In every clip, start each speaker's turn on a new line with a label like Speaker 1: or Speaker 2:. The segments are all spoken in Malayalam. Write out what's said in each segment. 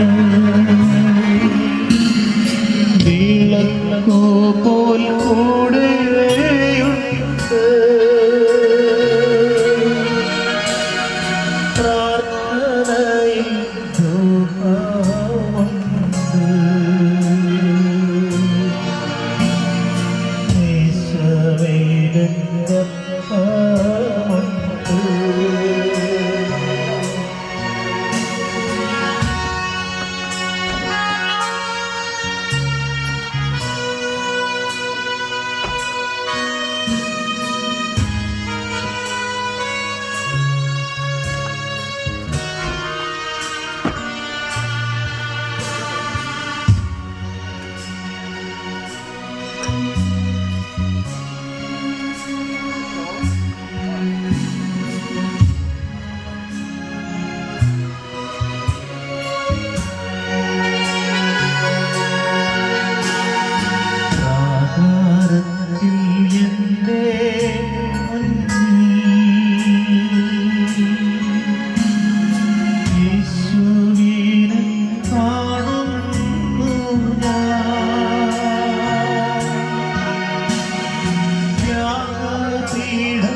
Speaker 1: വിളക്കോ പോൽ കൂടെയുണ്ട് പ്രാർത്ഥനയിൽ ധൂപമുണ്ട് യേശുവേ ആഹാരത്തിൽ എന്റെ യേശുവിനെ കാണുന്നു ഞാൻ ത്യാഗപീഠം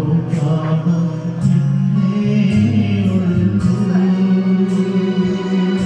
Speaker 1: ും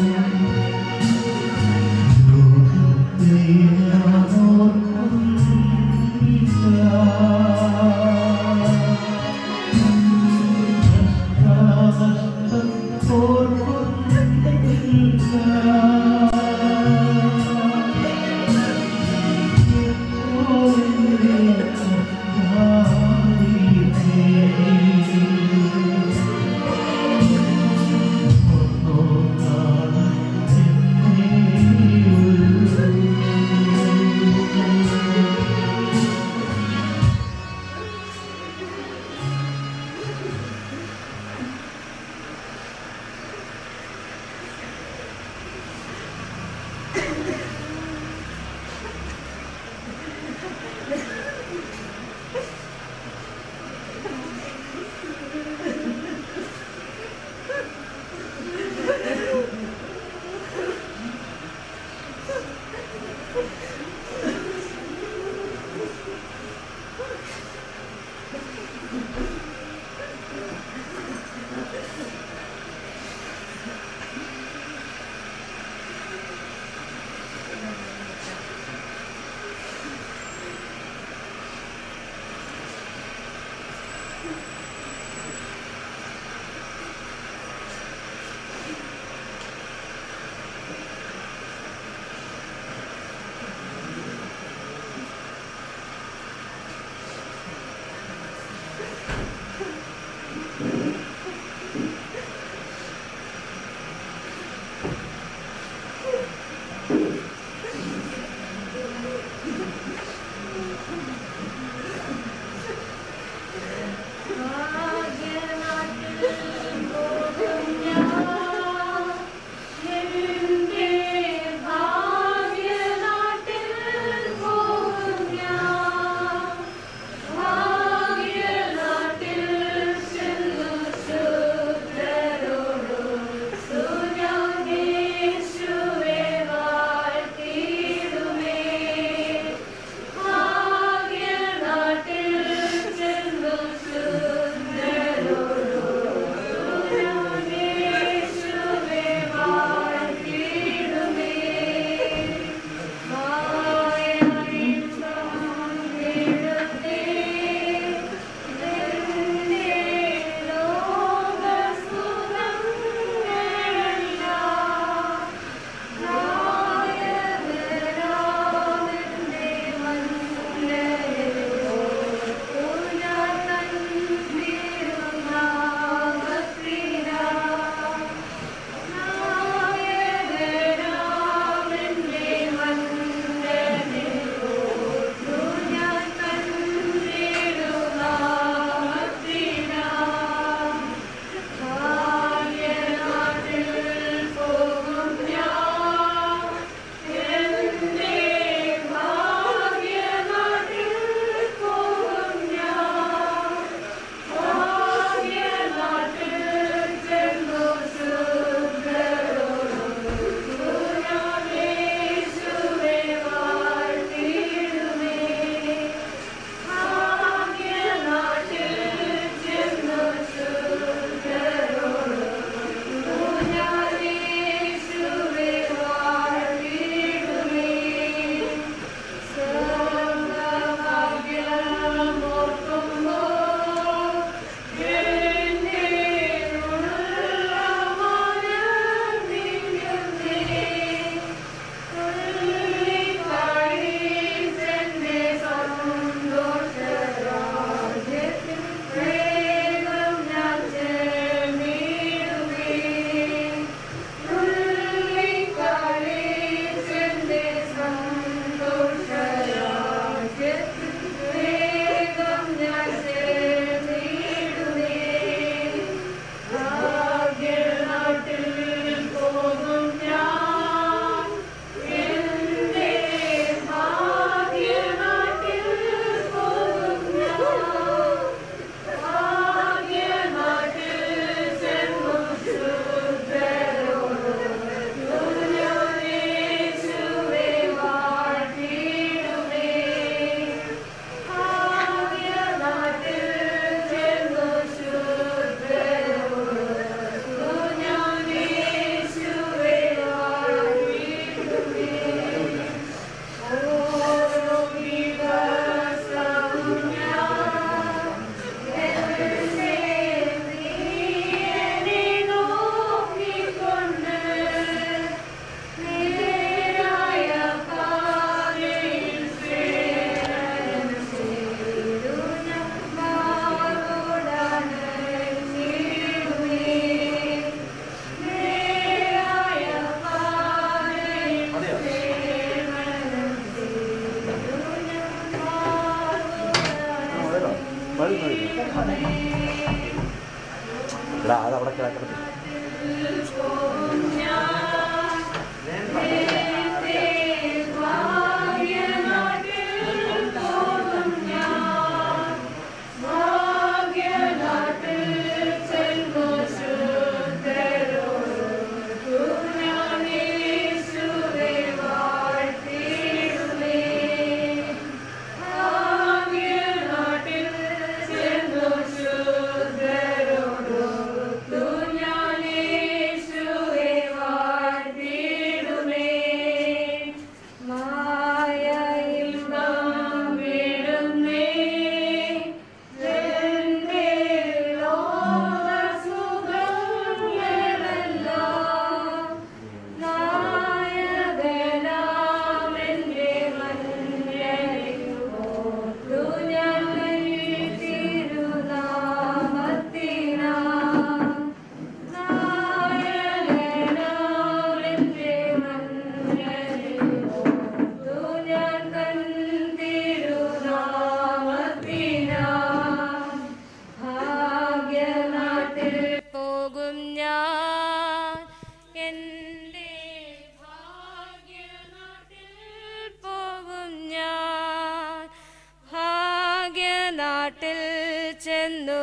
Speaker 2: പോകും ഞാൻ എൻ്റെ ഭാഗ്യനാട്ടിൽ പോകും ഞാൻ ഭാഗ്യനാട്ടിൽ ചെന്നു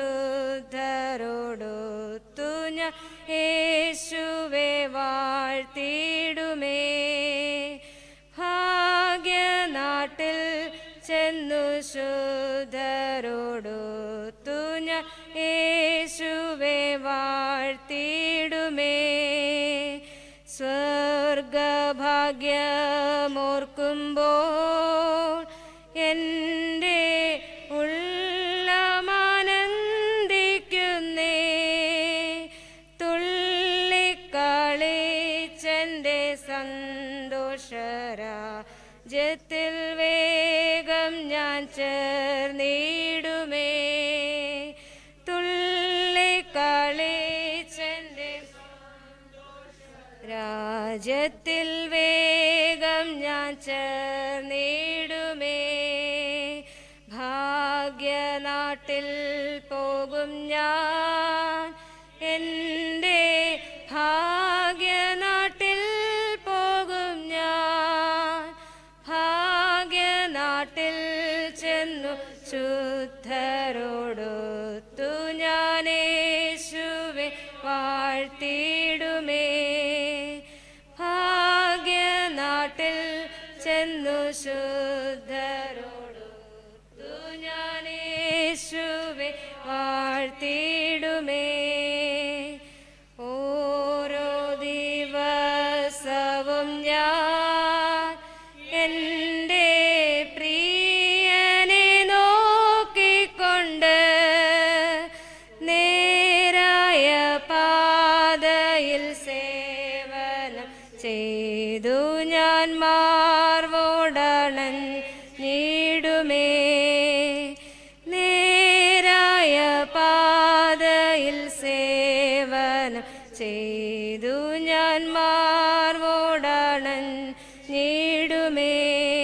Speaker 2: ശുദ്ധരോടൊത്തു ഞാൻ യേശുവെ വാഴ്ത്തിയിടുമേ ഭാഗ്യനാട്ടിൽ ചെന്നു ശുദ്ധരോടൊത്തു ഞാൻ യേശുവെ വാഴ്ത്തിയിടുമേ സ്വർഗഭാഗ്യമോർക്കുമ്പോൾ എൻ്റെ ഉള്ളമാനന്ദിക്കുന്നേ തുള്ളിക്കളിച്ചെൻ്റെ സന്തോഷരാജ്യത്തിൽ വേഗം ഞാൻ ചേർന്നിടുമേ തുള്ളിക്കളിച്ചെൻ്റെ രാജ്യത്തിൽ വേഗം ഞാൻ ചേർന്നിടുമേ ഭാഗ്യനാട്ടിൽ പോകും ഞാൻ എൻ്റെ ഭാഗ്യനാട്ടിൽ പോകും ഞാൻ ഭാഗ്യനാട്ടിൽ ചെന്നു ശുദ്ധരോടൊത്തു ഞാൻ യേശുവെ വാഴ്ത്തിയിടുമേ ഭാഗ്യനാട്ടിൽ ചെന്നു ശുദ്ധരോടൊത്തു ഞാൻ യേശുവെ വാഴ്ത്തിയിടുമേ ഓരോ ദിവസവും ഞാൻ എൻ്റെ പ്രിയനെ നോക്കിക്കൊണ്ട് നേരായ പാതയിൽ സേവനം ചെയ്തു ഞാൻ മാർവോടണൻ നീടുമേ നേരായ പാതയിൽ സേവനം ചെയ്തു ഞാൻ മാർവോടണൻ നീടുമേ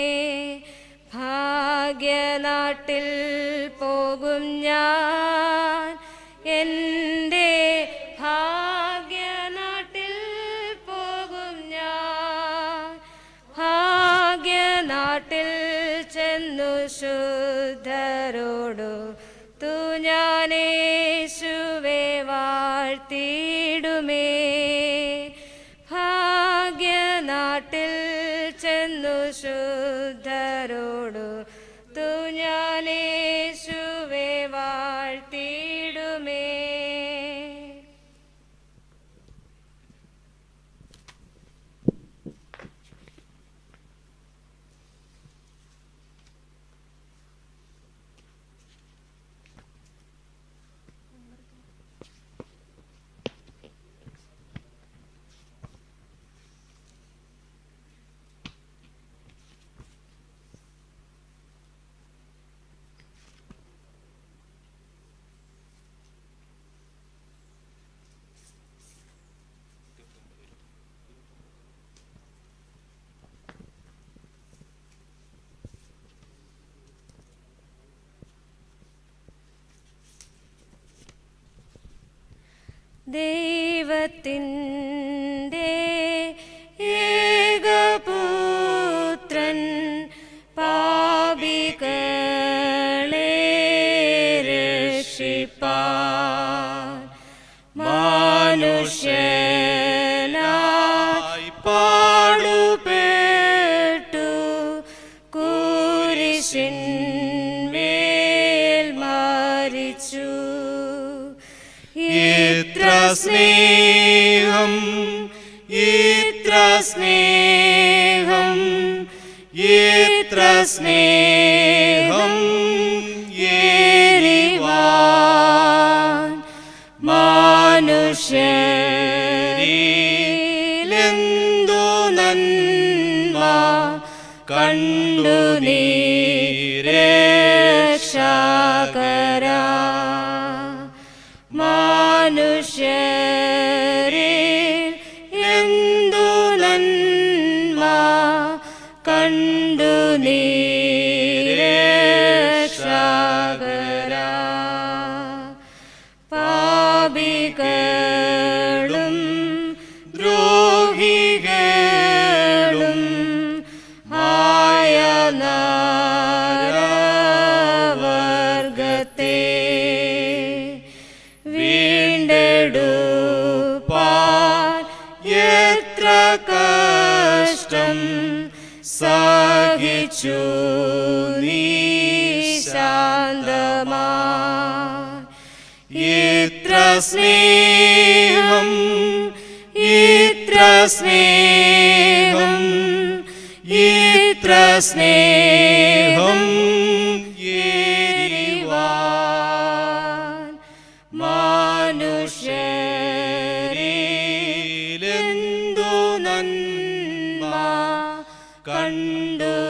Speaker 2: ഭാഗ്യനാട്ടിൽ പോകും ഞാൻ എൻ്റെ ഭാഗ്യനാട്ടിൽ പോകും ഞാൻ ഭാഗ്യനാട്ടിൽ ചെന്നു ശുദ്ധരോടു തു ഞാനേശുവെ വാഴ്ത്തിയിടുമേ ഭാഗ്യനാട്ടിൽ ചെന്നു ശുദ്ധരോടു തു ഞാനേശുവെ വാഴ്ത്തിയിടുമേ ദൈവത്തിൻ്റെ ഏകപുത്രൻ പാപികളെ രക്ഷിപ്പാൻ മനുഷ്യനായി പാടുപെട്ടു കുരിശിന്മേൽ മരിച്ചു
Speaker 3: ഇത്ര സ്നേഹം ഇത്ര സ്നേഹം ഇത്ര സ്നേഹം ഏരിവാൻ മനുഷ്യരിലെന്തു നന്മ കണ്ടു നീരക്ഷകരാ മനുഷ്യരിൽ എന്തു നന്മ കണ്ടു നീരക്ഷകരാ പാപികളും ദ്രോഹികളും ആയ നരവർഗത്തെ വീണ്ടെടുപ്പാൻ എത്ര കഷ്ടം സഹിച്ചു നീ ശാന്തമാ ഇത്ര സ്നേഹം ഇത്ര സ്നേഹം ഇത്ര സ്നേഹം ഏരിവാൻ മനുഷ്യരിലെന്തു നന്മ കണ്ടു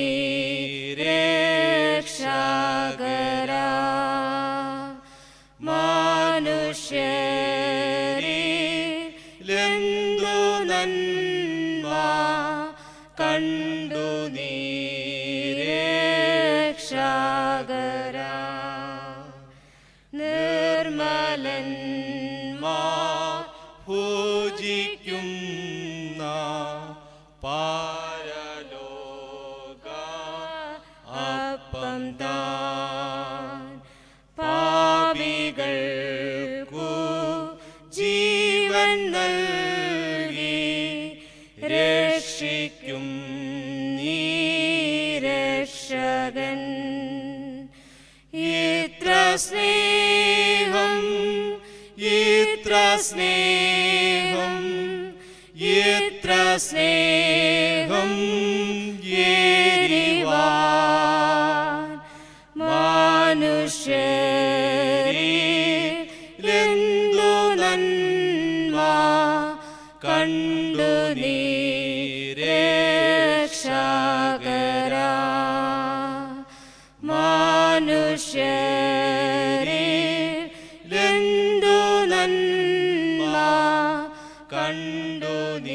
Speaker 3: നീരക്ഷകരാ മനുഷ്യരിലെന്തു നന്മ കണ്ടു നീരക്ഷകരാ നിർമ്മലന്മാർ പൂജിക്കുന്ന പാരലോക അപ്പം താൻ പാപികൾക്കു ജീവൻ നൽകി രക്ഷിക്കും നീ രക്ഷകൻ ഇത്ര സ്നേഹം ഇത്ര സ്നേഹം ഇത്ര സ്നേഹം ഏരിവാൻ മനുഷ്യരിലെന്തു നന്മ കണ്ടു നീരക്ഷകരാ മനുഷ്യരിലെന്തു നന്മ കണ്ടു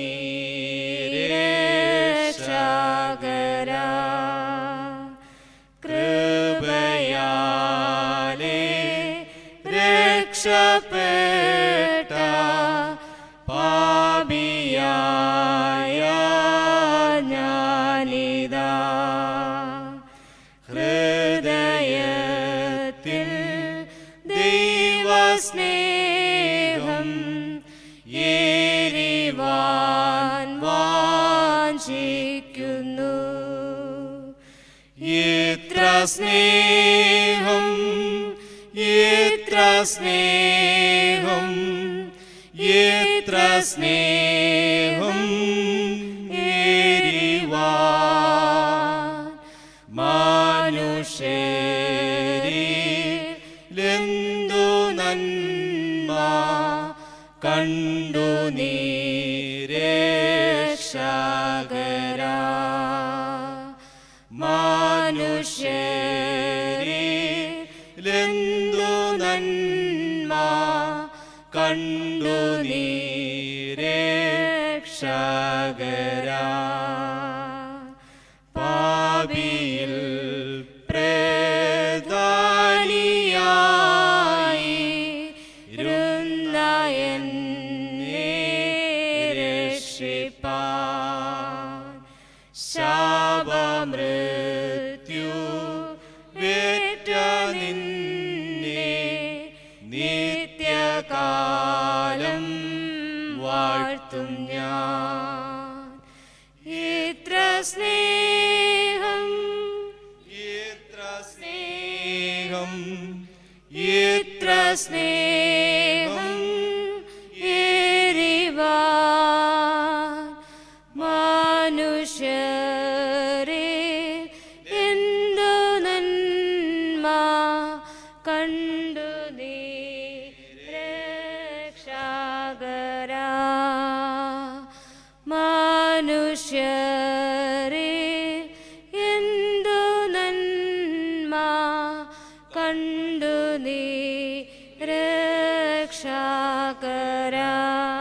Speaker 3: നീരക്ഷകരാ കൃപയാലേ രക്ഷപ്പെട്ട പാപിയായ ഞാനിതാ ഹൃദയത്തിൽ ദൈവസ്നേഹം ഏരിവാൻ വാഞ്ചിക്കുന്നു ഇത്ര സ്നേഹം ഇത്ര സ്നേഹം ഇത്ര സ്നേഹം ഏരിവാൻ മനുഷ്യരിലെന്തു നന്മ കണ്ടു നീരക്ഷകരാ മനുഷ്യരിലെന്തു നന്മ കണ്ടു നീരക്ഷകരാ പാപിയിൽ പ്രധാനിയായി ഇരുന്ന എന്നെ ശാപമൃത്യു വേറ്റ നിന്നെ നിത്യകാലം വാഴ്ത്തും ഞാൻ
Speaker 2: ഇത്ര സ്നേഹം
Speaker 3: എത്ര സ്നേഹം
Speaker 2: ഇത്ര സ്നേഹം ഏറിവാൻ മനുഷ്യരെ എന്തു നന്മ കണ്ടു നീ രക്ഷാകരാ മനുഷ്യരെ എന്തു നന്മ കണ്ടു നീ രക്ഷാകരാ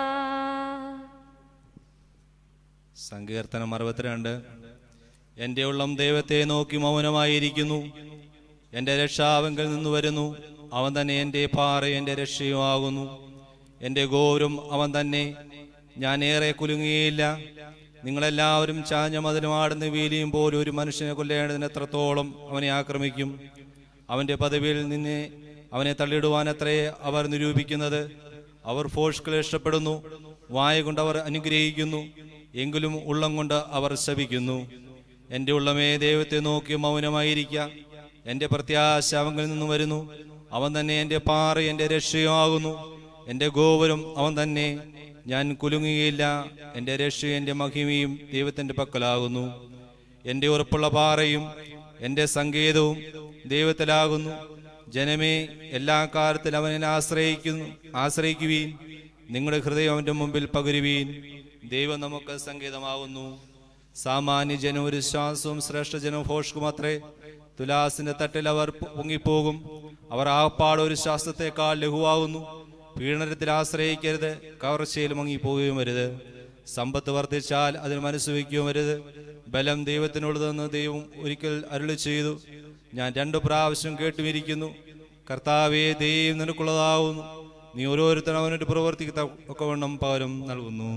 Speaker 3: സങ്കീർത്തനം അറുപത്തിരണ്ട് എൻ്റെ ഉള്ളം ദൈവത്തെ നോക്കി മൗനമായിരിക്കുന്നു എൻ്റെ രക്ഷാവെങ്കിൽ നിന്ന് വരുന്നു അവൻ തന്നെ എൻ്റെ പാറയും എൻ്റെ രക്ഷയുമാകുന്നു എൻ്റെ ഗോരും അവൻ തന്നെ ഞാൻ ഏറെ കുലുങ്ങിയില്ല നിങ്ങളെല്ലാവരും ചാഞ്ഞ മതിലും ആടുന്ന വീലിയും പോലും ഒരു മനുഷ്യനെ കൊല്ലേണ്ടതിന് എത്രത്തോളം അവനെ ആക്രമിക്കും അവന്റെ പദവിയിൽ നിന്ന് അവനെ തള്ളിയിടുവാൻ അത്രേ അവർ നിരൂപിക്കുന്നത് അവർ ഫോഷ്കളെ ഇഷ്ടപ്പെടുന്നു വായ കൊണ്ട് അവർ അനുഗ്രഹിക്കുന്നു എങ്കിലും ഉള്ളം കൊണ്ട് അവർ ശപിക്കുന്നു എൻ്റെ ഉള്ളമേ ദൈവത്തെ നോക്കി മൗനമായിരിക്കുക എൻ്റെ പ്രത്യാശ അവങ്കിൽ നിന്ന് വരുന്നു അവൻ തന്നെ എൻ്റെ പാറ എൻ്റെ രക്ഷയുമാകുന്നു എൻ്റെ ഗോപുരം അവൻ തന്നെ ഞാൻ കുലുങ്ങുകയില്ല എൻ്റെ രക്ഷയും എൻ്റെ മഹിമയും ദൈവത്തിൻ്റെ പക്കലാകുന്നു എൻ്റെ ഉറപ്പുള്ള പാറയും എൻ്റെ സങ്കേതവും ദൈവത്തിലാകുന്നു ജനമേ എല്ലാ കാലത്തിലും അവനെ ആശ്രയിക്കുന്നു ആശ്രയിക്കുവീൻ നിങ്ങളുടെ ഹൃദയം അവൻ്റെ മുമ്പിൽ പകരുവീൻ ദൈവം നമുക്ക് സംഗീതമാകുന്നു സാമാന്യ ജനം ഒരു ശ്വാസവും ശ്രേഷ്ഠ ജനം ഭോഷ്കുമത്രേ തുലാസിന്റെ തട്ടിൽ അവർ പൊങ്ങിപ്പോകും അവർ ആപ്പാട് ഒരു ശാസ്ത്രത്തെക്കാൾ ലഘുവാകുന്നു പീഡനത്തിൽ ആശ്രയിക്കരുത് കവർച്ചയിൽ മുങ്ങിപ്പോവുകയും വരുത് സമ്പത്ത് വർദ്ധിച്ചാൽ അതിന് മനസ്സ് വയ്ക്കുകയും വരുത് ബലം ദൈവത്തിനുള്ളതെന്ന് ദൈവം ഒരിക്കൽ അരുളി ചെയ്തു ഞാൻ രണ്ടു പ്രാവശ്യം കേട്ടുമിരിക്കുന്നു കർത്താവെ ദൈവം നിനക്കുള്ളതാവുന്നു നീ ഓരോരുത്തരും അവനൊരു പ്രവർത്തിക്ക് തക്കവണ്ണം പകരം നൽകുന്നു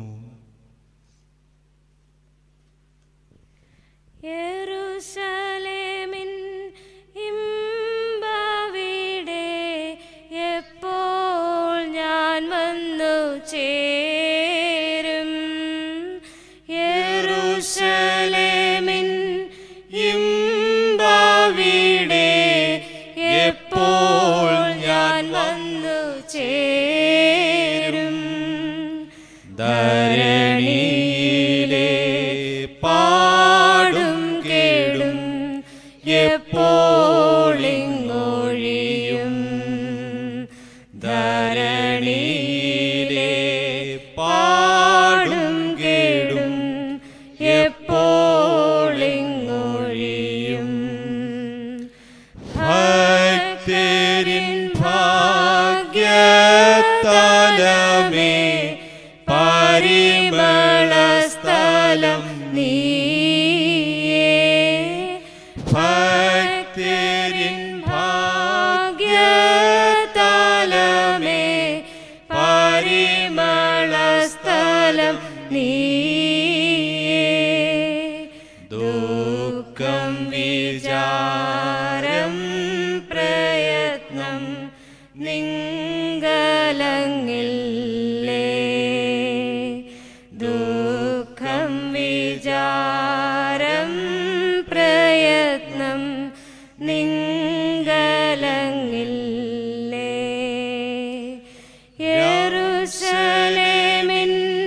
Speaker 2: യെരൂശലേമിൻ ഇമ്പവിടെ എപ്പോൾ ഞാൻ വന്നു ചേരും യെരൂശലേമിൻ ഇമ്പവിടെ എപ്പോൾ ഞാൻ വന്നു ചേരും
Speaker 3: ധരണിയിലെ പാടും കേടും
Speaker 2: എപ്പോളിങ്ങൊഴിയും
Speaker 3: ധരണിയിലെ പാടും കേടും
Speaker 2: എപ്പോളിങ്ങൊഴിയും
Speaker 3: ഭക്തരിൻ ഭാഗ്യത്തലമേ പരിമളസ്ഥലം
Speaker 2: നീയേ
Speaker 3: ഭക്തരിൻ
Speaker 2: ഭാഗ്യതലമേ പരിമളസ്ഥലം നീയേ
Speaker 3: ദുഃഖം
Speaker 2: വിചാരം പ്രയത്നം നിങ്കലങ്ങില്ലേ ദുഃഖം വിചാരം പ്രയത്നം നിങ്കലങ്ങില്ലേ യെരൂശലേമിൻ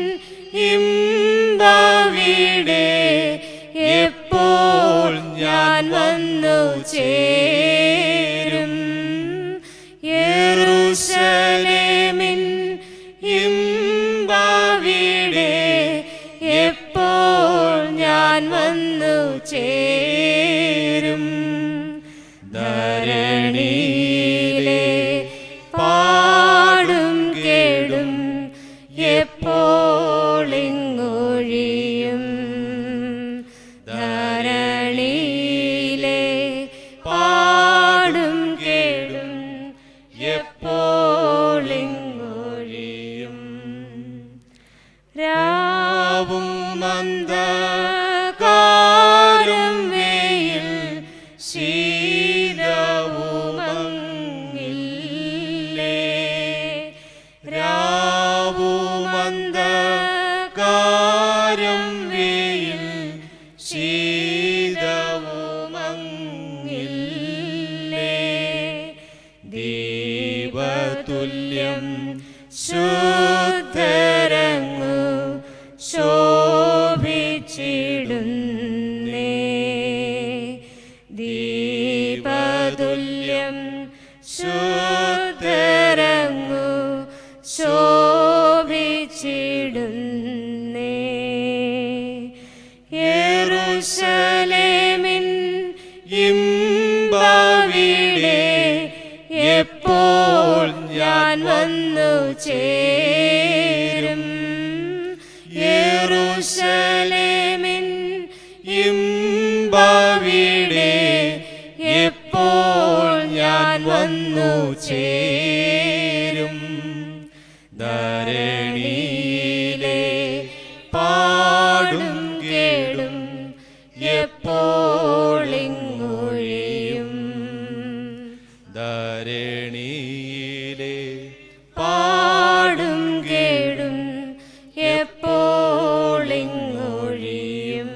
Speaker 2: ഇമ്പവിടെ എപ്പോൾ ഞാൻ വന്നു ചേരും യെരൂശലേമിൻ ഇമ്പവിടെ എപ്പോൾ ഞാൻ വന്നു ചേരും ധരണിയിലെ പാടും കേടും എപ്പോളിങ്ങൊഴിയും ധരണിയിലെ പാടും കേടും എപ്പോളിങ്ങൊഴിയും രാവും മന്ദകാരം വെയിൽ ശീലവുമങ്ങില്ലേ രാവുമന്ദകാരം വെയിൽ ശീതവുമങ്ങില്ലേ ദീപതുല്യം ശുദ്ധരങ്ങു ശോഭിച്ചിടുന്നേ ദീപതുല്യം ശുദ്ധരങ്ങു ശോഭിച്ചിടുന്നേ യെരൂശലേമിൻ ഇമ്പവിടെ എപ്പോൾ ഞാൻ വന്നു ചേരും യെരൂശലേമിൻ ഇമ്പവിടെ എപ്പോൾ ഞാൻ വന്നു ചേരും ധരണിയിലെ പാടും കേടും എപ്പോളിങ്ങൊഴിയും
Speaker 3: ധരണിയിലെ
Speaker 2: പാടും കേടും എപ്പോളിങ്ങൊഴിയും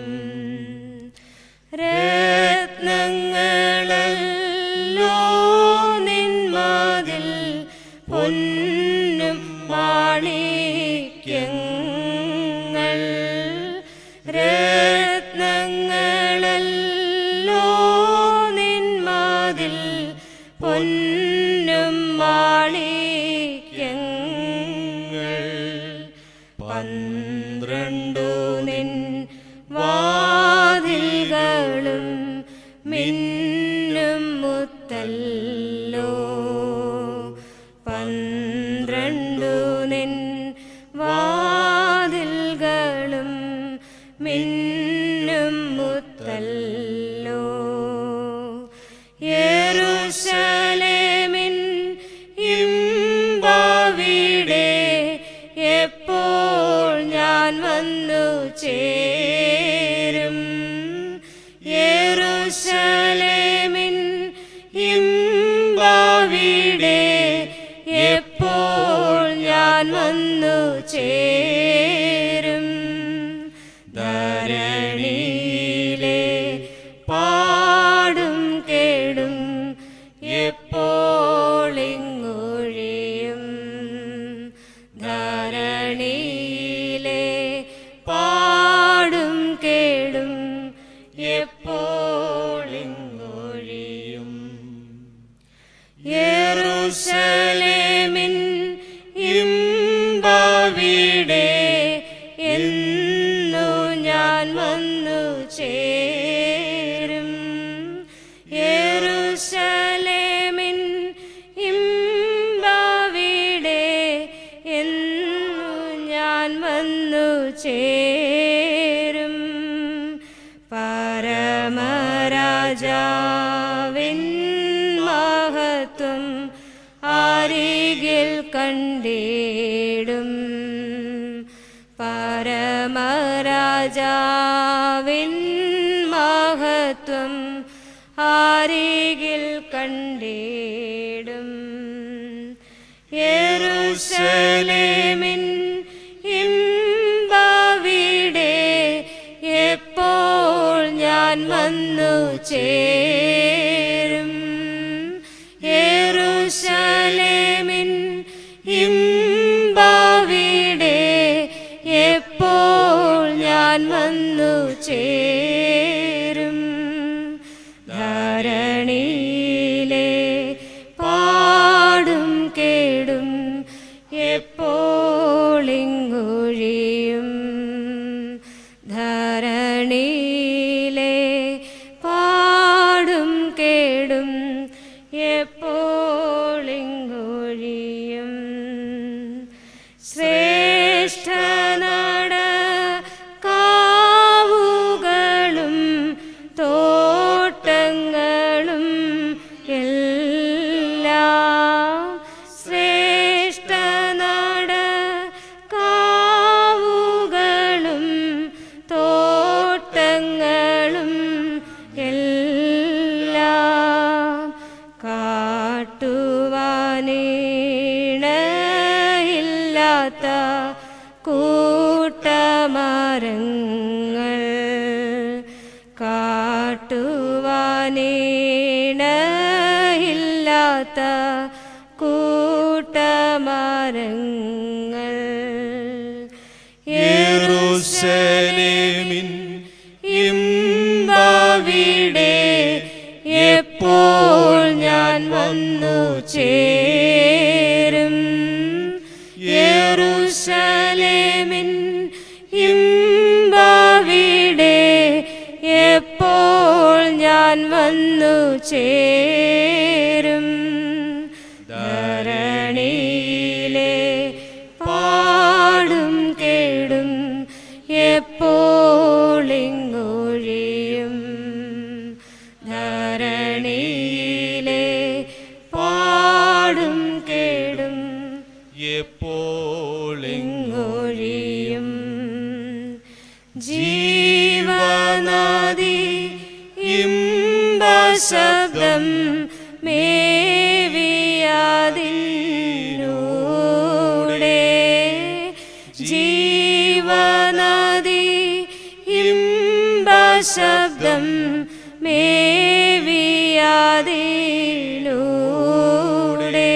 Speaker 2: രത്നങ്ങളല്ലോ നിന്മതിൽ പൊന്നും മാണിക്യങ്ങൾ രത്നങ്ങളല്ലോ നിന്മതിൽ പൊന്നും മാണിക്യങ്ങൾ പന്ത്രണ്ടു നിൻ വാതിലുകളും മിന്നും മുത്തല്ലോ പന്ത്രണ്ടു നിൻ വാതിലുകളും മിന്നും മുത്തല്ലോ യെരൂശലേമിൻ ഇമ്പവിടെ എപ്പോൾ ഞാൻ വന്നു ചേരും യെരൂശലേമിൻ ഇമ്പവിടെ എപ്പോൾ ഞാൻ വന്നു ചേരും ധരണിയിലെ പാടും കേടും എപ്പോളിങ്ങൊഴിയും ധരണിയിലെ പാടും കേടും എപ്പോളിങ്ങൊഴിയും യെരൂശലേമിൻ ഇമ്പവിടെ എന്നു ഞാൻ വന്നു ചേരും യെരൂശലേമിൻ ഇമ്പവിടെ എന്നു ഞാൻ വന്നു ചേരും പരമരാജാവിൻ മഹത്വം അരികിൽ കണ്ടിടും പരമരാജാവിൻ മഹത്വം അരികിൽ കണ്ടിടും യെരൂശലേമിൻ ഇമ്പവിടെ എപ്പോൾ ഞാൻ വന്നു ചേരും യെരൂശലേമിൻ ഇമ്പവിടെ എപ്പോൾ ഞാൻ വന്നു ചേരും ധരണിയിലെ പാടും കേടും എപ്പോളിങ്ങൊഴിയും ധരണിയിലെ പാടും കേടും എപ്പോളിങ്ങൊഴിയും ശ്രേഷ്ഠ നട കാവുകളും ഇല്ലാത്ത കൂട്ടമരങ്ങൾ
Speaker 3: യെരൂശലേമിൻ
Speaker 2: ഇമ്പവിടെ എപ്പോൾ ഞാൻ വന്നു ചേരും യെരൂശലേമിൻ ഇമ്പവിടെ എപ്പോൾ ഞാൻ വന്നു ചേരും ധരണിയിലെ പാടും കേടും എപ്പോളിങ്ങൊഴിയും ധരണിയിലെ പാടും കേടും
Speaker 3: എപ്പോഴെങ്ങൊഴിയും
Speaker 2: ഒഴിയും ജീവനദി ഇമ്പശബ്ദം മേവിയാതിലൂടെ ജീവനദി ഇമ്പശബ്ദം മേവിയാതിലൂടെ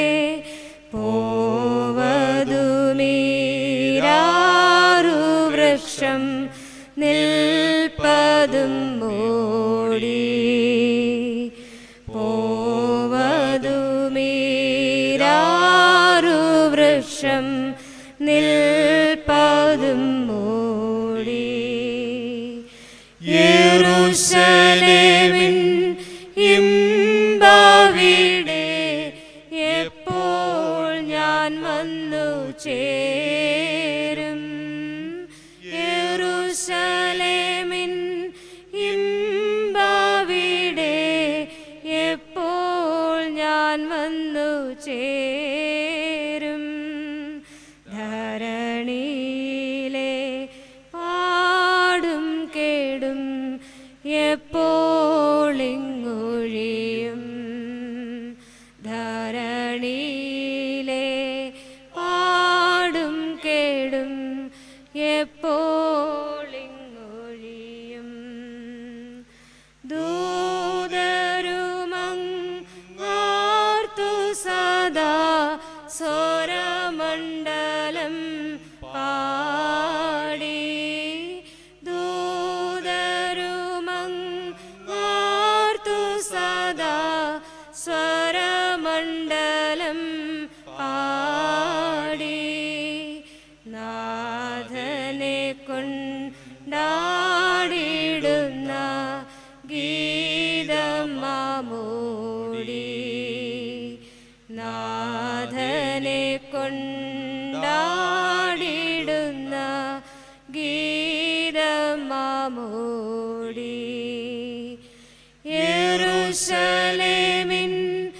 Speaker 2: പോവതുമീരാറു വൃക്ഷം നിൽപ്പതും മോടി പോവതുമീരാറു വൃക്ഷം നിൽപ്പതും മോടി യെരൂശലേമിൻ ഇമ്പവിടെ എപ്പോൾ ഞാൻ വന്നു ചേരും യെരൂശലേമിൻ ഇമ്പവിടെ എപ്പോൾ ഞാൻ വന്നു ചേരും ധരണിയിലെ പാടും കേടും എപ്പോളിങ്ങൊഴിയും ധരണിയിലെ പാടും കേടും എപ്പോളിങ്ങൊഴിയും ദൂതരുമങ്ങാർത്തു സദാ സ്വരമണ്ഡലം പാടി ദൂതരുമങ്ങാർത്തു സദാ സ്വരമണ്ഡലം പാടി നാഥനെ കൊണ്ടാടിടുന്ന ഗീതം മാമൂടി നാഥനെ കൊണ്ടാടിടുന്ന ഗീതം മാമൂടി യെരൂശലേമിൻ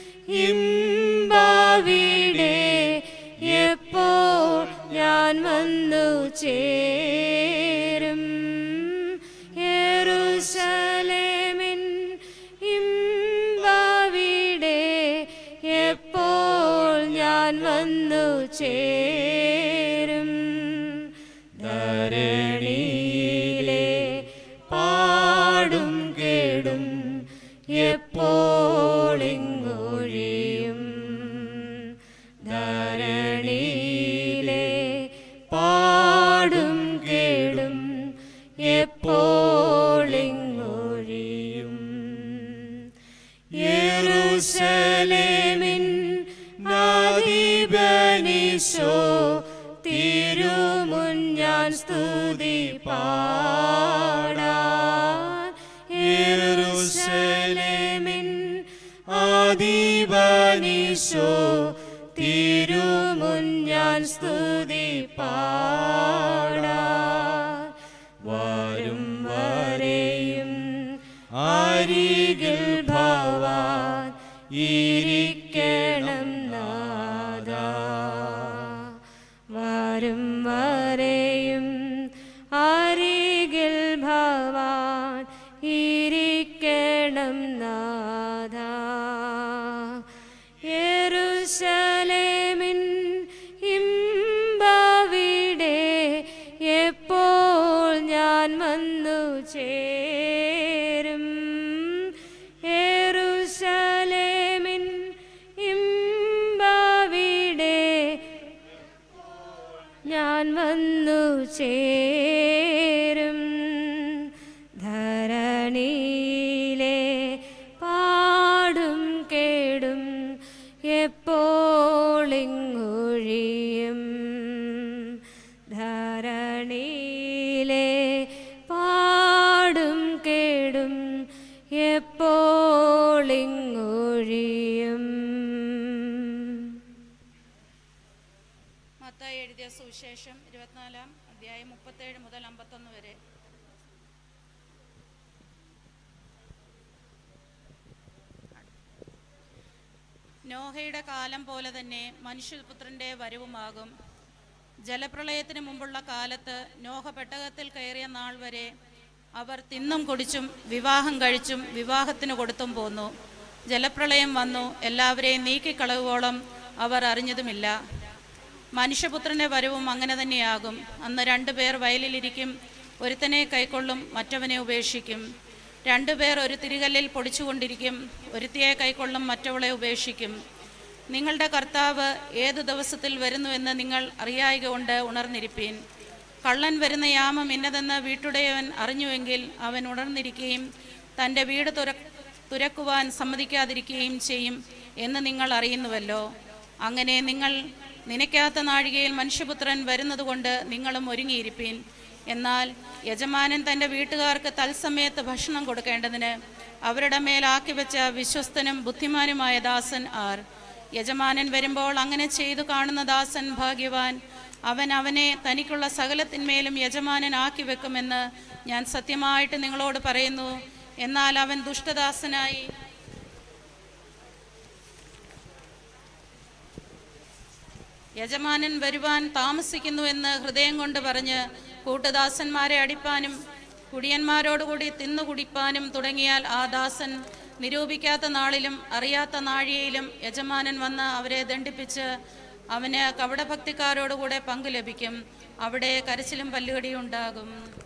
Speaker 2: ഇമ്പവിടെ എപ്പോൾ ഞാൻ വന്നു ചേരും യെരൂശലേമിൻ ഇമ്പവിടെ എപ്പോൾ ഞാൻ വന്നു ചേരും ധരണിയിലെ പാടും കേടും എപ്പോളിങ്ങൊഴിയും ധരണിയിലെ പാടും കേടും എപ്പോളിങ്ങൊഴിയും യെരൂശലേമിൻ നാദീപനിശോ തിരുമുൻ ഞാൻ സ്തുതി പാടാൻ യെരൂശലേമിൻ ആദിപനിശോ തിരുമുൻ ഞാൻ സ്തുതി പാടാൻ വരും വരെയും അരികിൽ ഭവാൻ ഇരിക്കണം നാദ വരും വരെയും അരികിൽ ഭവാൻ ഇരിക്കണം നാദ യെരൂശലേമിൻ ഇമ്പവിടെ എപ്പോൾ ഞാൻ വന്നു ചേരും യെരൂശലേമിൻ പേരും ധരണിയിലെ പാടും കേടും എപ്പോളിങ്ങൊഴിയും ധരണിയിലെ പാടും കേടും എപ്പോളിങ്ങൊഴിയും
Speaker 4: മത്തായി എഴുതിയ സുവിശേഷം ഇരുപത്തിനാലാം അധ്യായം മുപ്പത്തേഴ് മുതൽ അമ്പത്തൊന്ന് വരെ നോഹയുടെ കാലം പോലെ തന്നെ മനുഷ്യപുത്രന്റെ വരവുമാകും ജലപ്രളയത്തിന് മുമ്പുള്ള കാലത്ത് നോഹ പെട്ടകത്തിൽ കയറിയ നാൾ വരെ അവർ തിന്നും കുടിച്ചും വിവാഹം കഴിച്ചും വിവാഹത്തിന് കൊടുത്തും പോന്നു ജലപ്രളയം വന്നു എല്ലാവരെയും നീക്കിക്കളവുവോളം അവർ അറിഞ്ഞതുമില്ല മനുഷ്യപുത്രന്റെ വരവും അങ്ങനെ തന്നെയാകും അന്ന് രണ്ടുപേർ വയലിലിരിക്കും ഒരുത്തനെ കൈക്കൊള്ളും മറ്റവനെ ഉപേക്ഷിക്കും രണ്ടുപേർ ഒരു തിരികല്ലിൽ പൊടിച്ചുകൊണ്ടിരിക്കും ഒരുത്തിയെ കൈക്കൊള്ളും മറ്റവളെ ഉപേക്ഷിക്കും നിങ്ങളുടെ കർത്താവ് ഏതു ദിവസത്തിൽ വരുന്നുവെന്ന് നിങ്ങൾ അറിയായിക കൊണ്ട് ഉണർന്നിരിപ്പീൻ കള്ളൻ വരുന്ന യാമം ഇന്നതെന്ന് വീട്ടുടയവൻ അറിഞ്ഞുവെങ്കിൽ അവൻ ഉണർന്നിരിക്കുകയും തൻ്റെ വീട് തുര തുരക്കുവാൻ സമ്മതിക്കാതിരിക്കുകയും ചെയ്യും എന്ന് നിങ്ങൾ അറിയുന്നുവല്ലോ അങ്ങനെ നിങ്ങൾ നനയ്ക്കാത്ത നാഴികയിൽ മനുഷ്യപുത്രൻ വരുന്നതുകൊണ്ട് നിങ്ങളും ഒരുങ്ങിയിരിപ്പീൻ എന്നാൽ യജമാനൻ തൻ്റെ വീട്ടുകാർക്ക് തത്സമയത്ത് ഭക്ഷണം കൊടുക്കേണ്ടതിന് അവരുടെ മേലാക്കി വെച്ച വിശ്വസ്തനും ബുദ്ധിമാനുമായ ദാസൻ ആർ യജമാനൻ വരുമ്പോൾ അങ്ങനെ ചെയ്തു കാണുന്ന ദാസൻ ഭാഗ്യവാൻ അവൻ അവനെ തനിക്കുള്ള സകലത്തിന്മേലും യജമാനൻ ആക്കി വെക്കുമെന്ന് ഞാൻ സത്യമായിട്ട് നിങ്ങളോട് പറയുന്നു എന്നാൽ അവൻ ദുഷ്ടദാസനായി യജമാനൻ വരുവാൻ താമസിക്കുന്നുവെന്ന് ഹൃദയം കൊണ്ട് പറഞ്ഞ് കൂട്ടുദാസന്മാരെ അടിപ്പാനും കുടിയന്മാരോടുകൂടി തിന്നു കുടിപ്പാനും തുടങ്ങിയാൽ ആ ദാസൻ നിരൂപിക്കാത്ത നാളിലും അറിയാത്ത നാഴികയിലും യജമാനൻ വന്ന് അവരെ ദണ്ഡിപ്പിച്ച് അവന് കപടഭക്തിക്കാരോടുകൂടെ പങ്കു ലഭിക്കും അവിടെ കരച്ചിലും പല്ലുകടിയും ഉണ്ടാകും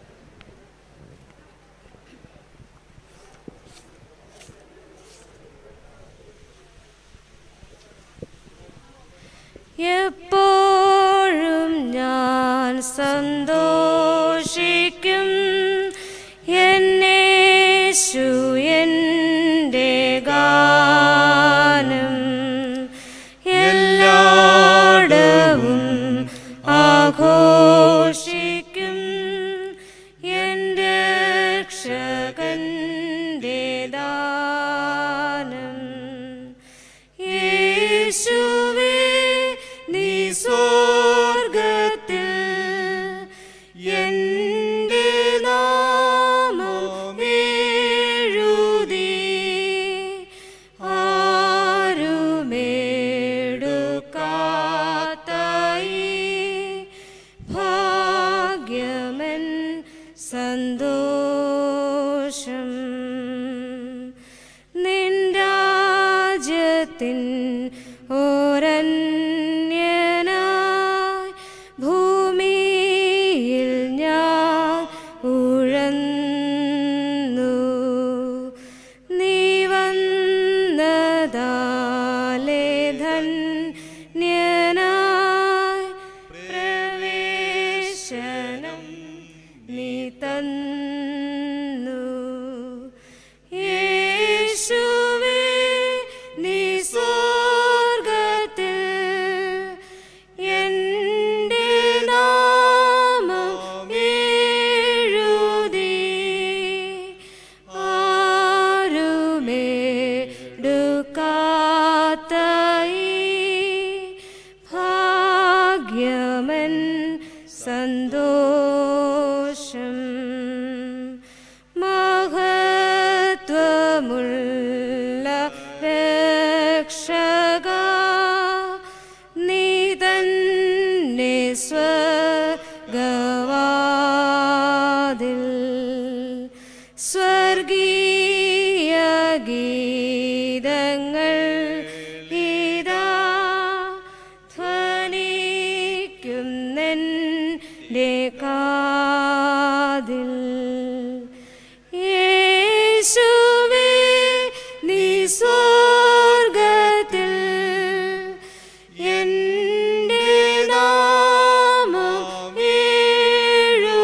Speaker 2: എപ്പോഴും ഞാൻ സന്തോഷിക്കും എന്നേശു എൻ്റെ ഗാനം എല്ലായിടവും ആഘോഷിക്കും എൻ്റെ രക്ഷകൻ്റെ ദാനം യേശുവേ നീ സ്വർഗത്തിൽ എൻ്റെ നാമം എഴുതി ആരുമേടുക്കാത്തായി ഭാഗ്യമൻ സന്തോഷം നിൻരാജ്യത്തിൻ ഓരന്യനായി ഭൂമിയിൽ ഞാൻ ഉഴന്നു നീ വന്നതാലേ ധന്യനായി പ്രവേശനം നീ തന്നു യേശുവേ നീ സ്വർഗത്തിൽ എൻ്റെ നാമം എഴുതി ആരുമേടുക്കാത്തായി ഭാഗ്യമൻ സന്തോഷം മഹത്വമുള്ള രക്ഷക നീ തന്നെ സ്വർഗവാതിൽ സ്വർഗീയ ഗീതങ്ങൾ ഇതാ ധ്വനിക്കുന്നെൻ്റെ കാതിൽ യേശുവേ നീ സ്വർഗത്തിൽ എൻ്റെ നാമം എഴുതി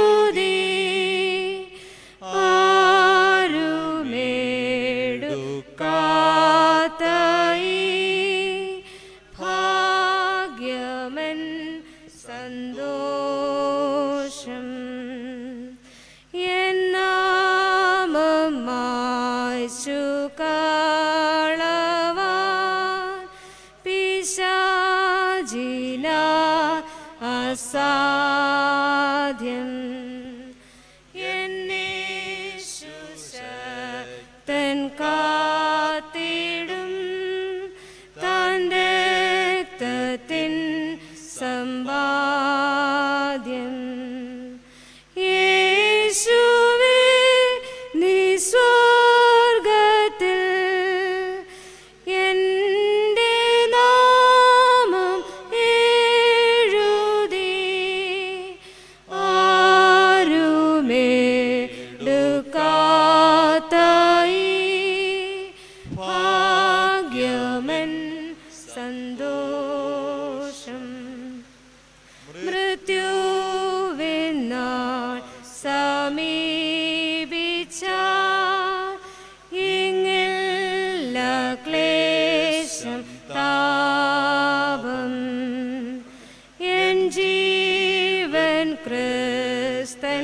Speaker 2: സ്വസ്ഥൻ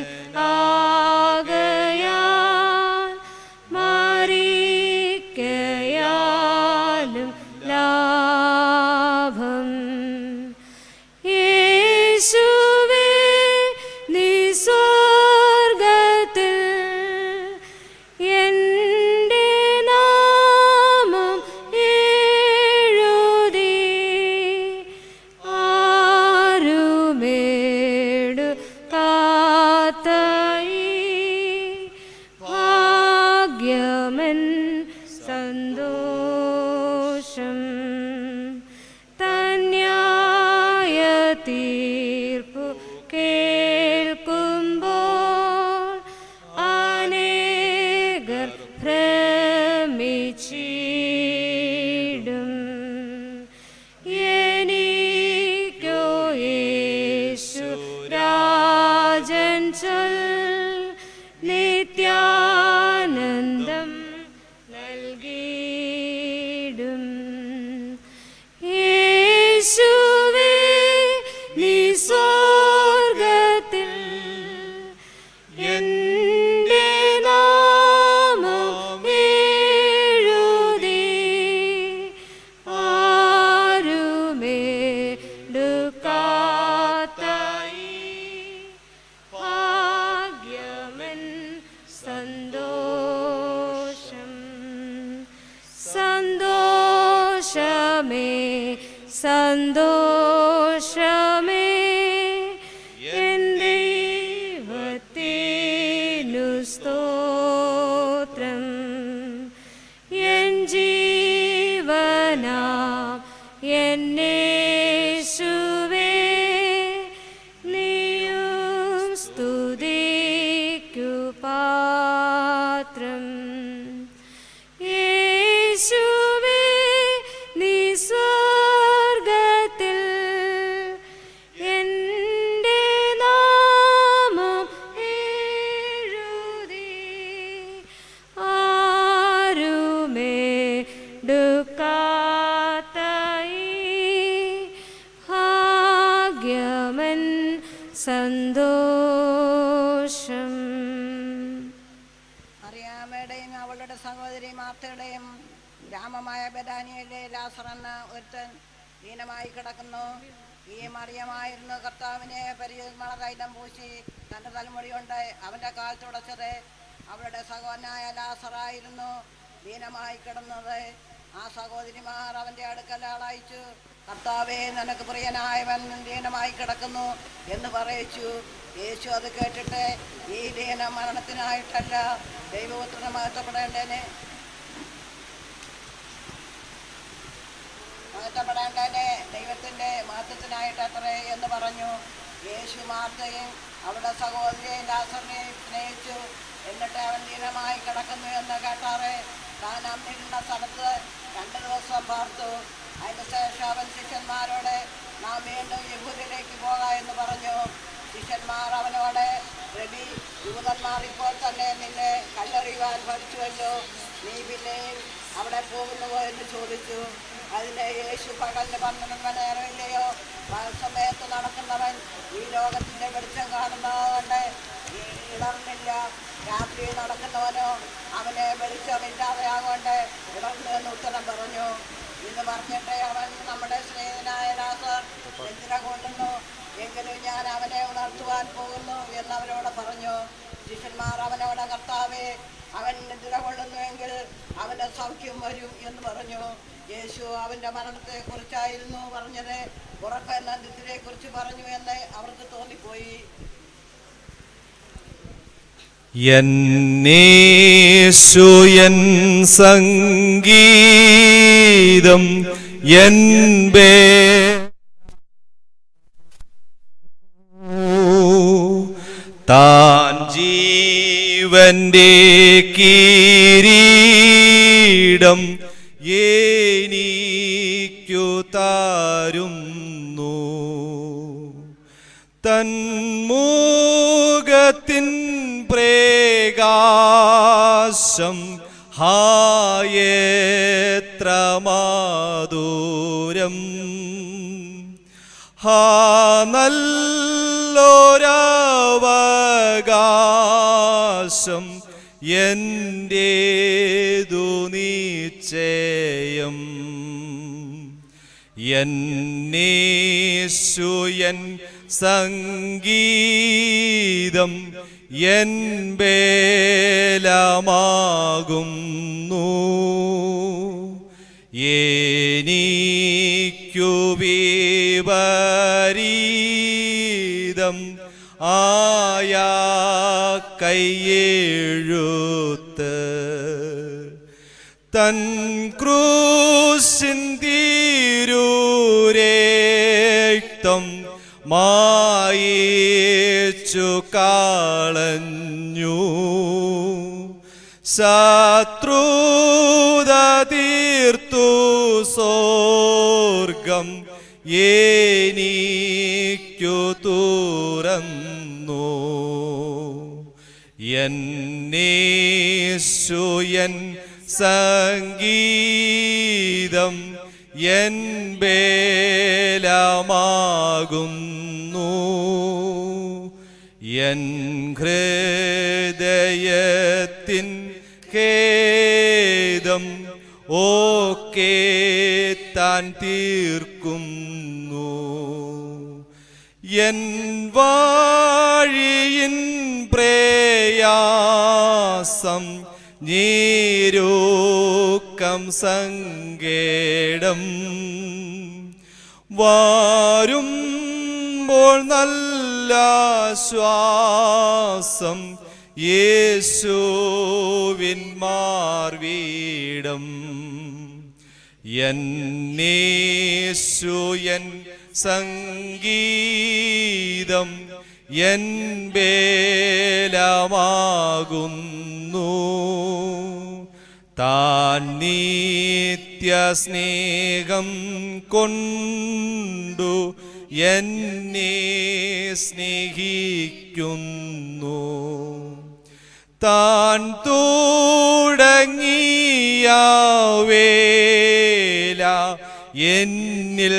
Speaker 2: ആകയാൽ മാറിക്കയാലും ലാഭം യേശുവേ നീ സ്വർഗത്തിൽ എൻ്റെ നാമം എഴുതി ആരുമേടു കാത്തയി ഭാഗ്യമൻ സന്തോഷം തന്യായ തീർപ്പു കേൾക്കുമ്പോൾ അനേകർ ഭ്രമിച്ചിടും എനിക്കോ യേശു രാജൻ ചൊൽ നിത്യാനന്ദം നൽകിയിടും യേശുവേ നീ സ്വർഗത്തിൽ എൻ്റെ നാമം എഴുതി ആരുമേടുക്കാത്തായി ഭാഗ്യമൻ സന്തോഷം സന്തോഷമേ സന്തോഷമേ എൻ ദൈവത്തിനു സ്തോത്രം എൻ ജീവനാം എന്നേശുവേ നീയും സ്തുതിക്കു പാത്രം യേശുവേ നീ സ്വർഗത്തിൽ എൻ്റെ നാമം എഴുതി ആരുമേടുക്കാത്തായി ഭാഗ്യമൻ സന്തോഷം
Speaker 5: അറിയാമയുടെയും അവളുടെ സഹോദരി മാർത്തയുടെയും ഗ്രാമമായ ബദാനിയയിലെ ലാസർ എന്ന ഒരുത്തൻ ദീനമായി കിടക്കുന്നു ഈ മറിയമായിരുന്നു കർത്താവിനെ പരിമള തൈലം പൂശി തൻ്റെ തലമുടി കൊണ്ട് അവൻ്റെ കാൽ തുടച്ചത് അവളുടെ സഹോദരനായ ലാസറായിരുന്നു ദീനമായി കിടന്നത് ആ സഹോദരിമാർ അവൻ്റെ അടുക്കൽ ആളയച്ചു കർത്താവേ നിനക്ക് പ്രിയനായവൻ ദീനമായി കിടക്കുന്നു എന്ന് പറയിച്ചു യേശു അത് കേട്ടിട്ട് ഈ ദീന മരണത്തിനായിട്ടല്ല ദൈവപുത്രനെ മഹത്വപ്പെടേണ്ടതിന് മഹത്വപ്പെടേണ്ടതിന് ദൈവത്തിൻ്റെ മഹത്വത്തിനായിട്ട് അത്രേ എന്ന് പറഞ്ഞു യേശു മാർത്തയും അവളുടെ സഹോദരിയെയും ലാസറിനെയും സ്നേഹിച്ചു എന്നിട്ട് അവൻ ദീനമായി കിടക്കുന്നു എന്ന് കേട്ടാറ് താൻ അന്നിരുന്ന സ്ഥലത്ത് രണ്ട് ദിവസം പാർത്തു അതിന് ശേഷം അവൻ ശിഷ്യന്മാരോട് നാം വീണ്ടും യഹൂദിലേക്ക് പോകാം എന്ന് പറഞ്ഞു ശിഷ്യന്മാർ അവനോട് രവി യൂതന്മാർ ഇപ്പോൾ തന്നെ നിന്നെ കല്ലെറിയുവാൻ പഠിച്ചുവല്ലോ നീ പിന്നെയും അവിടെ പോകുന്നുവോ എന്ന് ചോദിച്ചു അതിന് യേശു പകലിന് പന്ത്രണ്ട് നേരമില്ലയോ സമയത്ത് നടക്കുന്നവൻ ഈ ലോകത്തിന്റെ വെളിച്ചം കാണുന്നതുകൊണ്ട് ഈ ഇളർന്നില്ല രാത്രി നടക്കുന്നവനോ അവനെ വെളിച്ചമില്ലാതെയാകൊണ്ട് ഇളർന്നു എന്ന് ഉത്തരം പറഞ്ഞു ഇത് പറഞ്ഞിട്ട് അവൻ നമ്മുടെ സ്നേഹിതനായ ലാസർ എന്തിന കൊള്ളുന്നു എങ്കിലും ഞാൻ അവനെ ഉണർത്തുവാൻ പോകുന്നു എന്നവരോട് പറഞ്ഞു ശിഷ്യന്മാർ അവനോട് കർത്താവേ അവൻ നിദ്ര കൊള്ളുന്നുവെങ്കിൽ അവന് സൗഖ്യം വരും എന്ന് പറഞ്ഞു യേശു അവന്റെ മരണത്തെ കുറിച്ചായിരുന്നു പറഞ്ഞത് ഉറപ്പ് എന്ന നിദ്രയെ കുറിച്ച് പറഞ്ഞു എന്ന് അവർക്ക് തോന്നിപ്പോയി
Speaker 3: എന്നേശു എൻ സംഗീതം എൻപേ താൻ ജീവന്റെ കിരീടം എനിക്കു താരുന്നു തന്മുഖത്തിൻ പ്രകാശം ഹായേത്ര മാധുരം ഹാ നല്ലോരവകാശം അവകാശം എന്റേതു നിശ്ചയം എന്നേശുയൻ സംഗീതം എൻ ബേലമാകുന്നു എനിക്കു വിപരീതം ആയ കയ്യെഴുത്ത് തൻ ക്രൂശിൻ തീരൂരേക്തം മായിച്ചു കാളഞ്ഞു ശത്രുത തീർത്തു സ്വർഗം എനിക്കു തുറന്നു എന്നേശുയൻ സംഗീതം എൻ ബേലമാകുന്നു എൻ ഹൃദയത്തിൻ ഖേദം ഓക്കെ താൻ തീർക്കുന്നു എൻ വാഴിയിൻ പ്രയാസം നീരൂക്കം സങ്കേടം വാരുമ്പോൾ നല്ല ശ്വാസം യേശുവിൻ മാർവീടം എന്നേശുയൻ സംഗീതം എൻ ബേലമാകുന്നു താൻ നിത്യ സ്നേഹം കൊണ്ടു എന്നെ സ്നേഹിക്കുന്നു താൻ തുടങ്ങിയ വേല എന്നിൽ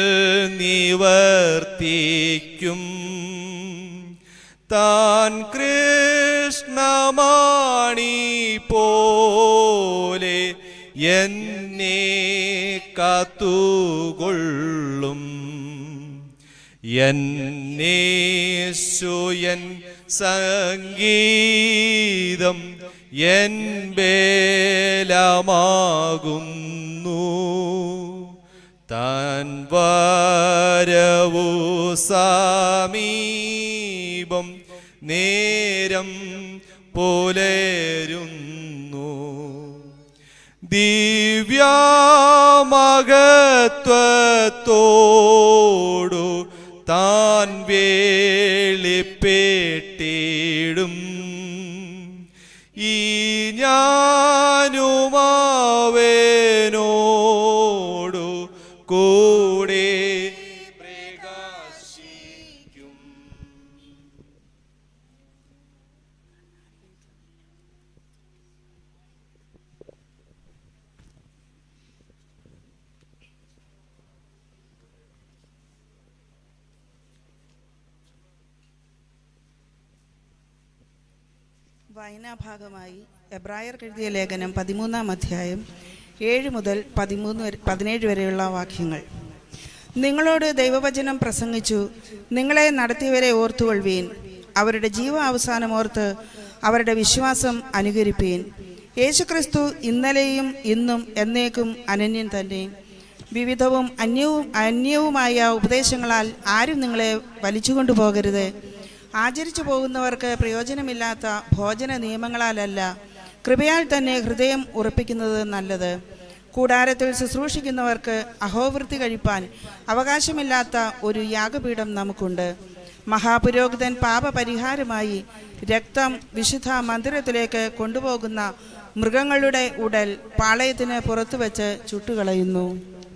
Speaker 3: നിവർത്തിക്കും താൻ കൃഷ്ണമാണി പോലെ എന്നെ കാത്തുകൊള്ളും എന്നേശുയൻ സംഗീതം എൻ ബേലമാകുന്നു താൻ വരവു സമീപം നേരം പുലരുന്നു ദിവ്യാമകത്വത്തോടു താൻ വേളിപ്പെട്ടിടും ഈ ഞാനുമാവേനോടു കൂടെ പ്രകാശിക്കും
Speaker 6: വായനാഭാഗമായി എബ്രായർക്ക് എഴുതിയ ലേഖനം പതിമൂന്നാം അധ്യായം ഏഴ് മുതൽ പതിമൂന്ന് വരെ പതിനേഴ് വരെയുള്ള വാക്യങ്ങൾ നിങ്ങളോട് ദൈവവചനം പ്രസംഗിച്ചു നിങ്ങളെ നടത്തിയവരെ ഓർത്തുകൊള്ളുവീൻ അവരുടെ ജീവ അവസാനം ഓർത്ത് അവരുടെ വിശ്വാസം അനുകരിപ്പീൻ യേശുക്രിസ്തു ഇന്നലെയും ഇന്നും എന്നേക്കും അനന്യൻ തന്നെ വിവിധവും അന്യവും അന്യവുമായ ഉപദേശങ്ങളാൽ ആരും നിങ്ങളെ വലിച്ചുകൊണ്ടു പോകരുത് ആചരിച്ചു പോകുന്നവർക്ക് പ്രയോജനമില്ലാത്ത ഭോജന നിയമങ്ങളാലല്ല കൃപയാൽ തന്നെ ഹൃദയം ഉറപ്പിക്കുന്നത് നല്ലത് കൂടാരത്തിൽ ശുശ്രൂഷിക്കുന്നവർക്ക് അഹോവൃത്തി കഴിപ്പാൻ അവകാശമില്ലാത്ത ഒരു യാഗപീഠം നമുക്കുണ്ട് മഹാപുരോഹിതൻ പാപപരിഹാരമായി രക്തം വിശുദ്ധ മന്ദിരത്തിലേക്ക് കൊണ്ടുപോകുന്ന മൃഗങ്ങളുടെ ഉടൽ പാളയത്തിന് പുറത്തു വെച്ച് ചുട്ടുകളയുന്നു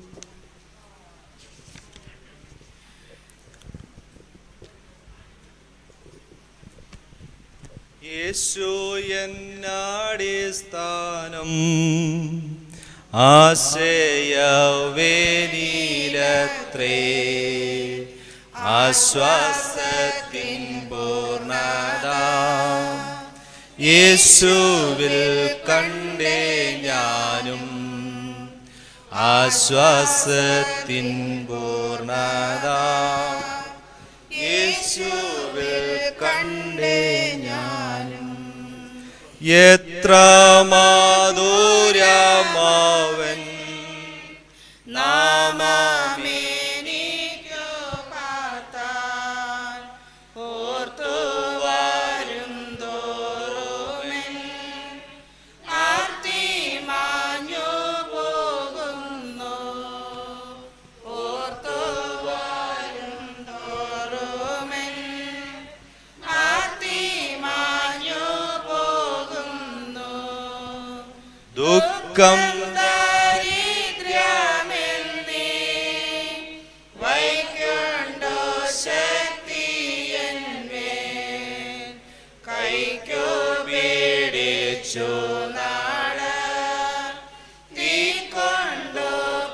Speaker 3: യേശു എന്നാടിസ്ഥാനം ആശയവേനീലത്രേ ആശ്വാസത്തിൻ പൂർണ്ണത യേശുവിൽ കണ്ടേ ഞാനും ആശ്വാസത്തിൻ പൂർണ്ണത യേശുവിൽ കണ്ടേ ഞാനും എത്ര മാധുര്യമവൻ
Speaker 6: നാമമേനിക്കു പാർത്താൻ ഓർത്തു വരും തോറുമെൻ ആർത്തി മാഞ്ഞു പോകുന്നു ഓർത്തു വരും തോറുമെൻ ആർത്തി മാഞ്ഞു പോകുന്നു
Speaker 3: ദുഃഖം
Speaker 6: ദാരിദ്ര്യമെന്നേ വൈകുണ്ടോ ശക്തിയന്മേൽ കൈക്കു പീഡിച്ചു നാട തീ കൊണ്ടു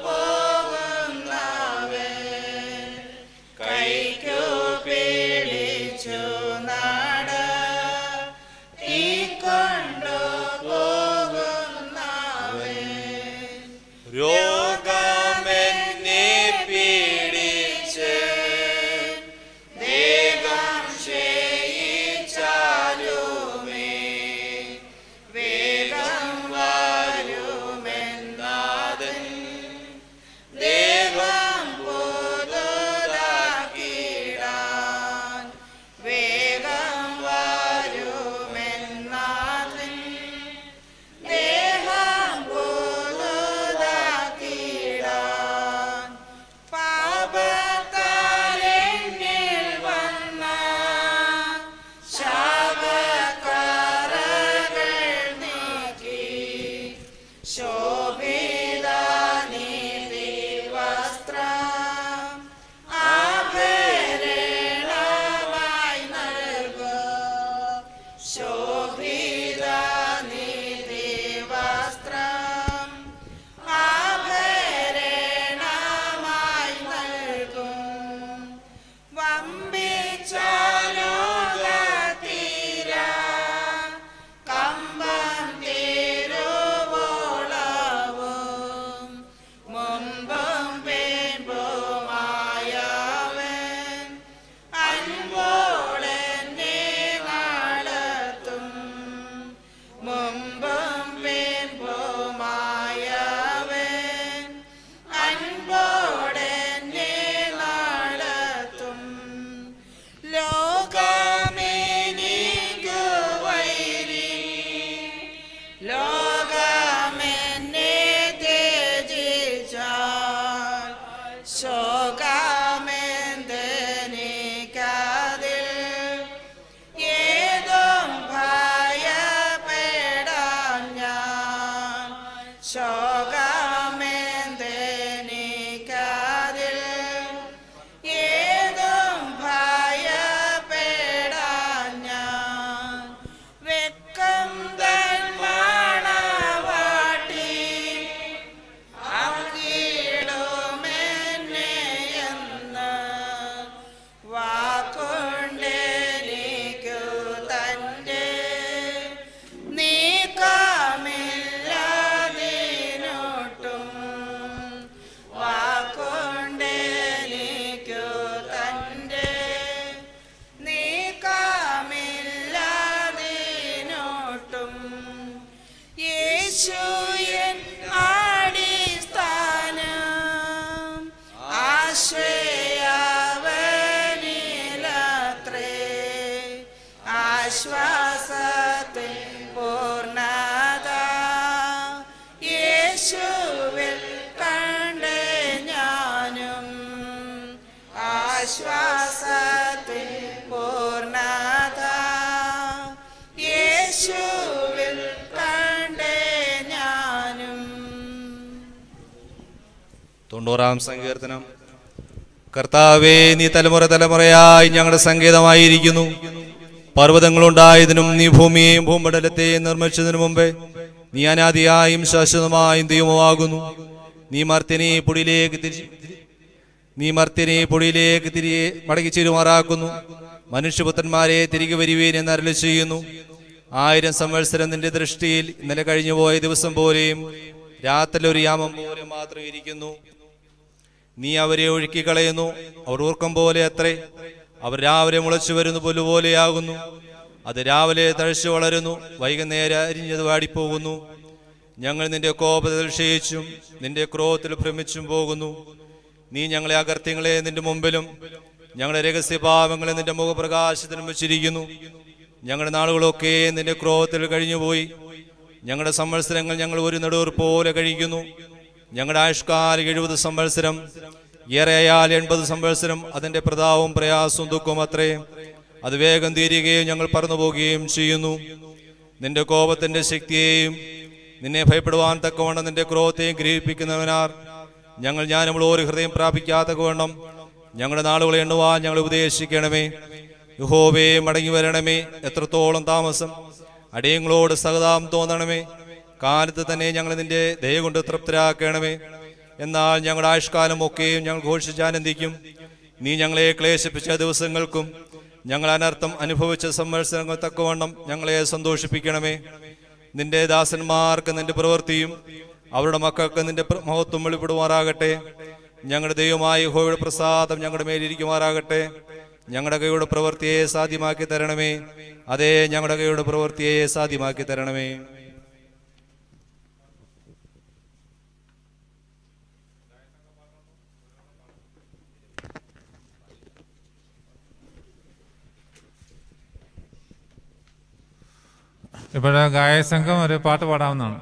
Speaker 6: പോകുന്നവൻ കൈക്കു പീഡിച്ചു നാട തീ കൊണ്ടു പോകുന്നവൻ
Speaker 3: രോഗമെന്നെ പീഡിച്ച്
Speaker 6: ദേഹം ക്ഷയിച്ചാലുമേ വേഗം വരുമെന്നാഥൻ ദേഹം പുതുതാക്കിടാൻ വേഗം വരുമെന്നാഥൻ ദേഹം പുതുതാക്കിടാൻ പാപത്താലെന്നിൽ വന്ന ശാപക്കറകൾ നീക്കി ശോഭിത നീതി വസ്ത്രം ആഭരണമായി നൽകും ശോഭിത നീതി വസ്ത്രം ആഭരണമായി നൽകും വമ്പിച്ചാലോകത്തീര കമ്പം തീരുവോളവും മുമ്പും പിൻപുമായവൻ അൻപോളെന്നെ നടത്തും മുമ്പും പിൻപുമായവൻ അൻപോടെന്നെ നടത്തും ലോകമെനിക്കു വൈരി ലോകമെന്നെ ത്യജിച്ചാൽ ശോകമെന്തെനിക്കതിൽ ഏതും ഭയപ്പെടാൻ ഞാൻ ശോകമെന്തെനിക്കതിൽ ഏതും ഭയപ്പെടാൻ ഞാൻ വെക്കം തൻ മണവാട്ടി അങ്കിടുമെന്നെ എന്ന് വാക്കൊണ്ടെനിക്കു തൻ്റെ നീക്കമില്ലതിനൊട്ടും വാക്കൊണ്ടെനിക്കു തൻ്റെ നീക്കമില്ലതിനൊട്ടും യേശു എൻ അടിസ്ഥാനം ആശ്രയവനിലത്രേ ആശ്വാസത്തിൽ പൂർണ്ണത യേശുവിൽ കണ്ട് ഞാനും ആശ്വാസത്തിൽ പൂർണ്ണത യേശുവിൽ കണ്ട് ഞാനും
Speaker 3: തൊണ്ണൂറാം സങ്കീർത്തനം കർത്താവേ നീ തലമുറ തലമുറയായി ഞങ്ങളുടെ സംഗീതമായിരിക്കുന്നു പർവ്വതങ്ങളുണ്ടായതിനും നീ ഭൂമിയെയും ഭൂമണ്ഡലത്തെയും നിർമ്മിച്ചതിനു മുമ്പേ നീ അനാദിയായും ശാശ്വതമായും ദൈവമാകുന്നു നീ മർത്യനെ പൊടിയിലേക്ക് തിരി നീ മർത്യനെ പൊടിയിലേക്ക് തിരികെ മടക്കി ചേരുമാറാക്കുന്നു മനുഷ്യപുത്രന്മാരെ തിരികെ വരുവീൻ എന്ന് അരളി ചെയ്യുന്നു ആയിരം സംവത്സരം നിന്റെ ദൃഷ്ടിയിൽ ഇന്നലെ കഴിഞ്ഞുപോയ ദിവസം പോലെയും രാത്രി ഒരു യാമം പോലെ മാത്രം ഇരിക്കുന്നു നീ അവരെ ഒഴുക്കിക്കളയുന്നു അവർ ഊർക്കം പോലെ അത്രേ അവർ രാവിലെ മുളച്ചു വരുന്നു പുല്ലുപോലെയാകുന്നു അത് രാവിലെ തഴച്ചു വളരുന്നു വൈകുന്നേരം അരിഞ്ഞത് വാടിപ്പോകുന്നു ഞങ്ങൾ നിന്റെ കോപത്തിൽ ക്ഷയിച്ചും നിന്റെ ക്രോധത്തിൽ ഭ്രമിച്ചും പോകുന്നു നീ ഞങ്ങളെ അകർത്യങ്ങളെ നിന്റെ മുമ്പിലും ഞങ്ങളുടെ രഹസ്യഭാവങ്ങളെ നിന്റെ മുഖപ്രകാശത്തിനും വെച്ചിരിക്കുന്നു ഞങ്ങളുടെ നാളുകളൊക്കെ നിന്റെ ക്രോധത്തിൽ കഴിഞ്ഞുപോയി ഞങ്ങളുടെ സംവത്സരങ്ങൾ ഞങ്ങൾ ഒരു നെടുവർ പോലെ കഴിക്കുന്നു ഞങ്ങളുടെ ആയുഷ്കാല എഴുപത് സംവത്സരം ഏറെയാൽ എൺപത് സംവത്സരം അതിന്റെ പ്രതാവും പ്രയാസവും ദുഃഖവും അത്രേ അത് വേഗം തീരുകയും ഞങ്ങൾ പറന്നു പോവുകയും ചെയ്യുന്നു നിന്റെ കോപത്തിന്റെ ശക്തിയെയും നിന്നെ ഭയപ്പെടുവാൻ തക്കവണ്ണം നിന്റെ ക്രോധത്തെയും ഗ്രഹിപ്പിക്കുന്നവനാർ ഞങ്ങൾ ഞാനുള്ള ഒരു ഹൃദയം പ്രാപിക്കാത്തക്കവണ്ണം ഞങ്ങളുടെ നാളുകളെ എണ്ണുവാൻ ഞങ്ങൾ ഉപദേശിക്കണമേ യഹോവേ മടങ്ങി വരണമേ എത്രത്തോളം താമസം അടിയങ്ങളോട് സഹതാം തോന്നണമേ കാലത്ത് തന്നെ ഞങ്ങൾ നിന്റെ ദയ കൊണ്ട് തൃപ്തരാക്കണമേ എന്നാൽ ഞങ്ങളുടെ ആയുഷ്കാലം ഒക്കെയും ഞങ്ങൾ ഘോഷിച്ചാനന്ദിക്കും നീ ഞങ്ങളെ ക്ലേശിപ്പിച്ച ദിവസങ്ങൾക്കും ഞങ്ങൾ അനർത്ഥം അനുഭവിച്ച സംവത്സരങ്ങൾ തക്കവണ്ണം ഞങ്ങളെ സന്തോഷിപ്പിക്കണമേ നിന്റെ ദാസന്മാർക്ക് നിന്റെ പ്രവൃത്തിയും അവരുടെ മക്കൾക്ക് നിന്റെ പ്ര- മഹത്വം വെളിപ്പെടുമാറാകട്ടെ ഞങ്ങളുടെ ദൈവമായ യഹോവയുടെ പ്രസാദം ഞങ്ങളുടെ മേലിരിക്കുമാറാകട്ടെ ഞങ്ങളുടെ കൈയുടെ പ്രവൃത്തിയെ സാധ്യമാക്കി തരണമേ അതേ ഞങ്ങളുടെ കൈയുടെ പ്രവൃത്തിയെ സാധ്യമാക്കി തരണമേ
Speaker 7: ഇപ്പോൾ ഗായകസംഘം ഒരു പാട്ട് പാടാവുന്നതാണ്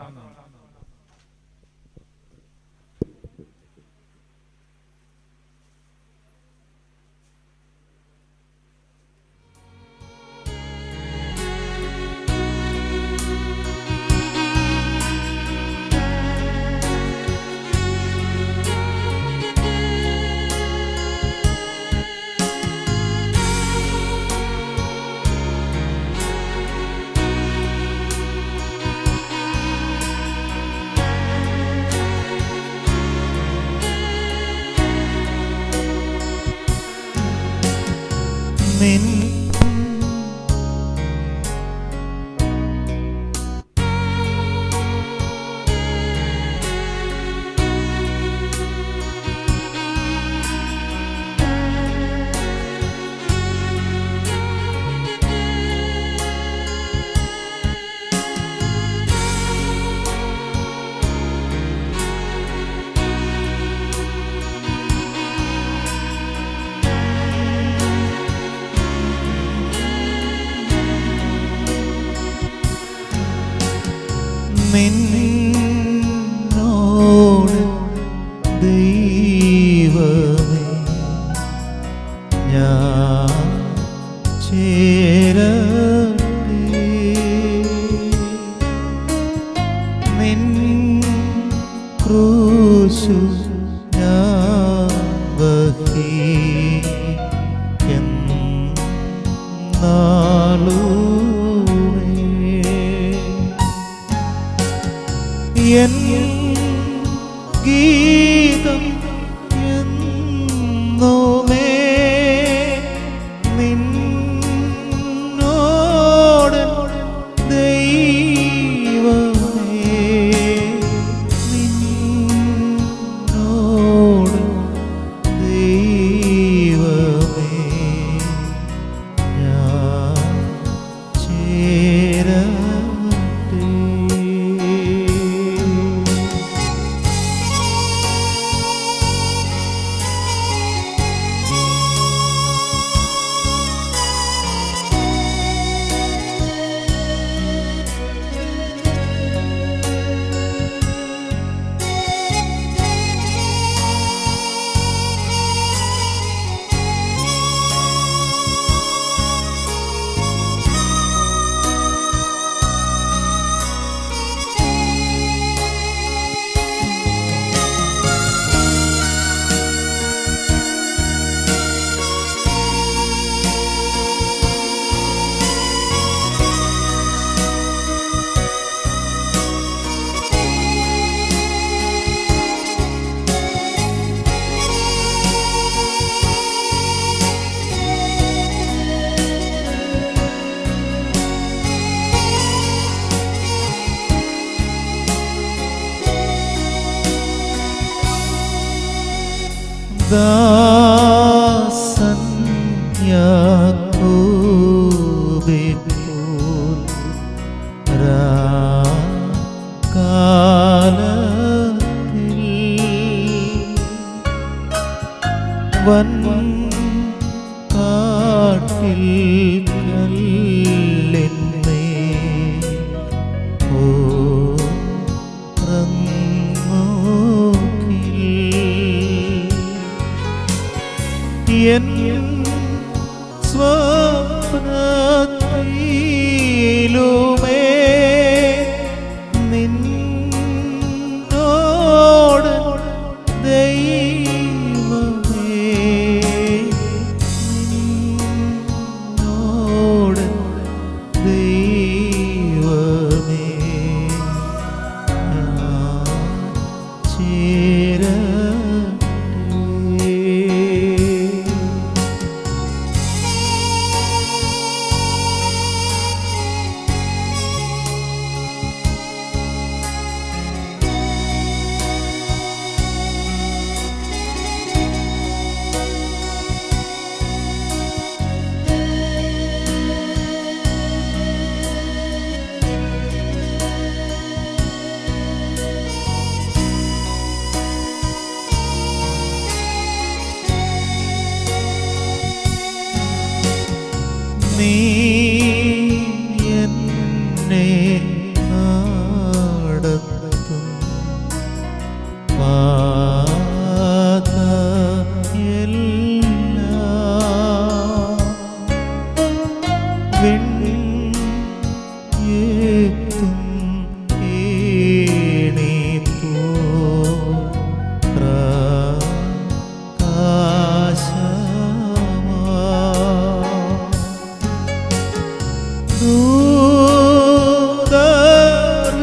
Speaker 1: നിൻ നിന്നോട് ദൈവമേ ഞാൻ ചേരട്ടെ നിൻ ക്രൂശു ഞാൻ വഹിക്കുന്നാളുവേ എൻ ഗീതം എന്നുമേ നിന്നോട് ദൈവമേ നിന്നോട് ദൈവമേ ഞാൻ ചേരട്ടെ ദാസൻ യാക്കോബിപ്പോൾ കാലത്തിൽ വൻ കാട്ടിൽ കല്ലെന്നേ ഓ എൻ സ്വപ്നത്തിലുമേ നിന്നോട് ദൈവമേ നിന്നോട് ദൈവമേ ഞാൻ ചേരട്ടെ നീ എന്നെ നടത്തും പാതയെല്ലാം വിണ്ണെത്തും ഏണിപ്പോ പ്രകാശമാ ദൂതർ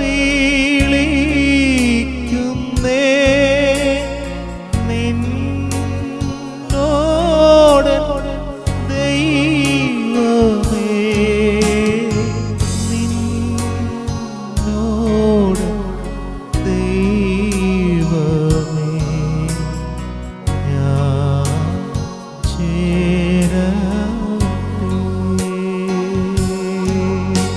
Speaker 1: വിളിക്കുന്നേ നിന്നോട് ദൈവമേ നിന്നോട് ദൈവമേ ഞാൻ ചേരട്ടെ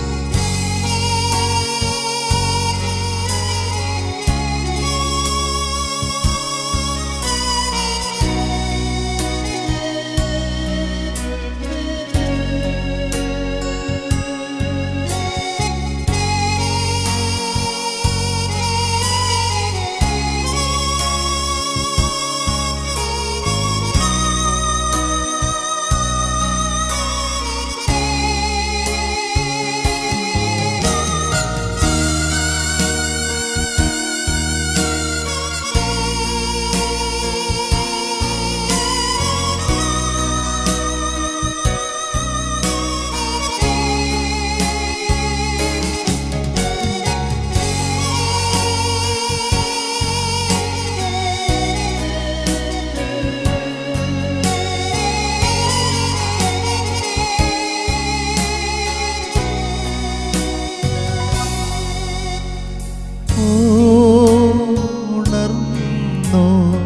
Speaker 1: ഉണർന്നു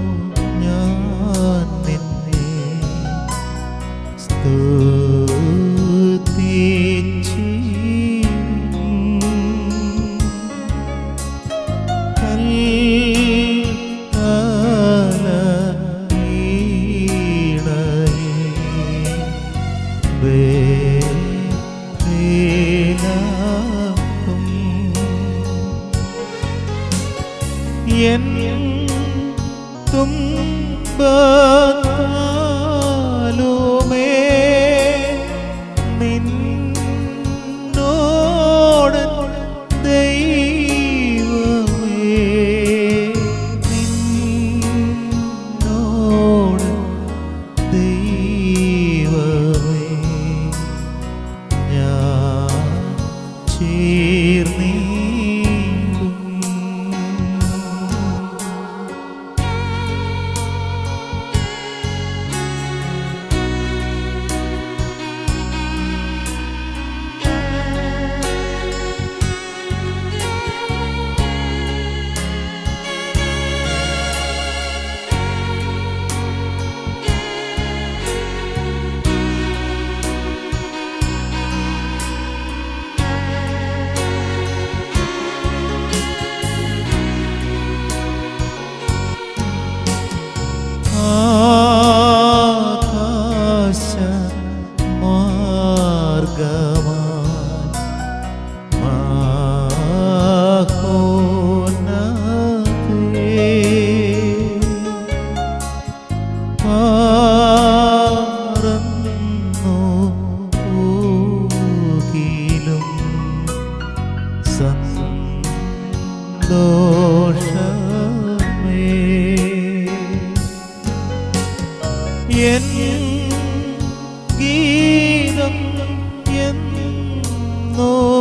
Speaker 1: ഞാൻ നിന്നെ സ്തുതിച്ചിടും. കൽക്കാല ഈണയിൽ വേലാപം എൻ തുമ്പത്താലുമേ നിന്നോട് ദൈവമേ നിന്നോട് ദൈവമേ ഞാൻ ചേർന്നിടും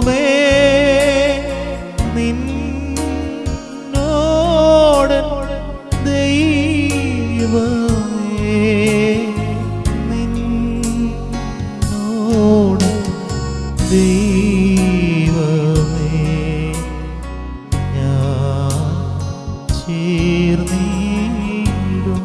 Speaker 1: നിന്നോടൻ ദൈവമേ നിന്നോടൻ ദൈവമേ ഞാൻ ചേർന്നിടും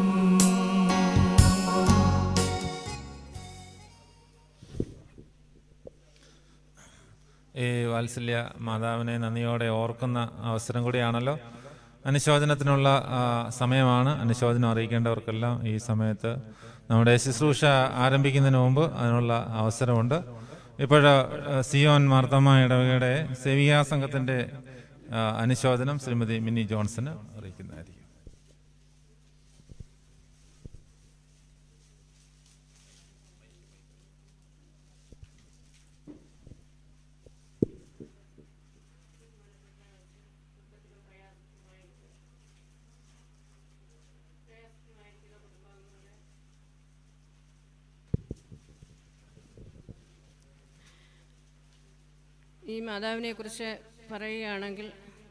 Speaker 7: ഈ വാത്സല്യ മാതാവിനെ നന്ദിയോടെ ഓർക്കുന്ന അവസരം കൂടിയാണല്ലോ അനുശോചനത്തിനുള്ള ആ, സമയമാണ് അനുശോചനം അറിയിക്കേണ്ടവർക്കെല്ലാം ഈ സമയത്ത് നമ്മുടെ ശുശ്രൂഷ ആരംഭിക്കുന്നതിന് മുമ്പ് അതിനുള്ള അവസരമുണ്ട് ഇപ്പോൾ സിയോൻ മാർത്തമ്മ ഇടവകയുടെ സേവികാ സംഘത്തിൻ്റെ ആ, അനുശോചനം ശ്രീമതി മിനി ജോൺസന് അറിയിക്കുന്നതായിരിക്കും
Speaker 8: ഈ മാതാവിനെ കുറിച്ച് പറയുകയാണെങ്കിൽ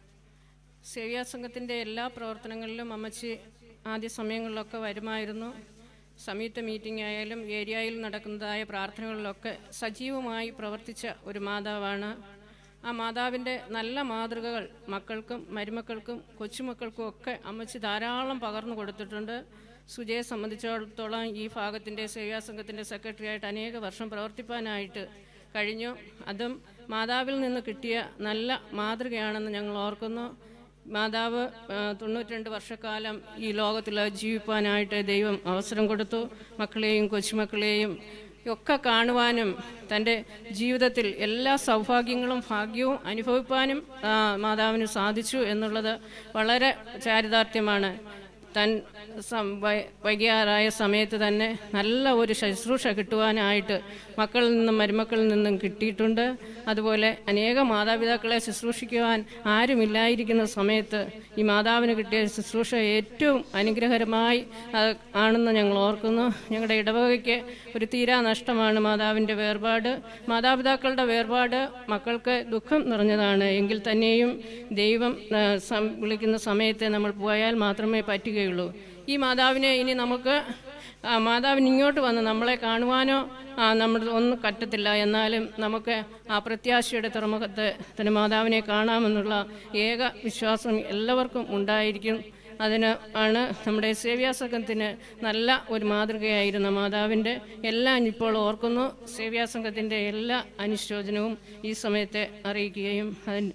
Speaker 8: സേവ്യാ സംഘത്തിൻ്റെ എല്ലാ പ്രവർത്തനങ്ങളിലും അമ്മച്ചി ആദ്യ സമയങ്ങളിലൊക്കെ വരുമായിരുന്നു സംയുക്ത മീറ്റിംഗ് ആയാലും ഏരിയയിൽ നടക്കുന്നതായ പ്രാർത്ഥനകളിലൊക്കെ സജീവമായി പ്രവർത്തിച്ച ഒരു മാതാവാണ് ആ മാതാവിൻ്റെ നല്ല മാതൃകകൾ മക്കൾക്കും മരുമക്കൾക്കും കൊച്ചുമക്കൾക്കും ഒക്കെ അമ്മച്ചി ധാരാളം പകർന്നു കൊടുത്തിട്ടുണ്ട് സുജയെ സംബന്ധിച്ചിടത്തോളം ഈ ഭാഗത്തിൻ്റെ സേവ്യാ സംഘത്തിൻ്റെ സെക്രട്ടറിയായിട്ട് അനേക വർഷം പ്രവർത്തിപ്പാനായിട്ട് കഴിഞ്ഞു അതും മാതാവിൽ നിന്ന് കിട്ടിയ നല്ല മാതൃകയാണെന്ന് ഞങ്ങൾ ഓർക്കുന്നു മാതാവ് ആ, തൊണ്ണൂറ്റിരണ്ട് വർഷക്കാലം ഈ ലോകത്തിൽ ജീവിപ്പാനായിട്ട് ദൈവം അവസരം കൊടുത്തു മക്കളെയും കൊച്ചുമക്കളെയും ഒക്കെ കാണുവാനും തൻ്റെ ജീവിതത്തിൽ എല്ലാ സൗഭാഗ്യങ്ങളും ഭാഗ്യവും അനുഭവിപ്പാനും ആ, മാതാവിന് സാധിച്ചു എന്നുള്ളത് വളരെ ചാരിതാർത്ഥ്യമാണ് തൻ സം- വൈ- വൈകിയാറായ സമയത്ത് തന്നെ നല്ല ഒരു ശുശ്രൂഷ കിട്ടുവാനായിട്ട് മക്കളിൽ നിന്നും മരുമക്കളിൽ നിന്നും കിട്ടിയിട്ടുണ്ട് അതുപോലെ അനേക മാതാപിതാക്കളെ ശുശ്രൂഷിക്കുവാൻ ആരുമില്ലായിരിക്കുന്ന സമയത്ത് ഈ മാതാവിന് കിട്ടിയ ശുശ്രൂഷ ഏറ്റവും അനുഗ്രഹകരമായി അത് ആണെന്ന് ഞങ്ങൾ ഓർക്കുന്നു ഞങ്ങളുടെ ഇടവകയ്ക്ക് ഒരു തീരാ നഷ്ടമാണ് മാതാവിൻ്റെ വേർപാട് മാതാപിതാക്കളുടെ വേർപാട് മക്കൾക്ക് ദുഃഖം നിറഞ്ഞതാണ് എങ്കിൽ തന്നെയും ദൈവം ആ, സം- വിളിക്കുന്ന സമയത്ത് നമ്മൾ പോയാൽ മാത്രമേ പറ്റുകയുള്ളൂ ഈ മാതാവിനെ ഇനി നമുക്ക് ആ, മാതാവിന് ഇങ്ങോട്ട് വന്ന് നമ്മളെ കാണുവാനോ ആ, നമ്മൾ ഒന്നും പറ്റത്തില്ല എന്നാലും നമുക്ക് ആ പ്രത്യാശയുടെ തുറമുഖത്ത് തന്നെ മാതാവിനെ കാണാമെന്നുള്ള ഏക വിശ്വാസം എല്ലാവർക്കും ഉണ്ടായിരിക്കും അതിന് ആണ് നമ്മുടെ സേവ്യാസംഘത്തിന് നല്ല ഒരു മാതൃകയായിരുന്ന മാതാവിൻ്റെ എല്ലാം ഇപ്പോൾ ഓർക്കുന്നു സേവ്യാസംഘത്തിൻ്റെ എല്ലാ അനുശോചനവും ഈ സമയത്തെ അറിയിക്കുകയും അതിന്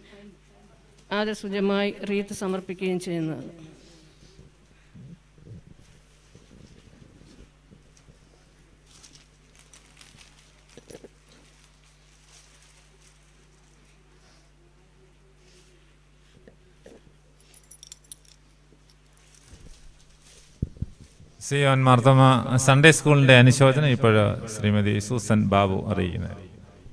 Speaker 8: ആദർശുജമായി റീത്ത് സമർപ്പിക്കുകയും ചെയ്യുന്നത്
Speaker 7: സിയോൻ മാർത്തമ സൺഡേ സ്കൂളിന്റെ അനുശോചനം ഇപ്പോൾ ശ്രീമതി സൂസൻ ബാബു അറിയിക്കുന്നത്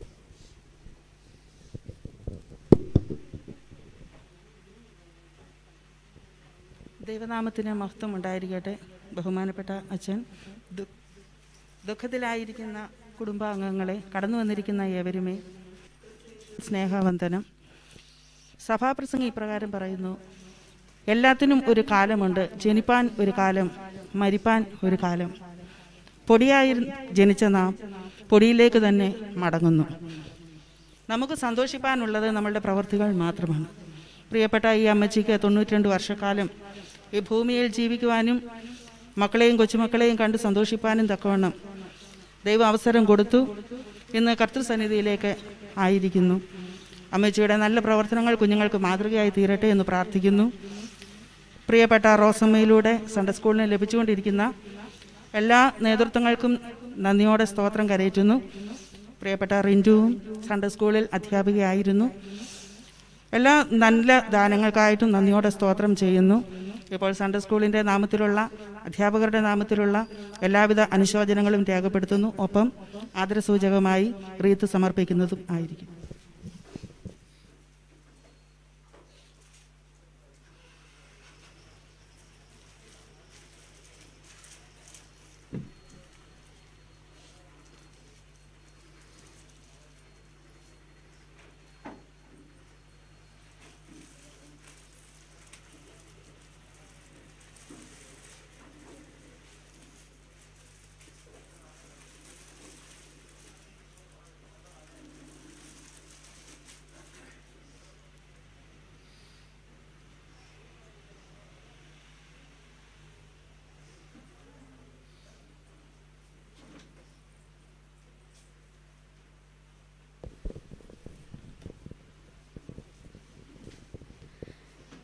Speaker 6: ദൈവനാമത്തിന് മഹത്വം ഉണ്ടായിരിക്കട്ടെ ബഹുമാനപ്പെട്ട അച്ഛൻ ദു- ദുഃഖത്തിലായിരിക്കുന്ന കുടുംബാംഗങ്ങളെ കടന്നു വന്നിരിക്കുന്ന ഏവരുമേ സ്നേഹവന്ദനം സഭാപ്രസംഗം ഇപ്രകാരം പറയുന്നു എല്ലാത്തിനും ഒരു കാലമുണ്ട് ജനിപ്പാൻ ഒരു കാലം മരിപ്പാൻ ഒരു കാലം പൊടിയായി ജനിച്ച നാം പൊടിയിലേക്ക് തന്നെ മടങ്ങുന്നു നമുക്ക് സന്തോഷിപ്പാനുള്ളത് നമ്മളുടെ പ്രവർത്തികൾ മാത്രമാണ് പ്രിയപ്പെട്ട ഈ അമ്മച്ചിക്ക് തൊണ്ണൂറ്റിരണ്ട് വർഷക്കാലം ഈ ഭൂമിയിൽ ജീവിക്കുവാനും മക്കളെയും കൊച്ചുമക്കളെയും കണ്ട് സന്തോഷിപ്പാനും തക്കവണ്ണം ദൈവം അവസരം കൊടുത്തു ഇന്ന് കർത്തൃസന്നിധിയിലേക്ക് ആയിരിക്കുന്നു അമ്മച്ചിയുടെ നല്ല പ്രവർത്തനങ്ങൾ കുഞ്ഞുങ്ങൾക്ക് മാതൃകയായി തീരട്ടെ എന്ന് പ്രാർത്ഥിക്കുന്നു പ്രിയപ്പെട്ട റോസമ്മയിലൂടെ സൺഡേ സ്കൂളിന് ലഭിച്ചുകൊണ്ടിരിക്കുന്ന എല്ലാ നേതൃത്വങ്ങൾക്കും നന്ദിയോടെ സ്തോത്രം കരയറ്റുന്നു പ്രിയപ്പെട്ട റിൻറ്റുവും സൺഡേ സ്കൂളിൽ അധ്യാപികയായിരുന്നു എല്ലാ നല്ല ദാനങ്ങൾക്കായിട്ടും നന്ദിയോടെ സ്തോത്രം ചെയ്യുന്നു ഇപ്പോൾ സൺഡേ സ്കൂളിൻ്റെ നാമത്തിലുള്ള അധ്യാപകരുടെ നാമത്തിലുള്ള എല്ലാവിധ അനുശോചനങ്ങളും രേഖപ്പെടുത്തുന്നു ഒപ്പം ആദരസൂചകമായി റീത്ത് സമർപ്പിക്കുന്നതും ആയിരിക്കും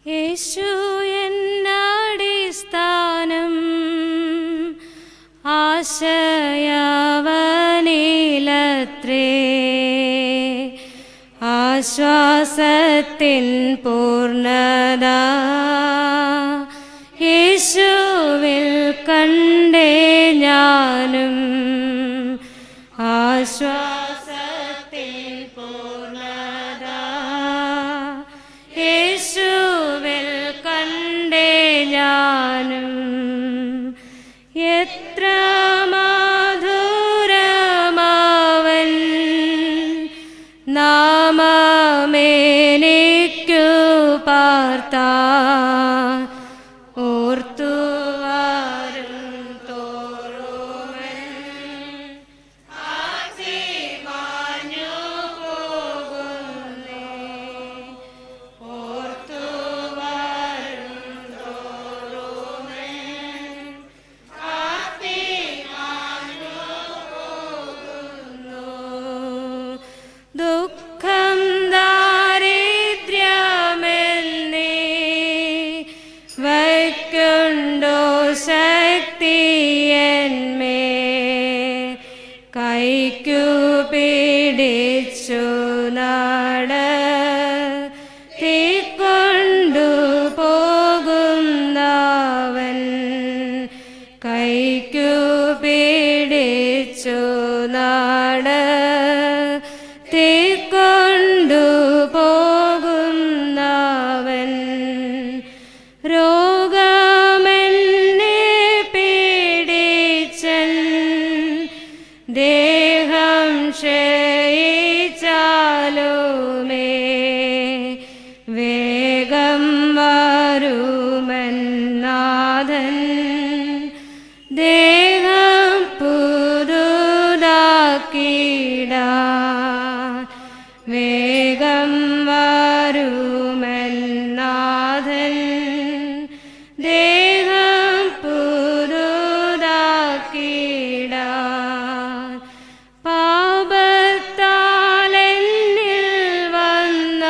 Speaker 2: യേശു എന്നടിസ്ഥാനം ആശയവനിലത്രേ ആശ്വാസത്തിൻ പൂർണ്ണത യേശുവിൽ കണ്ടേ ഞാനും ആശ്വാസത്തിൻ പൂർണ്ണത യേശുവിൽ കണ്ടേ ഞാനും എത്ര മധുരമാവൻ നാമമേനിക്കു പാർത്ത ഓർത്തുവാരും തോറുമൻ ആസിമാഞ്ഞു പോകുന്നേ ഓർത്തുവാരും തോറുമൻ ആസിമാഞ്ഞു പോകുന്നു ദുഃഖം ദാരിദ്ര്യമെന്നേ വയ്ക്കുണ്ടോ ശക്തിയന്മേ കൈക്കു പിടിച്ചു നാട തീക്കൊണ്ടു പോകുന്നവൻ കൈക്കു പിടിച്ചു നാട തീക്കൊണ്ടു പോകുന്നവൻ രോഗമെന്നെ പീഡിച്ചൻ ദേഹം ക്ഷയിച്ചാലുമേ വേഗം വരുമെന്നാഥൻ ദേഹം പുതുതാക്കിടാൻ വേഗം വരുമെന്നാഥൻ ദേഹം പുതുതാക്കിടാൻ പാപത്താലെന്നിൽ വന്ന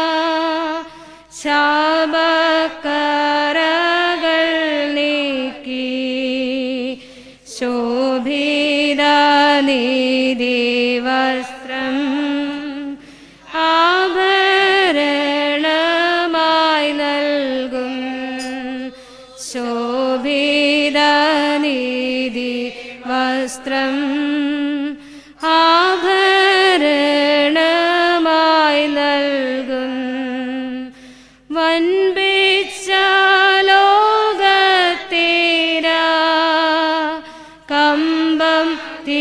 Speaker 2: ശാപക്കറകൾ നീക്കി ശോഭിത നീതി വസ്ത്രം ആഭരണമായി നൽകും ശോഭിത നീതി വസ്ത്രം ആഭരണമായി നൽകും വൻപിച്ച ലോകത്തീര കമ്പം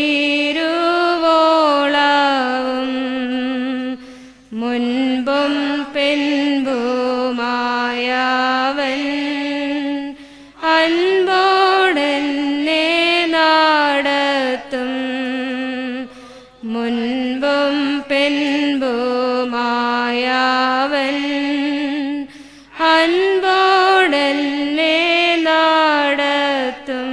Speaker 2: തീരുവോളവും മുൻപും പിൻപുമായവൻ അൻപോടെന്നെ നാടത്തും മുൻപും പിൻപുമായവൻ അൻപോടെന്നെ നാടത്തും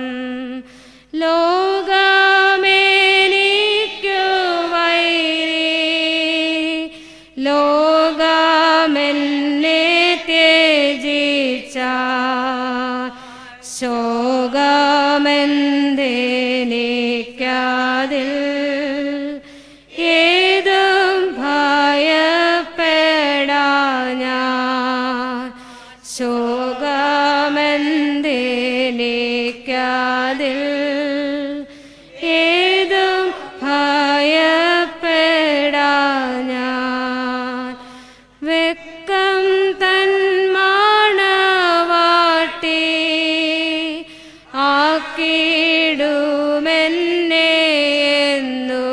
Speaker 2: ലോകമേനിക്കു വൈരി ലോകമെന്നെ ത്യജിച്ച ശോകമെന്തെനിക്കാതിൽ ഏതും ഭയപ്പെടാ ഞാൻ ശോകമെന്തെനിക്കാതിൽ ഏതും ഭയപ്പെടാ ഞാൻ വെക്കം തന്മാണവാട്ടി ആക്കിടുമെന്നെ എന്നു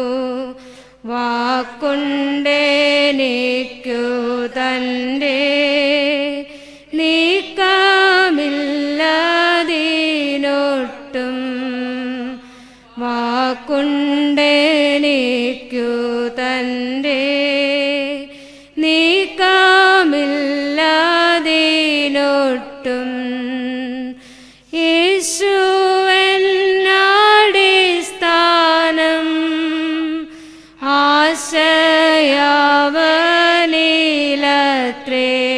Speaker 2: വാക്കുണ്ടെനിക്കു തൻ്റെ നീക്കമില്ലതിനൊട്ടും വാക്കുണ്ടെനിക്കു തൻ്റെ നീക്കമില്ലതിനൊട്ടും യേശുവെന്നടിസ്ഥാനം ആശയവനിലത്രേ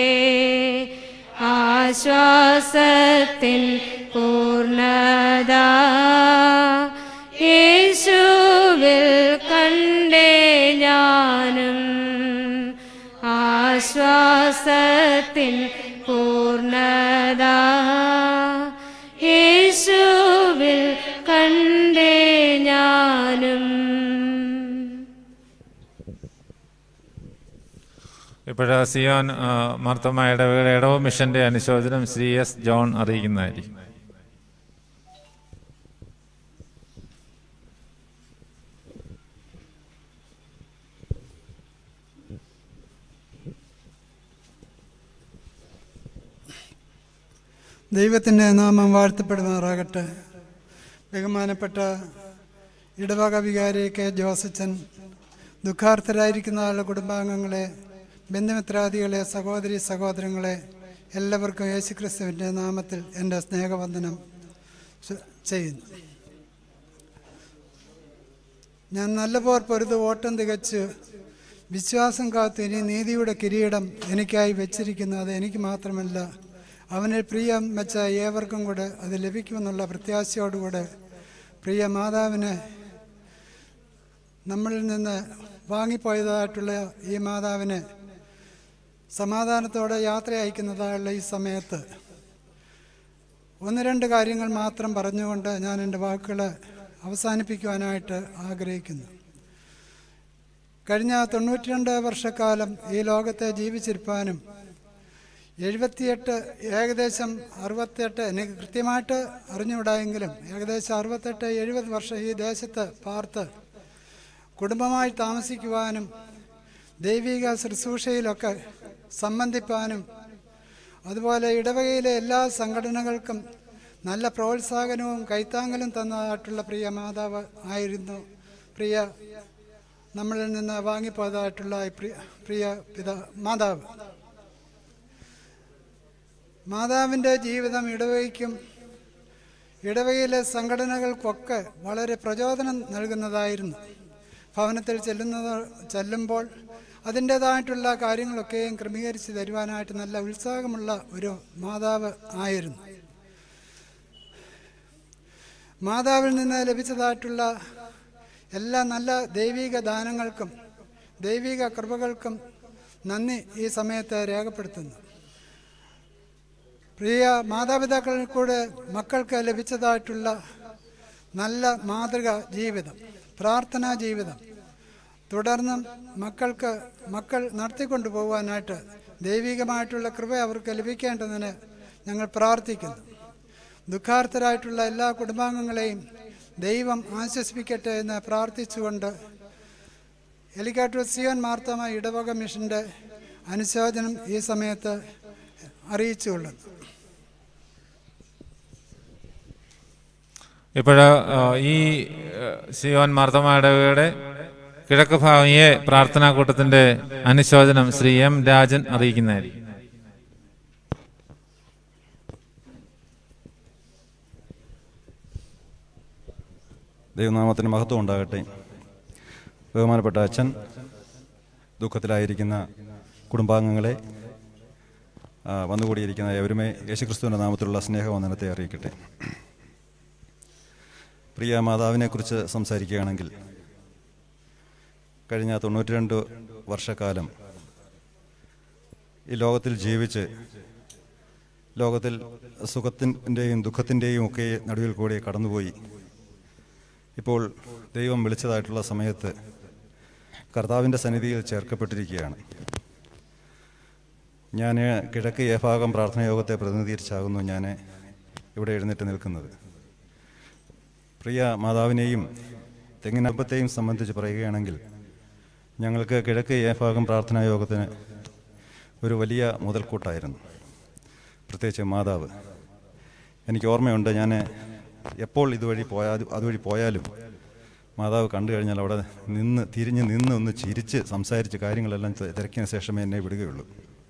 Speaker 2: ആശ്വാസത്തിൻ പൂർണ്ണത യേശുവിൽ കണ്ടേ ഞാനും ആശ്വാസത്തിൻ പൂർണ്ണത യേശുവിൽ കണ്ടേ ഞാനും
Speaker 7: ഇപ്പോഴ് സിയോൻ ആ, മാർത്തോമ ഇടവകയുടെ ഇടവ മിഷന്റെ അനുശോചനം ശ്രീ എസ് ജോൺ അറിയിക്കുന്നതായിരിക്കും
Speaker 9: ദൈവത്തിൻ്റെ നാമം വാഴ്ത്തപ്പെടുമാറാകട്ടെ ബഹുമാനപ്പെട്ട ഇടവക വികാരി കെ ജോസച്ചൻ ദുഃഖാർത്ഥരായിരിക്കുന്ന ആളുടെ കുടുംബാംഗങ്ങളെ ബന്ധുമിത്രാദികളെ സഹോദരി സഹോദരങ്ങളെ എല്ലാവർക്കും യേശുക്രിസ്തുവിൻ്റെ നാമത്തിൽ എൻ്റെ സ്നേഹവന്ദനം ചെ- ചെയ്യുന്നു ഞാൻ നല്ലപോർ പൊരുത് ഓട്ടം തികച്ച് വിശ്വാസം കാത്തു ഇനി നീതിയുടെ കിരീടം എനിക്കായി വെച്ചിരിക്കുന്നു അത് എനിക്ക് മാത്രമല്ല അവനിൽ പ്രിയം വെച്ച ഏവർക്കും കൂടെ അത് ലഭിക്കുമെന്നുള്ള പ്രത്യാശയോടുകൂടെ പ്രിയ മാതാവിനെ നമ്മളിൽ നിന്ന് വാങ്ങിപ്പോയതായിട്ടുള്ള ഈ മാതാവിനെ സമാധാനത്തോടെ യാത്ര അയക്കുന്നതായുള്ള ഈ സമയത്ത് ഒന്ന് രണ്ട് കാര്യങ്ങൾ മാത്രം പറഞ്ഞുകൊണ്ട് ഞാൻ എൻ്റെ വാക്കുകൾ അവസാനിപ്പിക്കുവാനായിട്ട് ആഗ്രഹിക്കുന്നു കഴിഞ്ഞ തൊണ്ണൂറ്റിരണ്ട് വർഷക്കാലം ഈ ലോകത്തെ ജീവിച്ചിരിപ്പാനും എഴുപത്തിയെട്ട് ഏകദേശം അറുപത്തെട്ട് എനിക്ക് കൃത്യമായിട്ട് അറിഞ്ഞുകൂടായെങ്കിലും ഏകദേശം അറുപത്തെട്ട് എഴുപത് വർഷം ഈ ദേശത്ത് പാർത്ത് കുടുംബമായി താമസിക്കുവാനും ദൈവിക ശുശ്രൂഷയിലൊക്കെ സംബന്ധിപ്പാനും അതുപോലെ ഇടവകയിലെ എല്ലാ സംഘടനകൾക്കും നല്ല പ്രോത്സാഹനവും കൈത്താങ്ങലും തന്നതായിട്ടുള്ള പ്രിയ മാതാവ് ആയിരുന്നു പ്രിയ നമ്മളിൽ നിന്ന് വാങ്ങിപ്പോയതായിട്ടുള്ള ഈ പ്രിയ പ്രിയ പിതാ മാതാവ് മാതാവിൻ്റെ ജീവിതം ഇടവകയ്ക്കും ഇടവകയിലെ സംഘടനകൾക്കൊക്കെ വളരെ പ്രചോദനം നൽകുന്നതായിരുന്നു ഭവനത്തിൽ ചെല്ലുന്നത് ചെല്ലുമ്പോൾ അതിൻ്റേതായിട്ടുള്ള കാര്യങ്ങളൊക്കെയും ക്രമീകരിച്ച് തരുവാനായിട്ട് നല്ല ഉത്സാഹമുള്ള ഒരു മാതാവ് ആയിരുന്നു മാതാവിൽ നിന്ന് ലഭിച്ചതായിട്ടുള്ള എല്ലാ നല്ല ദൈവിക ദാനങ്ങൾക്കും ദൈവിക കൃപകൾക്കും നന്ദി ഈ സമയത്ത് രേഖപ്പെടുത്തുന്നു പ്രിയ മാതാപിതാക്കളിൽ കൂടെ മക്കൾക്ക് ലഭിച്ചതായിട്ടുള്ള നല്ല മാതൃക ജീവിതം പ്രാർത്ഥനാ ജീവിതം തുടർന്നും മക്കൾക്ക് മക്കൾ നടത്തിക്കൊണ്ടു പോകുവാനായിട്ട് ദൈവികമായിട്ടുള്ള കൃപ അവർക്ക് ലഭിക്കേണ്ടതിന് ഞങ്ങൾ പ്രാർത്ഥിക്കുന്നു ദുഃഖാർത്ഥരായിട്ടുള്ള എല്ലാ കുടുംബാംഗങ്ങളെയും ദൈവം ആശ്വസിപ്പിക്കട്ടെ എന്ന് പ്രാർത്ഥിച്ചുകൊണ്ട് എലിക്കാട്ടൂർ സിയോൻ മാർത്തമ ഇടവക മിഷൻ്റെ അനുശോചനം ഈ സമയത്ത് അറിയിച്ചുകൊള്ളുന്നു
Speaker 7: ഇപ്പോഴ് ഈ ആ, സിയോൻ മാർത്തോമ ഇടവകയുടെ കിഴക്ക് ഭാഗിയെ പ്രാർത്ഥനാ കൂട്ടത്തിന്റെ അനുശോചനം ശ്രീ എം രാജൻ അറിയിക്കുന്നതായിരിക്കും
Speaker 10: ദൈവനാമത്തിന് മഹത്വം ഉണ്ടാകട്ടെ ബഹുമാനപ്പെട്ട അച്ഛൻ ദുഃഖത്തിലായിരിക്കുന്ന കുടുംബാംഗങ്ങളെ ആ, വന്നുകൂടിയിരിക്കുന്ന എവരുമേ യേശുക്രിസ്തുവിൻ്റെ നാമത്തിലുള്ള സ്നേഹവന്ദനത്തെ അറിയിക്കട്ടെ പ്രിയ മാതാവിനെക്കുറിച്ച് സംസാരിക്കുകയാണെങ്കിൽ കഴിഞ്ഞ തൊണ്ണൂറ്റി രണ്ട് വർഷക്കാലം ഈ ലോകത്തിൽ ജീവിച്ച് ലോകത്തിൽ സുഖത്തിൻ്റെയും ദുഃഖത്തിൻ്റെയും ഒക്കെ നടുവിൽ കൂടി കടന്നുപോയി ഇപ്പോൾ ദൈവം വിളിച്ചതായിട്ടുള്ള സമയത്ത് കർത്താവിൻ്റെ സന്നിധിയിൽ ചേർക്കപ്പെട്ടിരിക്കുകയാണ് ഞാൻ കിഴക്ക് എ ഭാഗം പ്രാർത്ഥനാ യോഗത്തെ പ്രതിനിധീകരിച്ചാകുന്നു ഞാൻ ഇവിടെ എഴുന്നേറ്റ് നിൽക്കുന്നത് പ്രിയ മാതാവിനെയും തെങ്ങിനപ്പത്തെയും സംബന്ധിച്ച് പറയുകയാണെങ്കിൽ ഞങ്ങൾക്ക് കിഴക്ക് എ ഭാഗം പ്രാർത്ഥനാ യോഗത്തിന് ഒരു വലിയ മുതൽക്കൂട്ടായിരുന്നു പ്രത്യേകിച്ച് മാതാവ് എനിക്ക് ഓർമ്മയുണ്ട് ഞാൻ എപ്പോൾ ഇതുവഴി പോയാൽ അതുവഴി പോയാലും മാതാവ് കണ്ടു കഴിഞ്ഞാൽ അവിടെ നിന്ന് തിരിഞ്ഞ് നിന്ന് ഒന്ന് ചിരിച്ച് സംസാരിച്ച് കാര്യങ്ങളെല്ലാം തി- തിരക്കിയ ശേഷമേ എന്നെ വിടുകയുള്ളൂ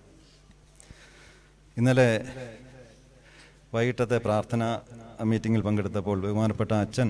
Speaker 10: ഇന്നലെ വൈകിട്ടത്തെ പ്രാർത്ഥന മീറ്റിങ്ങിൽ പങ്കെടുത്തപ്പോൾ ബഹുമാനപ്പെട്ട അച്ഛൻ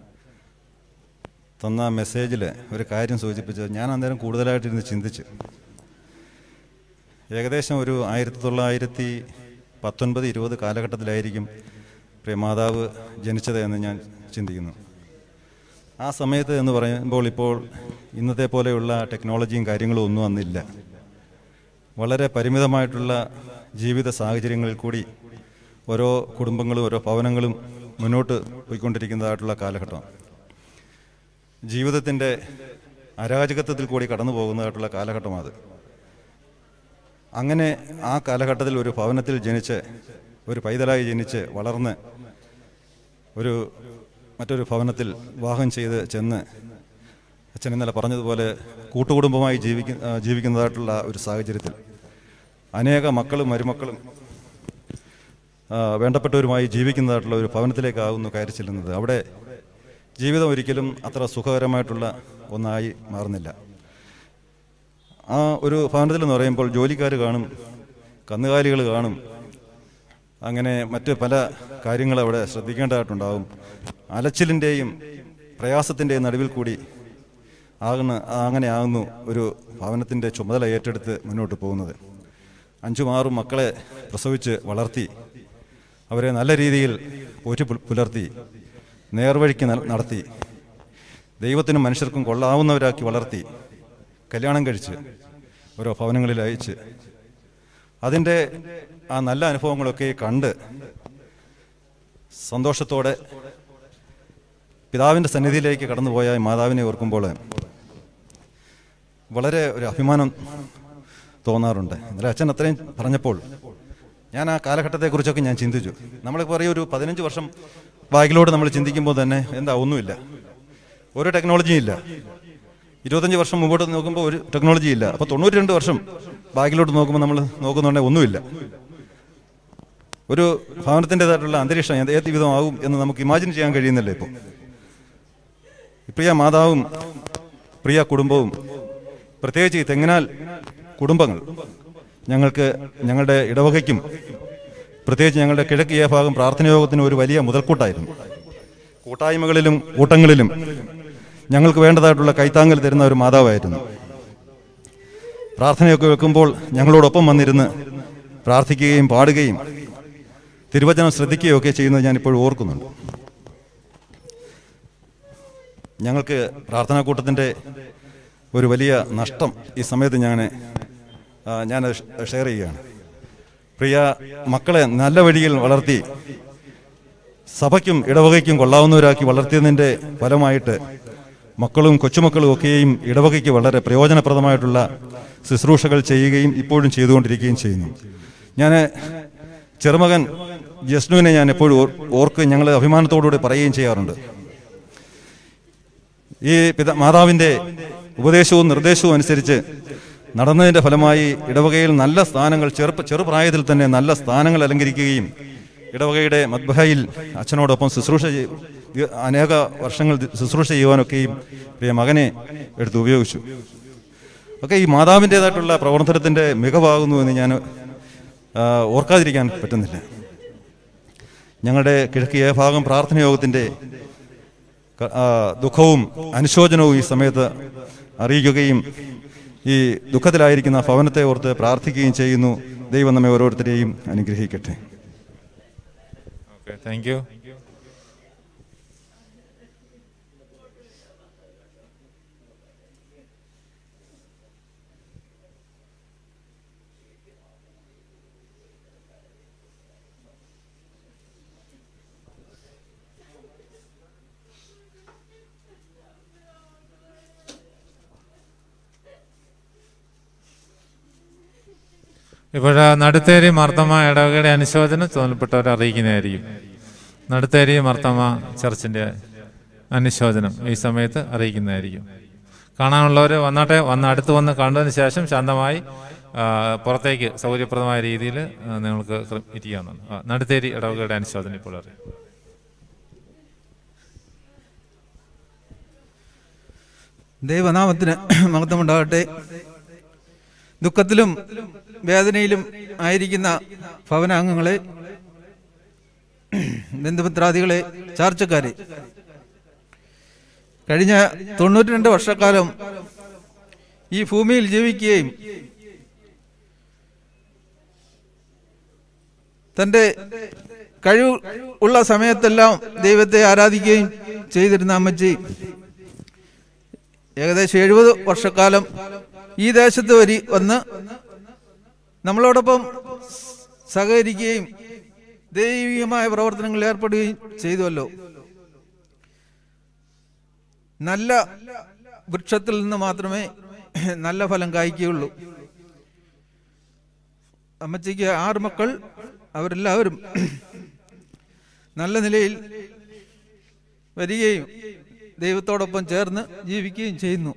Speaker 10: തന്ന മെസ്സേജിൽ ഒരു കാര്യം സൂചിപ്പിച്ചത് ഞാൻ അന്നേരം കൂടുതലായിട്ടിരുന്ന് ചിന്തിച്ചു ഏകദേശം ഒരു ആയിരത്തി തൊള്ളായിരത്തി പത്തൊൻപത് ഇരുപത് കാലഘട്ടത്തിലായിരിക്കും പ്രിയ മാതാവ് ജനിച്ചത് എന്ന് ഞാൻ ചിന്തിക്കുന്നു ആ സമയത്ത് എന്ന് പറയുമ്പോൾ ഇപ്പോൾ ഇന്നത്തെ പോലെയുള്ള ടെക്നോളജിയും കാര്യങ്ങളും ഒന്നും അന്നില്ല വളരെ പരിമിതമായിട്ടുള്ള ജീവിത സാഹചര്യങ്ങളിൽ കൂടി ഓരോ കുടുംബങ്ങളും ഓരോ ഭവനങ്ങളും മുന്നോട്ട് പോയിക്കൊണ്ടിരിക്കുന്നതായിട്ടുള്ള കാലഘട്ടം ജീവിതത്തിൻ്റെ അരാജകത്വത്തിൽ കൂടി കടന്നു പോകുന്നതായിട്ടുള്ള കാലഘട്ടമാണ് അത് അങ്ങനെ ആ കാലഘട്ടത്തിൽ ഒരു ഭവനത്തിൽ ജനിച്ച് ഒരു പൈതലായി ജനിച്ച് വളർന്ന് ഒരു മറ്റൊരു ഭവനത്തിൽ വിവാഹം ചെയ്ത് ചെന്ന് അച്ഛൻ ഇന്നലെ പറഞ്ഞതുപോലെ കൂട്ടുകുടുംബമായി ജീവിക്ക ആ, ജീവിക്കുന്നതായിട്ടുള്ള ഒരു സാഹചര്യത്തിൽ അനേക മക്കളും മരുമക്കളും ആ, വേണ്ടപ്പെട്ടവരുമായി ജീവിക്കുന്നതായിട്ടുള്ള ഒരു ഭവനത്തിലേക്കാവുന്നു കയറി ചെല്ലുന്നത് അവിടെ ജീവിതം ഒരിക്കലും അത്ര സുഖകരമായിട്ടുള്ള ഒന്നായി മാറുന്നില്ല ആ ഒരു ഭവനത്തിൽ എന്ന് പറയുമ്പോൾ ജോലിക്കാർ കാണും കന്നുകാലികൾ കാണും അങ്ങനെ മറ്റ് പല കാര്യങ്ങൾ അവിടെ ശ്രദ്ധിക്കേണ്ടതായിട്ടുണ്ടാവും അലച്ചിലിൻ്റെയും പ്രയാസത്തിൻ്റെയും നടുവിൽ കൂടി ആകുന്ന അങ്ങനെ ആകുന്നു ഒരു ഭവനത്തിൻ്റെ ചുമതല ഏറ്റെടുത്ത് മുന്നോട്ട് പോകുന്നത് അഞ്ചും ആറും മക്കളെ പ്രസവിച്ച് വളർത്തി അവരെ നല്ല രീതിയിൽ പോറ്റി പുൽ- പുലർത്തി നേർവഴിക്ക് ന- നടത്തി ദൈവത്തിനും മനുഷ്യർക്കും കൊള്ളാവുന്നവരാക്കി വളർത്തി കല്യാണം കഴിച്ച് ഓരോ ഭവനങ്ങളിൽ അയച്ച് അതിൻ്റെ ആ നല്ല അനുഭവങ്ങളൊക്കെ കണ്ട് സന്തോഷത്തോടെ പിതാവിൻ്റെ സന്നിധിയിലേക്ക് കടന്നുപോയ ഈ മാതാവിനെ ഓർക്കുമ്പോൾ വളരെ ഒരു അഭിമാനം തോന്നാറുണ്ട് എന്നാലും അച്ഛൻ അത്രയും പറഞ്ഞപ്പോൾ ഞാൻ ആ കാലഘട്ടത്തെക്കുറിച്ചൊക്കെ ഞാൻ ചിന്തിച്ചു നമ്മളിപ്പോൾ പറയും ഒരു പതിനഞ്ച് വർഷം ബാക്കിലോട്ട് നമ്മൾ ചിന്തിക്കുമ്പോൾ തന്നെ എന്താ ഒന്നുമില്ല ഒരു ടെക്നോളജിയും ഇല്ല ഇരുപത്തഞ്ച് വർഷം മുമ്പോട്ട് നോക്കുമ്പോൾ ഒരു ടെക്നോളജി ഇല്ല അപ്പോൾ തൊണ്ണൂറ്റി രണ്ട് വർഷം ബാക്കിലോട്ട് നോക്കുമ്പോൾ നമ്മൾ നോക്കുന്നുണ്ടെങ്കിൽ ഒന്നുമില്ല ഒരു ഭവനത്തിൻ്റെതായിട്ടുള്ള അന്തരീക്ഷം ഏത് ഏത് വിധമാകും എന്ന് നമുക്ക് ഇമാജിൻ ചെയ്യാൻ കഴിയുന്നില്ല ഇപ്പോൾ പ്രിയ മാതാവും പ്രിയ കുടുംബവും പ്രത്യേകിച്ച് ഈ തെങ്ങനാൽ കുടുംബങ്ങൾ ഞങ്ങൾക്ക് ഞങ്ങളുടെ ഇടവകയ്ക്കും പ്രത്യേകിച്ച് ഞങ്ങളുടെ കിഴക്കിയ ഭാഗം പ്രാർത്ഥനയോഗത്തിന് ഒരു വലിയ മുതൽക്കൂട്ടായിരുന്നു കൂട്ടായ്മകളിലും കൂട്ടങ്ങളിലും ഞങ്ങൾക്ക് വേണ്ടതായിട്ടുള്ള കൈത്താങ്ങൽ തരുന്ന ഒരു മാതാവായിരുന്നു പ്രാർത്ഥനയൊക്കെ വെക്കുമ്പോൾ ഞങ്ങളോടൊപ്പം വന്നിരുന്ന് പ്രാർത്ഥിക്കുകയും പാടുകയും തിരുവചനം ശ്രദ്ധിക്കുകയും ഒക്കെ ചെയ്യുന്നത് ഞാനിപ്പോൾ ഓർക്കുന്നുണ്ട് ഞങ്ങൾക്ക് പ്രാർത്ഥനാക്കൂട്ടത്തിൻ്റെ ഒരു വലിയ നഷ്ടം ഈ സമയത്ത് ഞാൻ ആ, ഞാനത് ഷ- ഷെയർ ചെയ്യുകയാണ് പ്രിയ മക്കളെ നല്ല വഴിയിൽ വളർത്തി സഭയ്ക്കും ഇടവകയ്ക്കും കൊള്ളാവുന്നവരാക്കി വളർത്തിയതിൻ്റെ ഫലമായിട്ട് മക്കളും കൊച്ചുമക്കളും ഒക്കെയും ഇടവകയ്ക്ക് വളരെ പ്രയോജനപ്രദമായിട്ടുള്ള ശുശ്രൂഷകൾ ചെയ്യുകയും ഇപ്പോഴും ചെയ്തുകൊണ്ടിരിക്കുകയും ചെയ്യുന്നു ഞാൻ ചെറുമകൻ ജസ്നുവിനെ ഞാൻ എപ്പോഴും ഓർ- ഓർക്കുകയും ഞങ്ങൾ അഭിമാനത്തോടുകൂടി പറയുകയും ചെയ്യാറുണ്ട് ഈ പിത മാതാവിൻ്റെ ഉപദേശവും നിർദ്ദേശവും അനുസരിച്ച് നടന്നതിൻ്റെ ഫലമായി ഇടവകയിൽ നല്ല സ്ഥാനങ്ങൾ ചെറുപ്പ ചെറുപ്രായത്തിൽ തന്നെ നല്ല സ്ഥാനങ്ങൾ അലങ്കരിക്കുകയും ഇടവകയുടെ മദ്ബഹയിൽ അച്ഛനോടൊപ്പം ശുശ്രൂഷ ചെയ്- ദീ- അനേക വർഷങ്ങൾ ദി- ശുശ്രൂഷ ചെയ്യുവാനൊക്കെയും പ്രിയ മകനെ എടുത്ത് ഉപയോഗിച്ചു ഒക്കെ ഈ മാതാവിൻ്റേതായിട്ടുള്ള പ്രവർത്തനത്തിൻ്റെ മികവാകുന്നു എന്ന് ഞാൻ ആ, ഓർക്കാതിരിക്കാൻ പറ്റുന്നില്ല ഞങ്ങളുടെ കിഴക്കിയ ഭാഗം പ്രാർത്ഥന യോഗത്തിൻ്റെ ക- ആ, ദുഃഖവും അനുശോചനവും ഈ സമയത്ത് അറിയിക്കുകയും ഈ ദുഃഖത്തിലായിരിക്കുന്ന ഭവനത്തെ ഓർത്ത് പ്രാർത്ഥിക്കുകയും ചെയ്യുന്നു ദൈവം നമ്മെ ഓരോരുത്തരെയും അനുഗ്രഹിക്കട്ടെ
Speaker 7: ഓക്കെ താങ്ക് യു ഇപ്പോൾ നടുത്തേരി മർത്തമ്മ ഇടവകയുടെ അനുശോചനം ചുമതലപ്പെട്ടവരെ അറിയിക്കുന്നതായിരിക്കും നടുത്തേരി മർത്തമ്മ ചർച്ചിന്റെ അനുശോചനം ഈ സമയത്ത് അറിയിക്കുന്നതായിരിക്കും കാണാനുള്ളവർ വന്നാട്ടെ വന്ന് അടുത്ത് വന്ന് കണ്ടതിന് ശേഷം ശാന്തമായി ആ, പുറത്തേക്ക് സൗകര്യപ്രദമായ രീതിയിൽ നിങ്ങൾക്ക് ക്ര- ഇരിക്കാവുന്നതാണ് ആ, നടുത്തേരി ഇടവകയുടെ അനുശോചനം ഇപ്പോൾ അറിയാം
Speaker 11: ദൈവനാമത്തിന് മഹത്വമുണ്ടാകട്ടെ ദുഃഖത്തിലും വേദനയിലും ആയിരിക്കുന്ന ഭവനാംഗങ്ങളെ ബന്ധുമിത്രാദികളെ ചാർച്ചക്കാരെ കഴിഞ്ഞ തൊണ്ണൂറ്റി രണ്ട് വർഷക്കാലം ഈ ഭൂമിയിൽ ജീവിക്കുകയും തൻ്റെ കഴിവ് ഉള്ള സമയത്തെല്ലാം ദൈവത്തെ ആരാധിക്കുകയും ചെയ്തിരുന്ന അമ്മച്ചി ഏകദേശം എഴുപത് വർഷക്കാലം ഈ ദേശത്ത് വരി വന്ന് നമ്മളോടൊപ്പം സഹകരിക്കുകയും ദൈവികമായ പ്രവർത്തനങ്ങളിൽ ഏർപ്പെടുകയും ചെയ്തുവല്ലോ നല്ല വൃക്ഷത്തിൽ നിന്ന് മാത്രമേ നല്ല ഫലം കായ്ക്കുകയുള്ളൂ അമ്മച്ചിക്ക് ആറ് മക്കൾ അവരെല്ലാവരും നല്ല നിലയിൽ വരികയും ദൈവത്തോടൊപ്പം ചേർന്ന് ജീവിക്കുകയും ചെയ്യുന്നു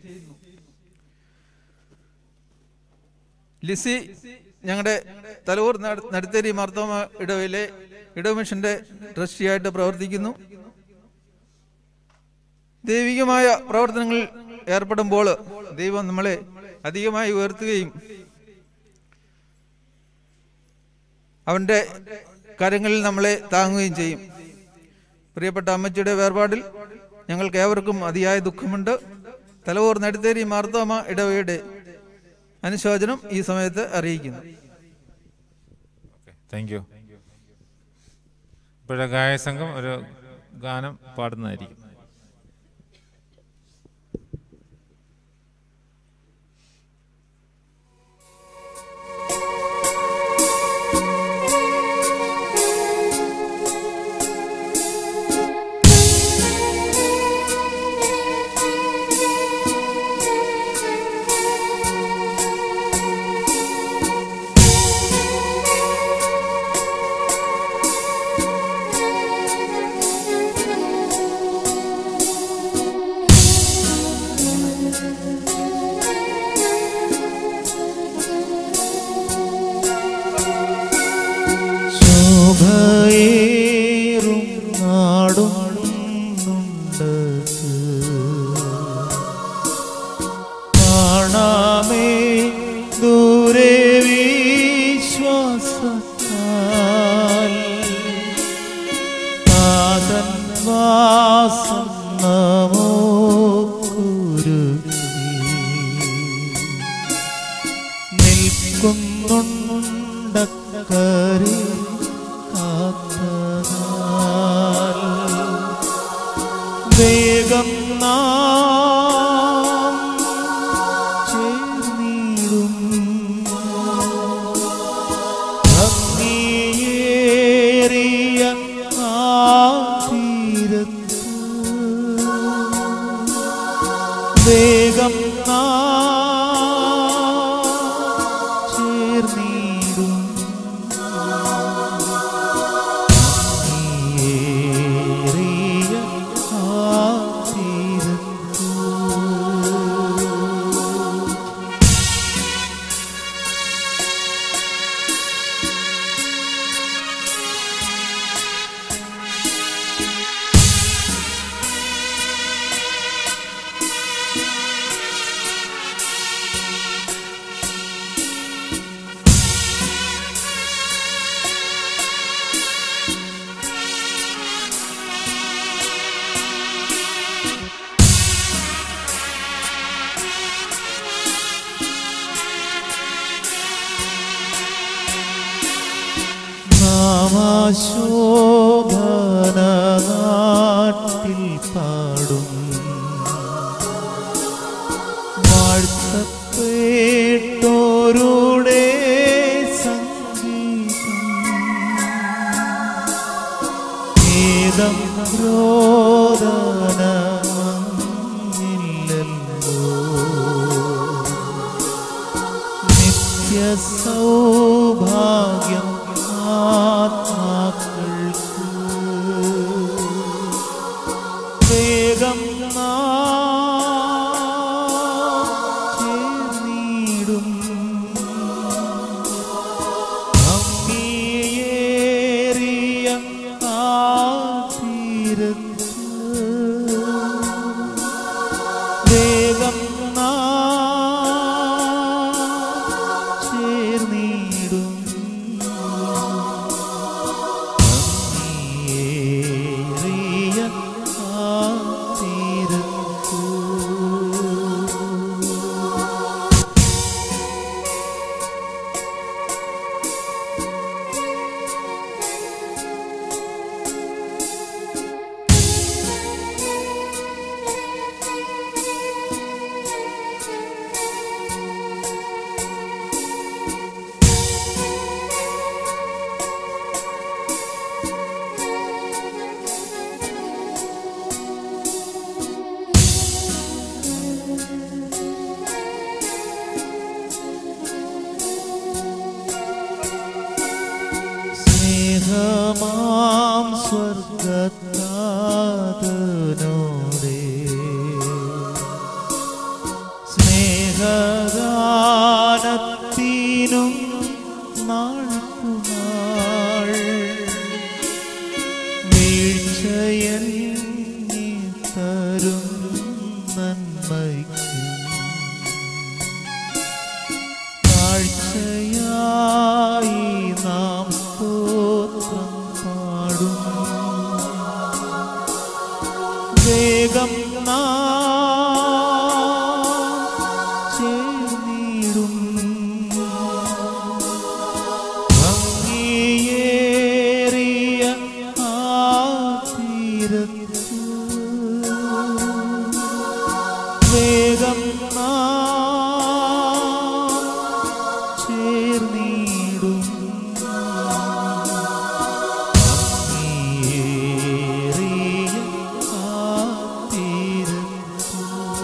Speaker 11: ലിസി ഞങ്ങളുടെ തലൂർ നട്- നടുത്തേരി മാർത്തോമ ഇടവയിലെ ഇടവമിഷന്റെ ട്രസ്റ്റിയായിട്ട് പ്രവർത്തിക്കുന്നു ദൈവികമായ പ്രവർത്തനങ്ങളിൽ ഏർപ്പെടുമ്പോൾ ദൈവം നമ്മളെ അധികമായി ഉയർത്തുകയും അവൻ്റെ കരങ്ങളിൽ നമ്മളെ താങ്ങുകയും ചെയ്യും പ്രിയപ്പെട്ട അമ്മച്ചിയുടെ വേർപാടിൽ ഞങ്ങൾക്ക് ഏവർക്കും അതിയായ ദുഃഖമുണ്ട് തലവൂർ നടുത്തേരി മാർത്തോമ ഇടവയുടെ അനുശോചനം ഈ സമയത്ത് അറിയിക്കുന്നു
Speaker 7: താങ്ക് യു ഇപ്പോഴെ ഗായകസംഘം ഒരു ഗാനം പാടുന്നതായിരിക്കും
Speaker 1: ശോഭയേറും നാടും ഉണ്ട് കാണാമേ ദൂരെ വിശ്വാസത്താൽ നാഥൻ വാസം നിൽക്കുന്നുണ്ടക്കരെ കാത്തതാൽ വേഗം നാം ചേർന്നിടും ഭംഗിയേറിയ ആ തീരത്ത് വേഗം നാം ചേർന്നിടും ഭംഗിയേറിയ ആ തീരത്ത് നാമാശോഭന നാട്ടിൽ പാടും വാഴ്ത്തപ്പെട്ടോരുടെ സംഗീതം ഏതം നിത്യ സൗഭാഗ്യം ആത്മാക്കൾക്ക് വേഗം ചേർന്നിടും ഭംഗിയേറിയ ആ തീരത്ത് വേഗം ചേർന്നിടും സ്നേഹമാം സ്വർഗത്താതനോടെ സ്നേഹഗാനത്തിനും നാൾക്കുനാൾ വീഴ്ചയെന്നെ തരും നന്മയ്ക്കും കാഴ്ചയായി നാം സ്തോത്രം പാടും വേഗം നാം ചേർന്നിടും ഭംഗിയേറിയ ആ തീരത്ത് വേഗം നാം ചേർന്നിടും ഭംഗിയേറിയ ആ തീരത്ത്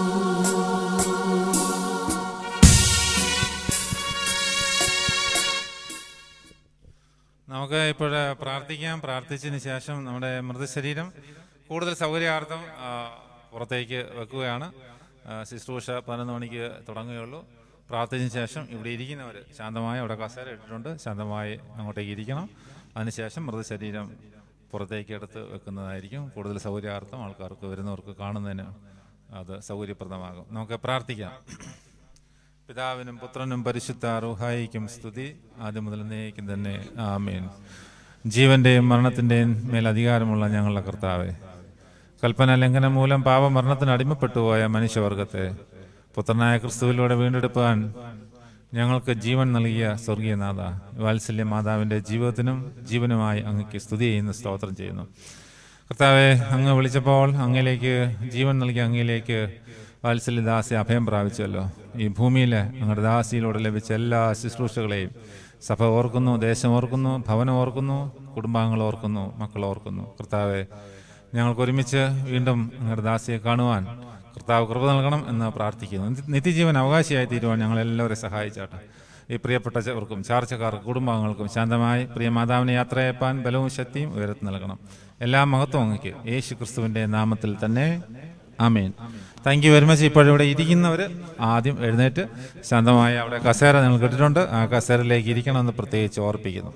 Speaker 7: നമുക്ക് ഇപ്പോൾ പ്രാർത്ഥിക്കാം പ്രാർത്ഥിച്ചതിന് ശേഷം നമ്മുടെ മൃതശരീരം കൂടുതൽ സൗകര്യാർത്ഥം ആ, പുറത്തേക്ക് വെക്കുകയാണ് ആ, ശുശ്രൂഷ പതിനൊന്ന് മണിക്ക് തുടങ്ങുകയുള്ളൂ പ്രാർത്ഥിച്ചതിന് ശേഷം ഇവിടെ ഇരിക്കുന്നവർ ശാന്തമായി അവിടെ കസേര ഇട്ടിട്ടുണ്ട് ശാന്തമായി അങ്ങോട്ടേക്ക് ഇരിക്കണം അതിനുശേഷം മൃതശരീരം പുറത്തേക്ക് എടുത്ത് വെക്കുന്നതായിരിക്കും കൂടുതൽ സൗകര്യാർത്ഥം ആൾക്കാർക്ക് വരുന്നവർക്ക് കാണുന്നതിന് അത് സൗകര്യപ്രദമാകും നമുക്ക് പ്രാർത്ഥിക്കാം പിതാവിനും പുത്രനും പരിശുദ്ധ റുഹായിക്കും സ്തുതി ആദ്യം മുതൽ എന്നേക്കും തന്നെ ആമേൻ ജീവന്റെയും മരണത്തിന്റെയും മേൽ അധികാരമുള്ള ഞങ്ങളുടെ കർത്താവെ കൽപ്പന ലംഘനം മൂലം പാപമരണത്തിന് അടിമപ്പെട്ടുപോയ മനുഷ്യവർഗത്തെ പുത്രനായ ക്രിസ്തുവിലൂടെ വീണ്ടെടുപ്പാൻ ഞങ്ങൾക്ക് ജീവൻ നൽകിയ സ്വർഗീയനാഥ വാത്സല്യ മാതാവിന്റെ ജീവിതത്തിനും ജീവനുമായി അങ്ങക്ക് സ്തുതി ചെയ്യുന്ന സ്തോത്രം ചെയ്യുന്നു കർത്താവെ അങ്ങ് വിളിച്ചപ്പോൾ അങ്ങയിലേക്ക് ജീവൻ നൽകിയ അങ്ങയിലേക്ക് വാത്സല്യദാസി അഭയം പ്രാപിച്ചല്ലോ ഈ ഭൂമിയിലെ അങ്ങയുടെ ദാസിയിലൂടെ ലഭിച്ച എല്ലാ ശുശ്രൂഷകളെയും സഭ ഓർക്കുന്നു ദേശം ഓർക്കുന്നു ഭവനം ഓർക്കുന്നു കുടുംബാംഗങ്ങൾ ഓർക്കുന്നു മക്കൾ ഓർക്കുന്നു കർത്താവെ ഞങ്ങൾക്ക് ഒരുമിച്ച് വീണ്ടും അങ്ങയുടെ ദാസിയെ കാണുവാൻ കർത്താവ് കൃപ നൽകണം എന്ന് പ്രാർത്ഥിക്കുന്നു നിത്യ- നിത്യജീവൻ അവകാശിയായി തീരുവാൻ ഞങ്ങളെല്ലാവരെയും സഹായിച്ചാട്ടെ ഈ പ്രിയപ്പെട്ടവർക്കും ചാർച്ചക്കാർക്കും കുടുംബാംഗങ്ങൾക്കും ശാന്തമായി പ്രിയ മാതാവിനെ യാത്രയപ്പാൻ ബലവും ശക്തിയും ഉയരത്തി നൽകണം എല്ലാ മഹത്വം അങ്ങക്ക് യേശു ക്രിസ്തുവിന്റെ നാമത്തിൽ തന്നെ amen thank you very much ഇപ്പോഴിവിടെ ഇരിക്കുന്നവർ ആദ്യം എഴുന്നേറ്റ് ശാന്തമായി അവിടെ കസേര നിങ്ങൾ കിട്ടിയിട്ടുണ്ട് ആ കസേരയിലേക്ക് ഇരിക്കണമെന്ന് പ്രത്യേകിച്ച് ഓർപ്പിക്കുന്നു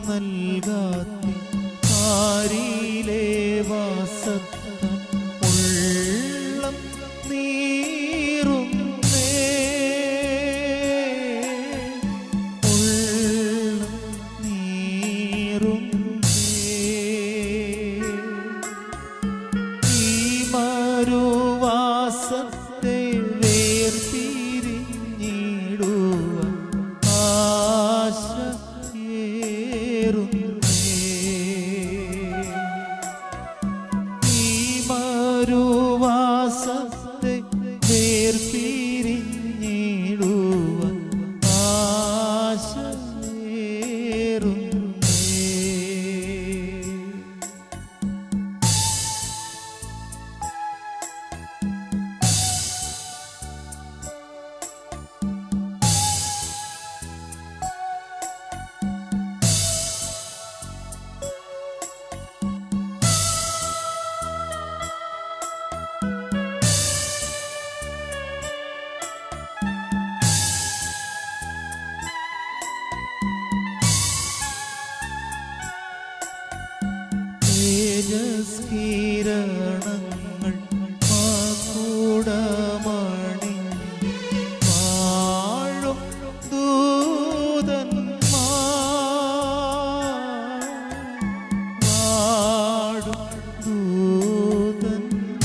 Speaker 1: നൽകാത്തി ആരിയിലെ വാസത്താൽ ഉള്ളം നീറുന്നേ ഉള്ളം നീറുന്നേ ഈ മരുവാസത്തെ വേർപിരിഞ്ഞിടുവാൻ ആശയേറുന്നേ ഈ മരുവാസത്തെ വേർപിരിഞ്ഞിടുവാൻ ആശയേറുന്നേ തേജസ്കിരണങ്ങൾ മാകൂടമണി വാഴും ദൂതന്മാർ വാഴും ദൂതന്മാർ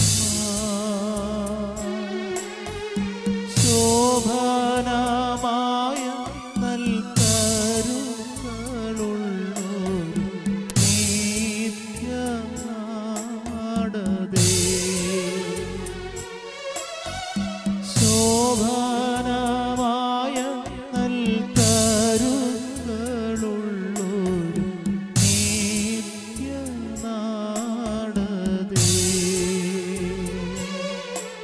Speaker 1: ശോഭനമായ നൽകരുകളുള്ളൊരു നിത്യനാടതേ ശോഭനമായ നൽകരുകളുള്ളൊരു നിത്യനാടതേ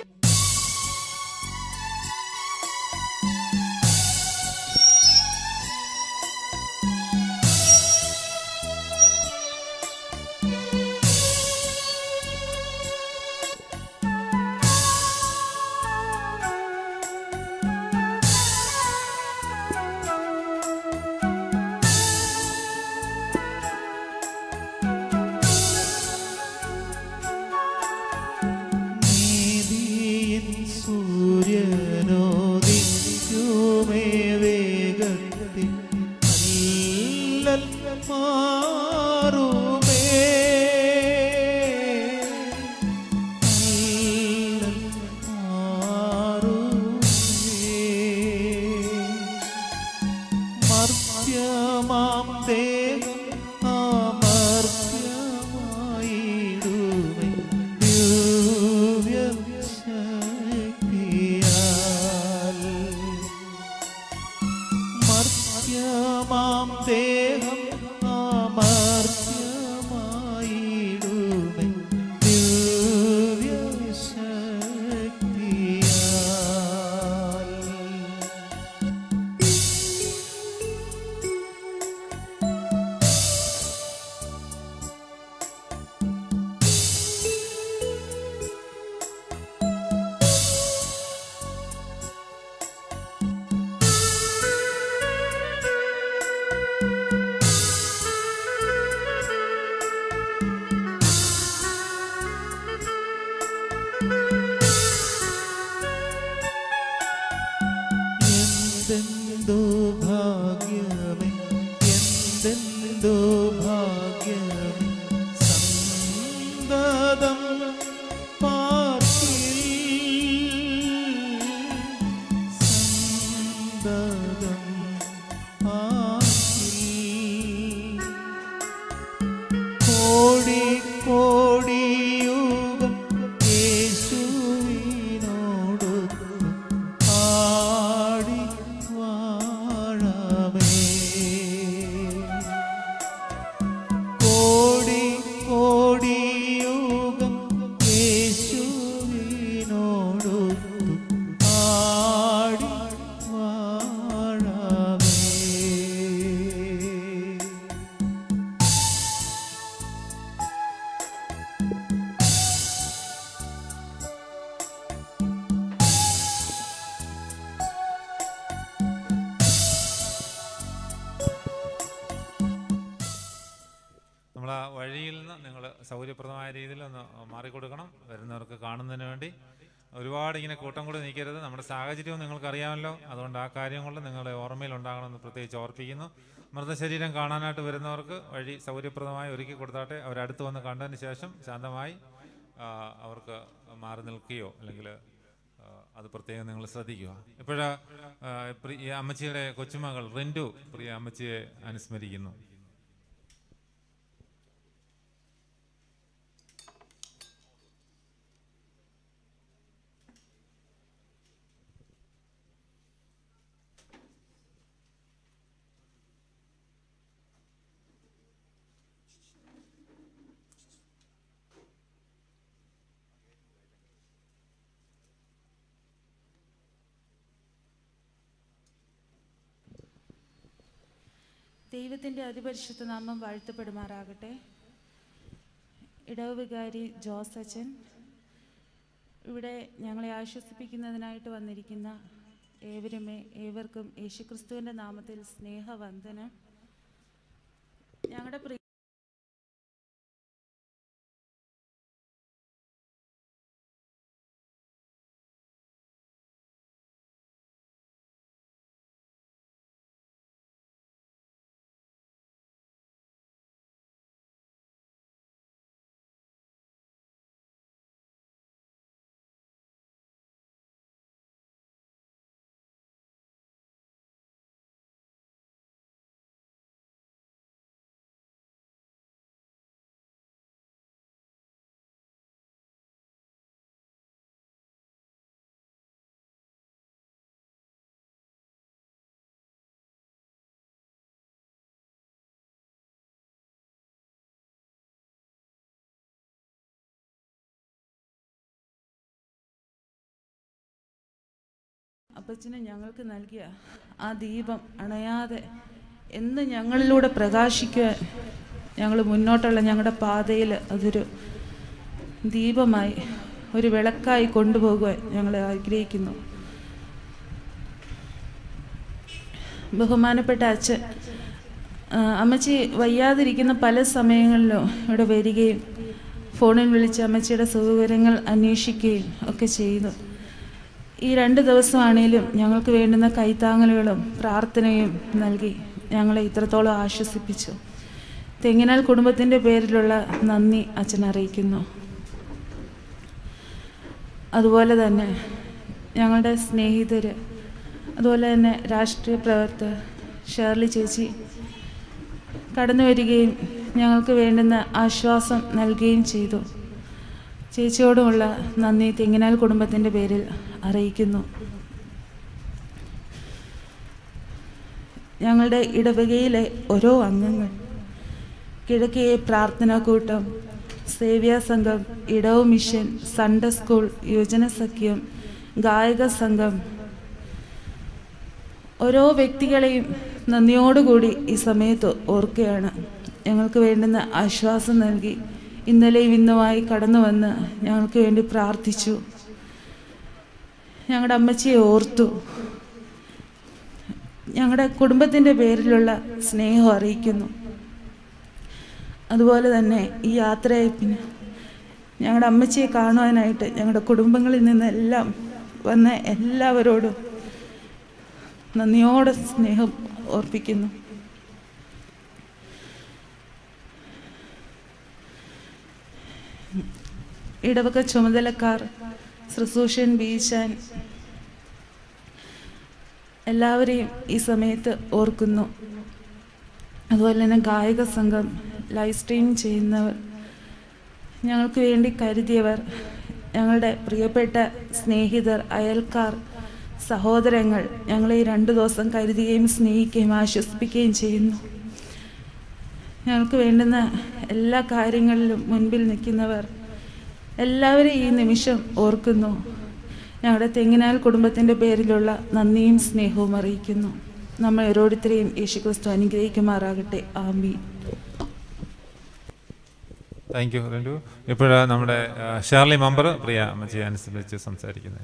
Speaker 7: സൗകര്യപ്രദമായ രീതിയിൽ ഒന്ന് മാറിക്കൊടുക്കണം വരുന്നവർക്ക് കാണുന്നതിന് വേണ്ടി ഒരുപാട് ഇങ്ങനെ കൂട്ടം കൂടി നിൽക്കരുത് നമ്മുടെ സാഹചര്യവും നിങ്ങൾക്കറിയാമല്ലോ അതുകൊണ്ട് ആ കാര്യം കൊണ്ട് നിങ്ങളുടെ ഓർമ്മയിൽ ഉണ്ടാകണമെന്ന് പ്രത്യേകിച്ച് ഓർപ്പിക്കുന്നു മൃതശരീരം കാണാനായിട്ട് വരുന്നവർക്ക് വഴി സൗകര്യപ്രദമായി ഒരുക്കി കൊടുത്താട്ടെ അവരടുത്ത് വന്ന് കണ്ടതിന് ശേഷം ശാന്തമായി ആ, അവർക്ക് മാറി നിൽക്കുകയോ അല്ലെങ്കിൽ ആ, അത് പ്രത്യേകം നിങ്ങൾ ശ്രദ്ധിക്കുക ഇപ്പോഴ ഈ അമ്മച്ചിയുടെ കൊച്ചുമകൾ റിൻഡു പ്രിയ അമ്മച്ചിയെ അനുസ്മരിക്കുന്നു
Speaker 12: ദൈവത്തിൻ്റെ അതിപരിശുദ്ധ നാമം വാഴ്ത്തപ്പെടുമാറാകട്ടെ ഇടവ് വികാരി ജോസ് അച്ചൻ ഇവിടെ ഞങ്ങളെ ആശ്വസിപ്പിക്കുന്നതിനായിട്ട് വന്നിരിക്കുന്ന ഏവരുമേ ഏവർക്കും യേശുക്രിസ്തുവിൻ്റെ നാമത്തിൽ സ്നേഹവന്ദനം ഞങ്ങളുടെ പ്രിയ അപ്പച്ചന് ഞങ്ങൾക്ക് നൽകിയ ആ ദീപം അണയാതെ എന്ന് ഞങ്ങളിലൂടെ പ്രകാശിക്കുവാൻ ഞങ്ങൾ മുന്നോട്ടുള്ള ഞങ്ങളുടെ പാതയിൽ അതൊരു ദീപമായി ഒരു വിളക്കായി കൊണ്ടുപോകുവാൻ ഞങ്ങൾ ആഗ്രഹിക്കുന്നു ബഹുമാനപ്പെട്ട അച്ഛൻ ആ, അമ്മച്ചി വയ്യാതിരിക്കുന്ന പല സമയങ്ങളിലും ഇവിടെ വരികയും ഫോണിൽ വിളിച്ച് അമ്മച്ചിയുടെ സുഖവിവരങ്ങൾ അന്വേഷിക്കുകയും ഒക്കെ ചെയ്തു ഈ രണ്ട് ദിവസമാണേലും ഞങ്ങൾക്ക് വേണ്ടുന്ന കൈത്താങ്ങലുകളും പ്രാർത്ഥനയും നൽകി ഞങ്ങളെ ഇത്രത്തോളം ആശ്വസിപ്പിച്ചു തെങ്ങിനാൽ കുടുംബത്തിൻ്റെ പേരിലുള്ള നന്ദി അച്ഛൻ അറിയിക്കുന്നു അതുപോലെ തന്നെ ഞങ്ങളുടെ സ്നേഹിതർ അതുപോലെ തന്നെ രാഷ്ട്രീയ പ്രവർത്തകർ ഷേർലി ചേച്ചി കടന്നു വരികയും ഞങ്ങൾക്ക് വേണ്ടുന്ന ആശ്വാസം നൽകുകയും ചെയ്തു ചേച്ചിയോടുമുള്ള നന്ദി തെങ്ങിനാൽ കുടുംബത്തിൻ്റെ പേരിൽ അറിയിക്കുന്നു ഞങ്ങളുടെ ഇടവകയിലെ ഓരോ അംഗങ്ങൾ കിഴക്കേ പ്രാർത്ഥനാ കൂട്ടം സേവ്യ സംഘം ഇടവ് മിഷൻ സൺഡേ സ്കൂൾ യുവജന സഖ്യം ഗായക സംഘം ഓരോ വ്യക്തികളെയും നന്ദിയോടുകൂടി ഈ സമയത്ത് ഓർക്കുകയാണ് ഞങ്ങൾക്ക് വേണ്ടുന്ന ആശ്വാസം നൽകി ഇന്നലെയും ഇന്നുമായി കടന്നു വന്ന് ഞങ്ങൾക്ക് വേണ്ടി പ്രാർത്ഥിച്ചു ഞങ്ങളുടെ അമ്മച്ചിയെ ഓർത്തു ഞങ്ങളുടെ കുടുംബത്തിൻ്റെ പേരിലുള്ള സ്നേഹം അറിയിക്കുന്നു അതുപോലെ തന്നെ ഈ യാത്രയപ്പിന് ഞങ്ങളുടെ അമ്മച്ചിയെ കാണുവാനായിട്ട് ഞങ്ങളുടെ കുടുംബങ്ങളിൽ നിന്നെല്ലാം വന്ന എല്ലാവരോടും നന്ദിയോടെ സ്നേഹം ഓർപ്പിക്കുന്നു ഇടവക ചുമതലക്കാർ ശ്രീസൂഷൻ ബീച്ചാൻ എല്ലാവരെയും ഈ സമയത്ത് ഓർക്കുന്നു അതുപോലെ തന്നെ ഗായക സംഘം ലൈവ് സ്ട്രീം ചെയ്യുന്നവർ ഞങ്ങൾക്ക് വേണ്ടി കരുതിയവർ ഞങ്ങളുടെ പ്രിയപ്പെട്ട സ്നേഹിതർ അയൽക്കാർ സഹോദരങ്ങൾ ഞങ്ങളെ ഈ രണ്ട് ദിവസം കരുതുകയും സ്നേഹിക്കുകയും ആശ്വസിപ്പിക്കുകയും ചെയ്യുന്നു ഞങ്ങൾക്ക് വേണ്ടുന്ന എല്ലാ കാര്യങ്ങളിലും മുൻപിൽ നിൽക്കുന്നവർ എല്ലാവരെയും ഈ നിമിഷം ഓർക്കുന്നു ഞങ്ങളുടെ തെങ്ങിനാൽ കുടുംബത്തിൻ്റെ പേരിലുള്ള നന്ദിയും സ്നേഹവും അറിയിക്കുന്നു നമ്മൾ ഓരോരുത്തരെയും യേശുക്രിസ്തു അനുഗ്രഹിക്കുമാറാകട്ടെ ആമീൻ
Speaker 7: താങ്ക് യു രണ്ടു ഇപ്പോൾ നമ്മുടെ ആ, ഷേർലി മെമ്പർ പ്രിയ അമ്മച്ചിയെ അനുസരിച്ച് സംസാരിക്കുന്നത്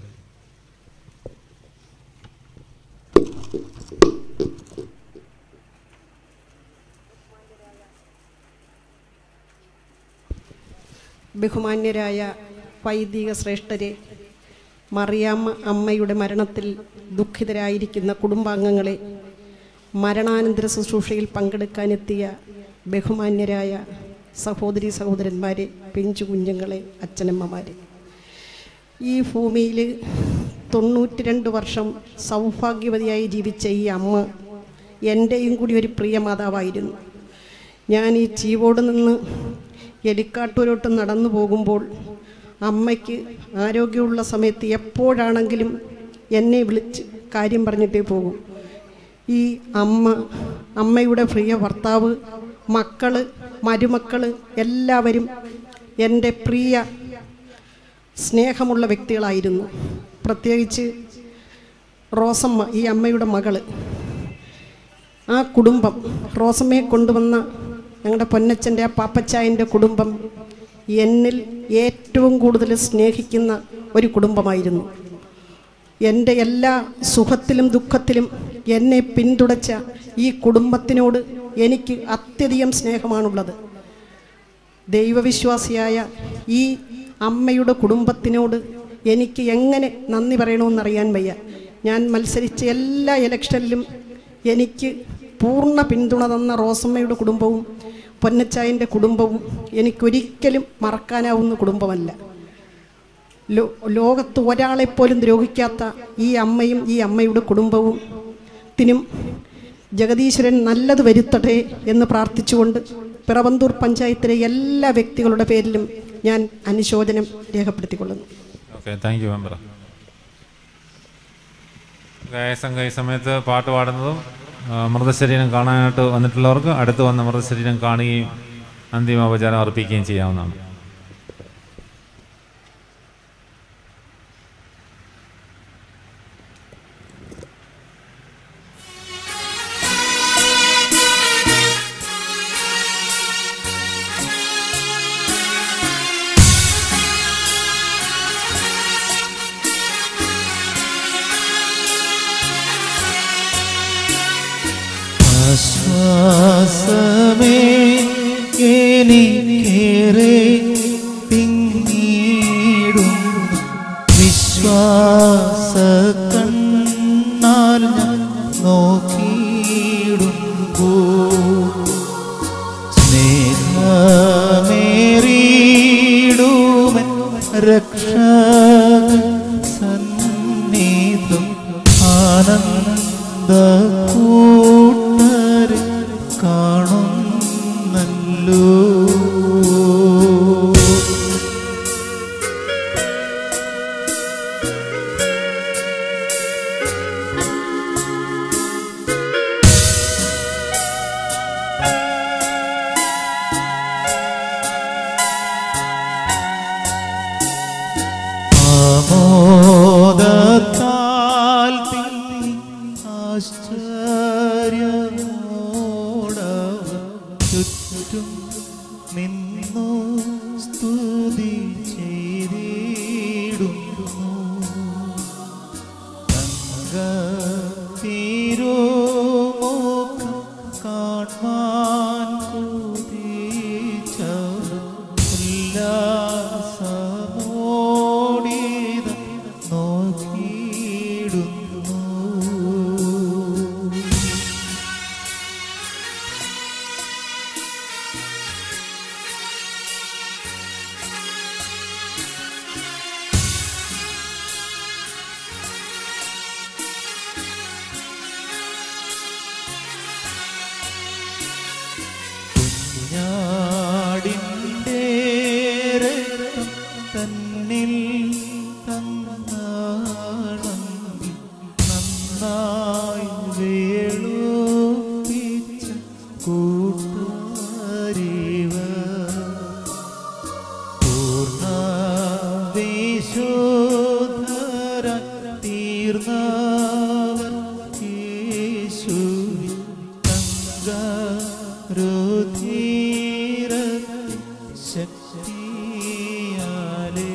Speaker 13: ബഹുമാന്യരായ വൈദിക ശ്രേഷ്ഠരെ മറിയാമ്മ അമ്മയുടെ മരണത്തിൽ ദുഃഖിതരായിരിക്കുന്ന കുടുംബാംഗങ്ങളെ മരണാനന്തര ശുശ്രൂഷയിൽ പങ്കെടുക്കാനെത്തിയ ബഹുമാന്യരായ സഹോദരി സഹോദരന്മാരെ പിഞ്ചു കുഞ്ഞുങ്ങളെ അച്ഛനമ്മമാരെ ഈ ഭൂമിയിൽ തൊണ്ണൂറ്റി രണ്ട് വർഷം സൗഭാഗ്യവതിയായി ജീവിച്ച ഈ അമ്മ എൻ്റെയും കൂടി ഒരു പ്രിയ മാതാവായിരുന്നു ഞാൻ ഈ ചീവോട് നിന്ന് എലിക്കാട്ടൂരോട്ട് നടന്നു പോകുമ്പോൾ അമ്മയ്ക്ക് ആരോഗ്യമുള്ള സമയത്ത് എപ്പോഴാണെങ്കിലും എന്നെ വിളിച്ച് കാര്യം പറഞ്ഞിട്ടേ പോകും ഈ അമ്മ അമ്മയുടെ പ്രിയ ഭർത്താവ് മക്കള് മരുമക്കള് എല്ലാവരും എൻ്റെ പ്രിയ സ്നേഹമുള്ള വ്യക്തികളായിരുന്നു പ്രത്യേകിച്ച് റോസമ്മ ഈ അമ്മയുടെ മകള് ആ കുടുംബം റോസമ്മയെ കൊണ്ടുവന്ന ഞങ്ങളുടെ പൊന്നച്ചൻ്റെ ആ പാപ്പച്ചായൻ്റെ കുടുംബം എന്നിൽ ഏറ്റവും കൂടുതൽ സ്നേഹിക്കുന്ന ഒരു കുടുംബമായിരുന്നു എൻ്റെ എല്ലാ സുഖത്തിലും ദുഃഖത്തിലും എന്നെ പിന്തുടച്ച ഈ കുടുംബത്തിനോട് എനിക്ക് അത്യധികം സ്നേഹമാണുള്ളത് ദൈവവിശ്വാസിയായ ഈ അമ്മയുടെ കുടുംബത്തിനോട് എനിക്ക് എങ്ങനെ നന്ദി പറയണമെന്നറിയാൻ വയ്യ ഞാൻ മത്സരിച്ച എല്ലാ ഇലക്ഷനിലും എനിക്ക് പൂർണ്ണ പിന്തുണ തന്ന റോസമ്മയുടെ കുടുംബവും പൊന്നച്ചായൻ്റെ കുടുംബവും എനിക്കൊരിക്കലും മറക്കാനാവുന്ന കുടുംബമല്ല ലോ ലോകത്ത് ഒരാളെപ്പോലും ദ്രോഹിക്കാത്ത ഈ അമ്മയും ഈ അമ്മയുടെ കുടുംബവും ത്തിനും ജഗദീശ്വരൻ നല്ലത് വരുത്തട്ടെ എന്ന് പ്രാർത്ഥിച്ചുകൊണ്ട് പിറവന്തൂർ പഞ്ചായത്തിലെ എല്ലാ വ്യക്തികളുടെ പേരിലും ഞാൻ അനുശോചനം രേഖപ്പെടുത്തിക്കൊള്ളുന്നു
Speaker 7: ഓക്കെ താങ്ക് യു മെമ്പർ ഗായസംഘ ഈ സമയത്ത് പാട്ട് പാടുന്നതും ആ, മൃതശരീരം കാണാനായിട്ട് വന്നിട്ടുള്ളവർക്ക് അടുത്ത് വന്ന് മൃതശരീരം കാണുകയും അന്തിമോപചാരം അർപ്പിക്കുകയും ചെയ്യാവുന്നതാണ്
Speaker 1: ആശ്വാസമേ എനിക്കേറെ പിന്നീടും വിശ്വാസ കണ്ണാൽ ഞാൻ നോക്കിയിടുമ്പോ സ്നേഹമേറിയിടുമൻ രക്ഷകൻ സന്നിധം ആനന്ദ കൂട്ടരെ കാണുന്നല്ലോ ആമോദത്താൽ തിങ്ങി ആശ്ചര്യമോടവ ചുറ്റും നിന്നു സ്തുതി ചെയ്തിടുന്നു തിരുമുഖം കാൺമാൻ കൊതിച്ചവർ ഉല്ലാസമോടിത നോക്കിയിടുന്നു കുഞ്ഞാടിൻ്റെ രക്തം തന്നിൽ തന്നാണെങ്കിൽ നന്നായി വേളുപ്പിച്ച കൂട്ടുകാരിവ പൂർണ്ണ വിശോധര തീർന്നവർ യേശുവിൽ തങ്കരുധീര ശക്തിയാലേ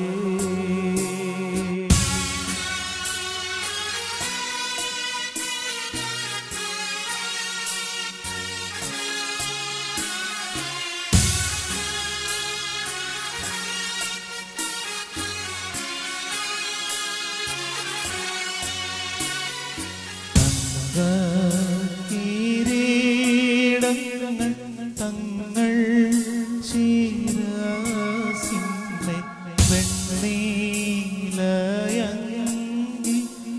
Speaker 1: തങ്കീരീടങ്ങൾ തങ്ങൾ ശിരസിന്മേ വെണ്ണീലയങ്കി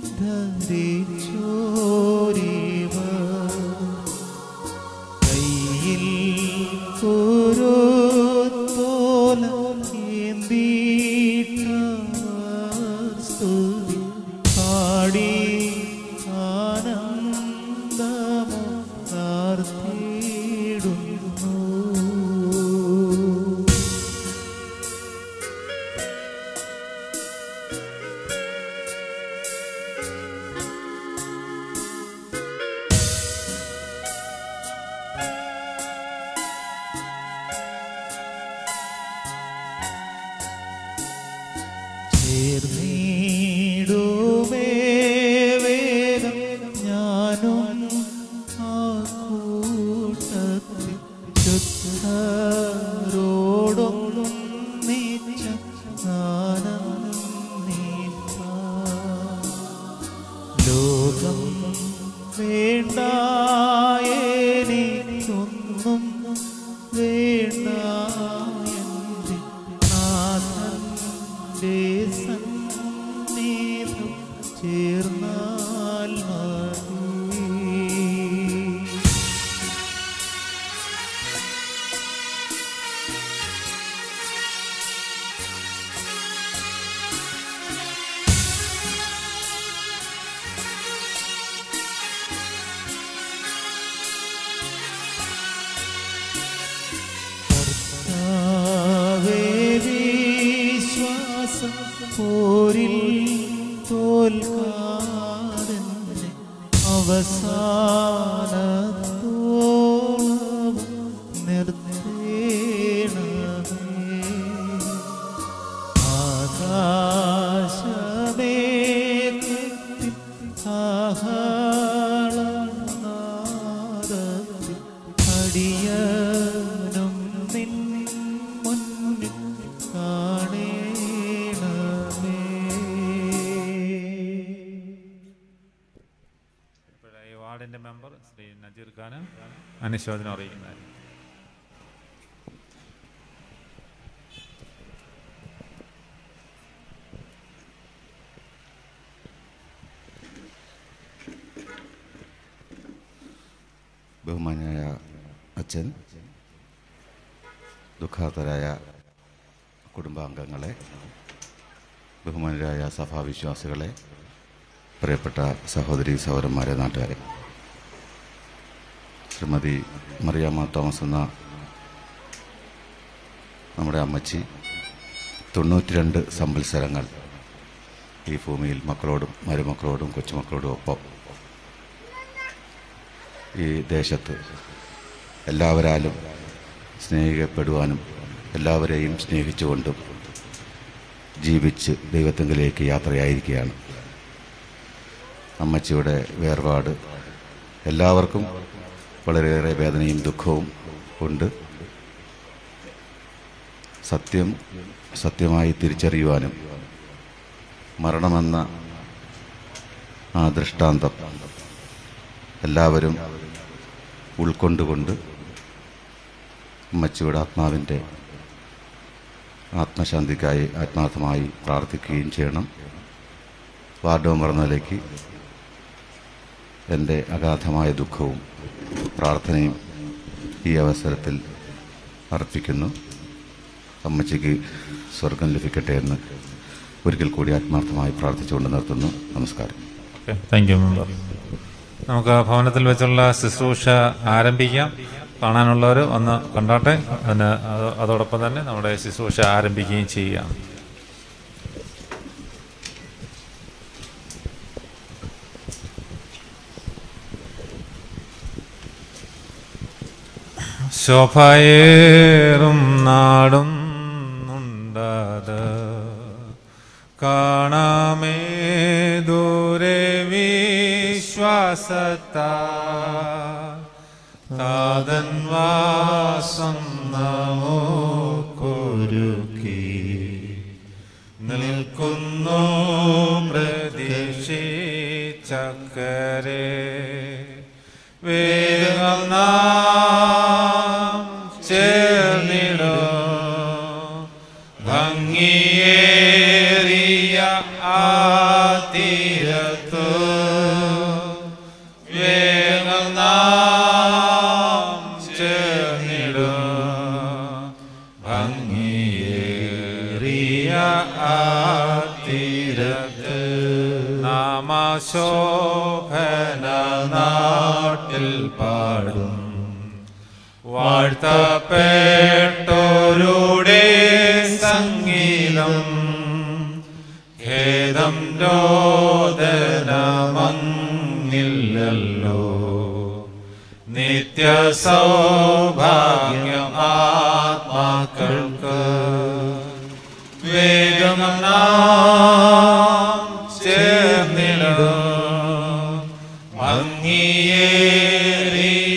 Speaker 1: ധരിച്ചോരിവർ കയ്യിൽ കുരുത്തോല ഏന്തീട്ടവർ സ്തുതി പാടി ആനന്ദമോ പ്രാർത്ഥിടുന്നു ചേർന്നിടുമേ വേഗം ഞാനും ആ കൂട്ടത്തിൽ ശുദ്ധരോടൊന്നും നീച്ച ലോകം വേണ്ട എനിക്കൊന്നും വേണ്ട എൻ്റെ നാഥൻ്റെ സന്നിധം ചേർന്നാൽ മതി കർത്താവേ വിശ്വാസം പോരിൽ തോൽക്കാതെ അവസാനത്തോളം നിർത്തേണമേ ആകാശമേഘത്തിൽ ആഹ്ലാദത്തിൽ അടിയനും നിൻ മുന്നിൽ കാണേണമേ
Speaker 7: ഇപ്പോഴേ ഈ വാർഡിന്റെ മെമ്പർ ശ്രീ നജീർ ഖാന് അനുശോചനം അറിയിക്കുന്നതായിരിക്കും
Speaker 14: ബഹുമാനായ അച്ഛൻ ദുഃഖാതരായ കുടുംബാംഗങ്ങളെ ബഹുമാനരായ സഭാവിശ്വാസികളെ പ്രിയപ്പെട്ട സഹോദരി സഹോദരന്മാരെ നാട്ടുകാരെ ശ്രീമതി മറിയാമ്മ തോമസ് എന്ന നമ്മുടെ അമ്മച്ചി തൊണ്ണൂറ്റിരണ്ട് സംവത്സരങ്ങൾ ഈ ഭൂമിയിൽ മക്കളോടും മരുമക്കളോടും കൊച്ചുമക്കളോടും ഒപ്പം ഈ ദേശത്ത് എല്ലാവരാലും സ്നേഹിക്കപ്പെടുവാനും എല്ലാവരെയും സ്നേഹിച്ചുകൊണ്ടും ജീവിച്ച് ദൈവത്തെങ്കിലേക്ക് യാത്രയായിരിക്കുകയാണ് അമ്മച്ചിയുടെ വേർപാട് എല്ലാവർക്കും വളരെയേറെ വേദനയും ദുഃഖവും ഉണ്ട് സത്യം സത്യമായി തിരിച്ചറിയുവാനും മരണമെന്ന ആ ദൃഷ്ടാന്തം എല്ലാവരും ഉൾക്കൊണ്ടുകൊണ്ട് അമ്മച്ചിയുടെ ആത്മാവിൻ്റെ ആത്മശാന്തിക്കായി ആത്മാർത്ഥമായി പ്രാർത്ഥിക്കുകയും ചെയ്യണം വാർഡ് മെമ്പർ എന്ന നിലയ്ക്ക് എൻ്റെ അഗാധമായ ദുഃഖവും പ്രാർത്ഥനയും ഈ അവസരത്തിൽ അർപ്പിക്കുന്നു അമ്മച്ചിക്ക് സ്വർഗം ലഭിക്കട്ടെ എന്ന് ഒരിക്കൽ കൂടി ആത്മാർത്ഥമായി പ്രാർത്ഥിച്ചുകൊണ്ട് നിർത്തുന്നു നമസ്കാരം
Speaker 7: ഓക്കെ താങ്ക് യു മെമ്പർ നമുക്ക് ഭവനത്തിൽ വെച്ചുള്ള ശുശ്രൂഷ ആരംഭിക്കാം കാണാനുള്ളവർ ഒന്ന് കണ്ടാട്ടെ അതിന് അത് അതോടൊപ്പം തന്നെ നമ്മുടെ ശുശ്രൂഷ ആരംഭിക്കുകയും ചെയ്യാം ശോഭയേറും നാടും ഉണ്ടത് കാണാമേ ദൂരെ വിശ്വാസത്താ താതൻ വാസം നമുക്കൊരുക്കി നിൽക്കുന്നു പ്രതീക്ഷിച്ചക്കരേ വേഗം നാം ചേർന്നിടോ ഭംഗിയേറിയ ആ തീരത്തു വേഗം നാം ചേർന്നിടോ ഭംഗിയേറിയ ആ തീരത്ത് നാമശോഭന നാട്ടിൽ പാടും വാഴ്ത്തപ്പെട്ടോരുടെ സംഗീതം ഖേദം രോദനമങ്ങില്ലല്ലോ നിത്യ സൗഭാഗ്യം ആത്മാക്കൾക്ക് വേഗം നാം ചേർന്നിടും ഭംഗിയേറിയ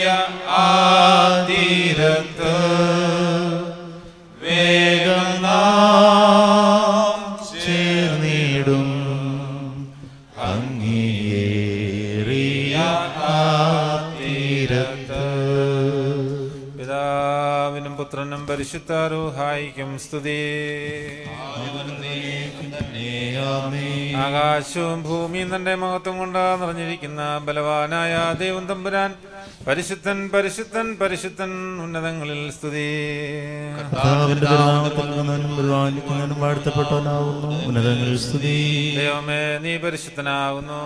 Speaker 7: ആതിരത്ത് വേഗം നാം ചേർന്നിടും ഭംഗിയേറിയ ആതിരത്ത് പിതാവിനും പുത്രനും പരിശുദ്ധാരൂഹായിക്കും സ്തുതി ആകാശവും ഭൂമിയും തന്റെ മഹത്വം കൊണ്ട് നിറഞ്ഞിരിക്കുന്ന ബലവാനായ ദൈവം തമ്പുരാൻ പരിശുദ്ധൻ പരിശുദ്ധൻ പരിശുദ്ധൻ ഉന്നതങ്ങളിൽ സ്തുതി
Speaker 1: കർത്താവിന്റെ തിരുനാമത്തിൽ നിന്നും ബഹുമാനിക്കുന്നതിനും വാഴ്ത്തപ്പെട്ടവനാവുന്നു ഉന്നതങ്ങളിൽ സ്തുതി
Speaker 7: ദൈവമേ നീ പരിശുദ്ധനാകുന്നു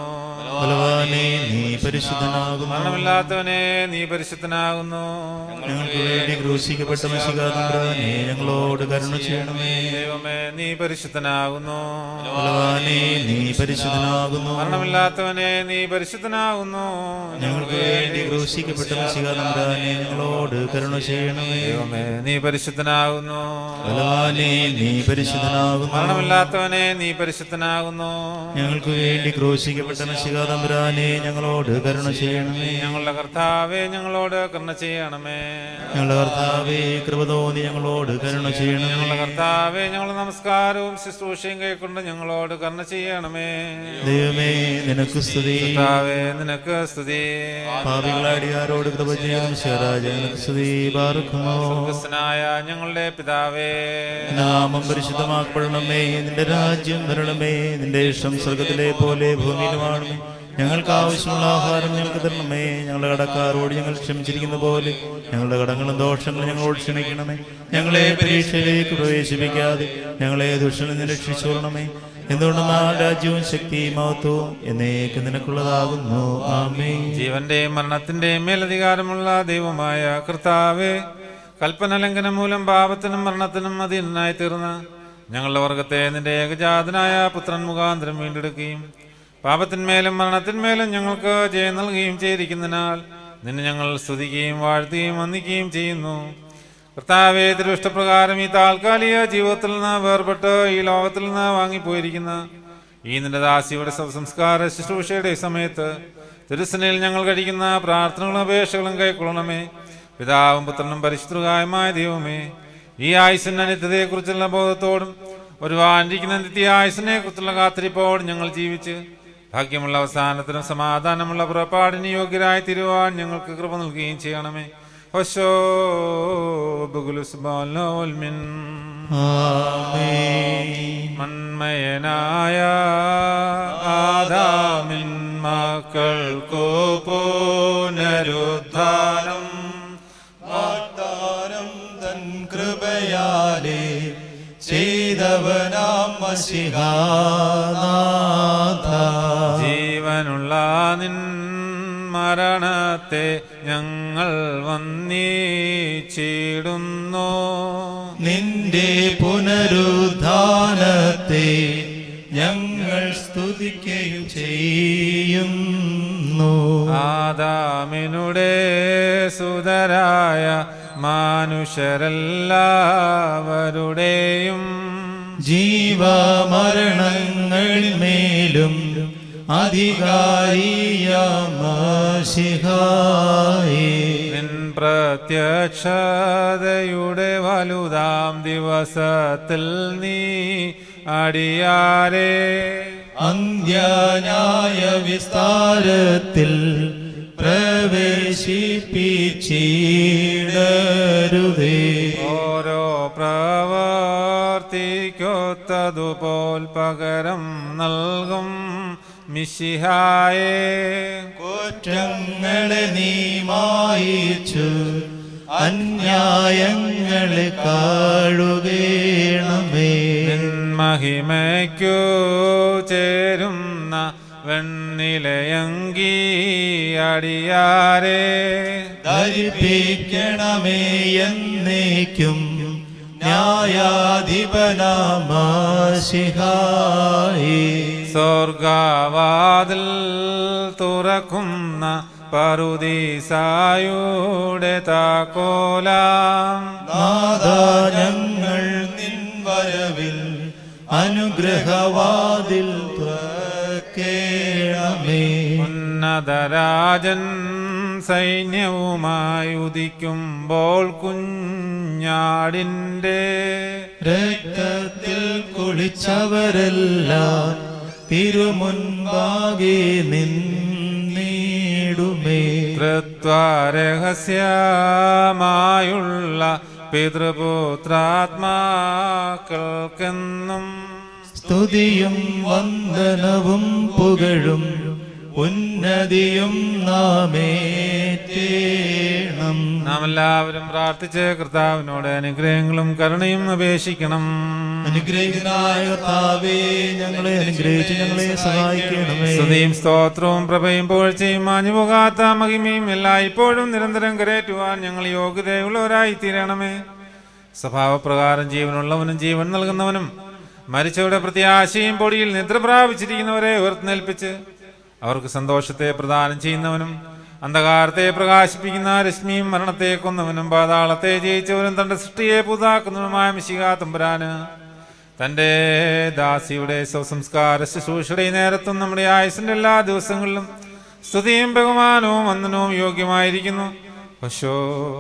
Speaker 1: ബലവാനേ നീ പരിശുദ്ധനാകുന്നു
Speaker 7: മരണമില്ലാത്തവനെ നീ പരിശുദ്ധനാകുന്നു
Speaker 1: ഞങ്ങൾക്ക് വേണ്ടി ക്രൂശിക്കപ്പെട്ട മഷികാതമ്പുരാനെ ഞങ്ങളോട് കരുണ ചെയ്യണമേ
Speaker 7: ദൈവമേ നീ പരിശുദ്ധനാകുന്നു
Speaker 1: ബലവാനേ നീ പരിശുദ്ധനാകുന്നു
Speaker 7: മരണമില്ലാത്തവനെ നീ പരിശുദ്ധനാകുന്നു
Speaker 1: ഞങ്ങൾക്ക് വേണ്ടി ക്രൂശിക്കപ്പെട്ട മഷികാതമ്പുരാനെ ഞങ്ങളോട് കരുണ ചെയ്യണമേ
Speaker 7: ദൈവമേ നീ പരിശുദ്ധനാകുന്നു
Speaker 1: ബലവാനേ നീ പരിശുദ്ധനാകുന്നു
Speaker 7: മരണമില്ലാത്തവനെ നീ പരിശുദ്ധനാകുന്നു
Speaker 1: ഞങ്ങൾക്ക് വേണ്ടി ക്രൂശിക്കപ്പെട്ട മഷികാതമ്പുരാനെ ഞങ്ങളോട് കരുണ ചെയ്യണമേ
Speaker 7: ഞങ്ങളുടെ കർത്താവെ ഞങ്ങളോട് കരുണ ചെയ്യണമേ
Speaker 1: ഞങ്ങളുടെ കർത്താവേ കൃപ തോന്നി ഞങ്ങളോട് കരുണ ചെയ്യണമേ
Speaker 7: ഞങ്ങളുടെ കർത്താവെ ഞങ്ങളുടെ നമസ്കാരവും ശുശ്രൂഷയും കൈക്കൊണ്ട് ഞങ്ങളോട് കരുണ ചെയ്യണമേ
Speaker 1: ദൈവമേ നിനക്ക് സ്തുതി
Speaker 7: കർത്താവേ നിനക്ക് സ്തുതി
Speaker 1: പാപികളാടിയാരോട് കൃപ ചെയ്യണം ശരാജ നിനക്ക് സ്തുതി പാർക്കുമോ
Speaker 7: സ്വർഗസ്ഥനായ ഞങ്ങളുടെ പിതാവേ
Speaker 1: നാമം പരിശുദ്ധമാക്കപ്പെടണമേ നിന്റെ രാജ്യം വരണമേ നിന്റെ ഇഷ്ടം സ്വർഗത്തിലെ പോലെ ഭൂമിയിലുമാണമേ ഞങ്ങൾക്ക് ആവശ്യമുള്ള ആഹാരം ഞങ്ങൾക്ക് തരണമേ ഞങ്ങളുടെ കടക്കാരോട് ഞങ്ങൾ ക്ഷമിച്ചിരിക്കുന്ന പോലെ ഞങ്ങളുടെ കടങ്ങളും ദോഷങ്ങളും ഞങ്ങളോട് ക്ഷമിക്കണമേ ഞങ്ങളെ പരീക്ഷയിലേക്ക് പ്രവേശിപ്പിക്കാതെ ഞങ്ങളെ ദുഷ്ടനിൽ നിന്ന് രക്ഷിച്ചോളണമേ എന്തുകൊണ്ടെന്നാൽ രാജ്യവും ശക്തിയും മഹത്വവും എന്നേക്ക് നിനക്കുള്ളതാകുന്നു ആമേ
Speaker 7: ജീവന്റെയും മരണത്തിന്റെയും മേലധികാരമുള്ള ദൈവമായ കർത്താവേ കൽപ്പന ലംഘനം മൂലം പാപത്തിനും മരണത്തിനും അധീനനായി തീർന്ന ഞങ്ങളുടെ വർഗത്തെ നിന്റെ ഏകജാതനായ പുത്രൻ മുഖാന്തരം വീണ്ടെടുക്കുകയും പാപത്തിന്മേലും മരണത്തിന്മേലും ഞങ്ങൾക്ക് ജയം നൽകുകയും ചെയ്തിരിക്കുന്നതിനാൽ നിന്നെ ഞങ്ങൾ സ്തുതിക്കുകയും വാഴ്ത്തുകയും വന്ദിക്കുകയും ചെയ്യുന്നു കർത്താവേ തിരുഷ്ടപ്രകാരം ഈ താൽക്കാലിക ജീവിതത്തിൽ നിന്ന് വേർപെട്ട് ഈ ലോകത്തിൽ നിന്ന് വാങ്ങിപ്പോയിരിക്കുന്ന ഈ നിന്റെ ദാസിയുടെ സംസ്കാര ശുശ്രൂഷയുടെ സമയത്ത് തിരുസനയിൽ ഞങ്ങൾ കഴിക്കുന്ന പ്രാർത്ഥനകളും അപേക്ഷകളും കൈക്കൊള്ളണമേ പിതാവും പുത്രനും പരിശുദ്ധകായമായ ദൈവമേ ഈ ആയുസിന്റെ നിത്യതയെക്കുറിച്ചുള്ള ബോധത്തോടും ഒരു വാണ്ടിരിക്കുന്ന നിത്യ ആയുസിനെ കുറിച്ചുള്ള കാത്തിരിപ്പോടും ഞങ്ങൾ ജീവിച്ച് ഭാഗ്യമുള്ള അവസാനത്തിനും സമാധാനമുള്ള പുറപ്പാടിന് യോഗ്യരായി തിരുവാൻ ഞങ്ങൾക്ക് കൃപ നൽകുകയും ചെയ്യണമേ ഹോശോ ബുഗുലുസ്ബാലോൽമിൻ മന്മയനായ ആദാമിൻ മക്കൾക്കു പുനരുദ്ധാനം
Speaker 1: വാഗ്ദാനം തൻ കൃപയാലേ ചെയ്തവനാം മഷിഹാനാഥ
Speaker 7: ജീവനുള്ള നിൻ മരണത്തെ ഞങ്ങൾ വന്നീച്ചിടുന്നു
Speaker 1: നിന്റെ പുനരുദ്ധാനത്തെ ഞങ്ങൾ സ്തുതിക്കുകയും ചെയ്യുന്നു
Speaker 7: ആദാമിനുടെ സുതരായ മനുഷ്യരെല്ലാവരുടെയും
Speaker 1: ജീവമരണങ്ങളിന്മേലും അധികാരിയാമശിഹായി
Speaker 7: നിൻ പ്രത്യക്ഷതയുടെ വലുതാം ദിവസത്തിൽ നീ അടിയാരെ
Speaker 1: അന്ത്യന്യായ വിസ്താരത്തിൽ പ്രവേശിപ്പിച്ചിടരുതേ
Speaker 7: ഓരോ പ്രവർത്തിക്കൊത്തതുപോൽ പകരം നൽകും മിശിഹായേ
Speaker 1: കുറ്റങ്ങളെ നീ മായിച്ചു അന്യായങ്ങളെ കാഴുകേണമേ
Speaker 7: മഹിമയ്ക്കു ചേരുന്ന വെണ്ണിലയങ്കി അടിയാരെ
Speaker 1: ധരിപ്പിക്കണമേ എന്നേക്കും ന്യായാധിപനാമാശിഹായി
Speaker 7: സ്വർഗവാതിൽ തുറക്കുന്ന പറുദീസായുടെ താക്കോലാം
Speaker 1: നാദാ ഞങ്ങൾ നിൻ വരവിൽ അനുഗ്രഹവാതിൽ തുറക്കേണമേ
Speaker 7: ഉന്നതരാജൻ സൈന്യവുമായി ഉദിക്കുമ്പോൾ കുഞ്ഞാടിൻ്റെ
Speaker 1: രക്തത്തിൽ കുളിച്ചവരെല്ലാം തിരുമുൻപാകെ നിന്നിടുമേ
Speaker 7: കൃത്വരഹസ്യമായുള്ള പിതൃപുത്രാത്മാക്കൾക്കെന്നും
Speaker 1: സ്തുതിയും വന്ദനവും പുകഴും ഉന്നതിയും നാമേറ്റേണം
Speaker 7: നാം എല്ലാവരും പ്രാർത്ഥിച്ച് കർത്താവിനോട് അനുഗ്രഹങ്ങളും കരുണയും അപേക്ഷിക്കണം
Speaker 1: അനുഗ്രഹിതനായ കർത്താവേ ഞങ്ങളെ അനുഗ്രഹിച്ച് ഞങ്ങളെ സഹായിക്കണമേ
Speaker 7: സ്തുതിയും സ്തോത്രവും പ്രഭയും പുകഴ്ചയും മാഞ്ഞുപോകാത്ത മഹിമയും എല്ലായ്പ്പോഴും നിരന്തരം കരേറ്റുവാൻ ഞങ്ങൾ യോഗ്യതയുള്ളവരായി തീരണമേ സ്വഭാവപ്രകാരം ജീവനുള്ളവനും ജീവൻ നൽകുന്നവനും മരിച്ചവരുടെ പ്രത്യാശയും പൊടിയിൽ നിദ്ര പ്രാപിച്ചിരിക്കുന്നവരെ ഉയർത്തുന്നേൽപ്പിച്ച് അവർക്ക് സന്തോഷത്തെ പ്രദാനം ചെയ്യുന്നവനും അന്ധകാരത്തെ പ്രകാശിപ്പിക്കുന്ന രശ്മിയും മരണത്തെ കൊന്നവനും പാതാളത്തെ ജയിച്ചവനും തന്റെ സൃഷ്ടിയെ പുതാക്കുന്നവനുമായ മിശികാ തമ്പുരാന് തന്റെ ദാസിയുടെ സ്വസംസ്കാര ശുശ്രൂഷയുടെ ഈ നേരത്തും നമ്മുടെ ആയുസിന്റെ എല്ലാ ദിവസങ്ങളിലും സ്തുതിയും ബഹുമാനവും വന്ദനവും യോഗ്യമായിരിക്കുന്നു പശോ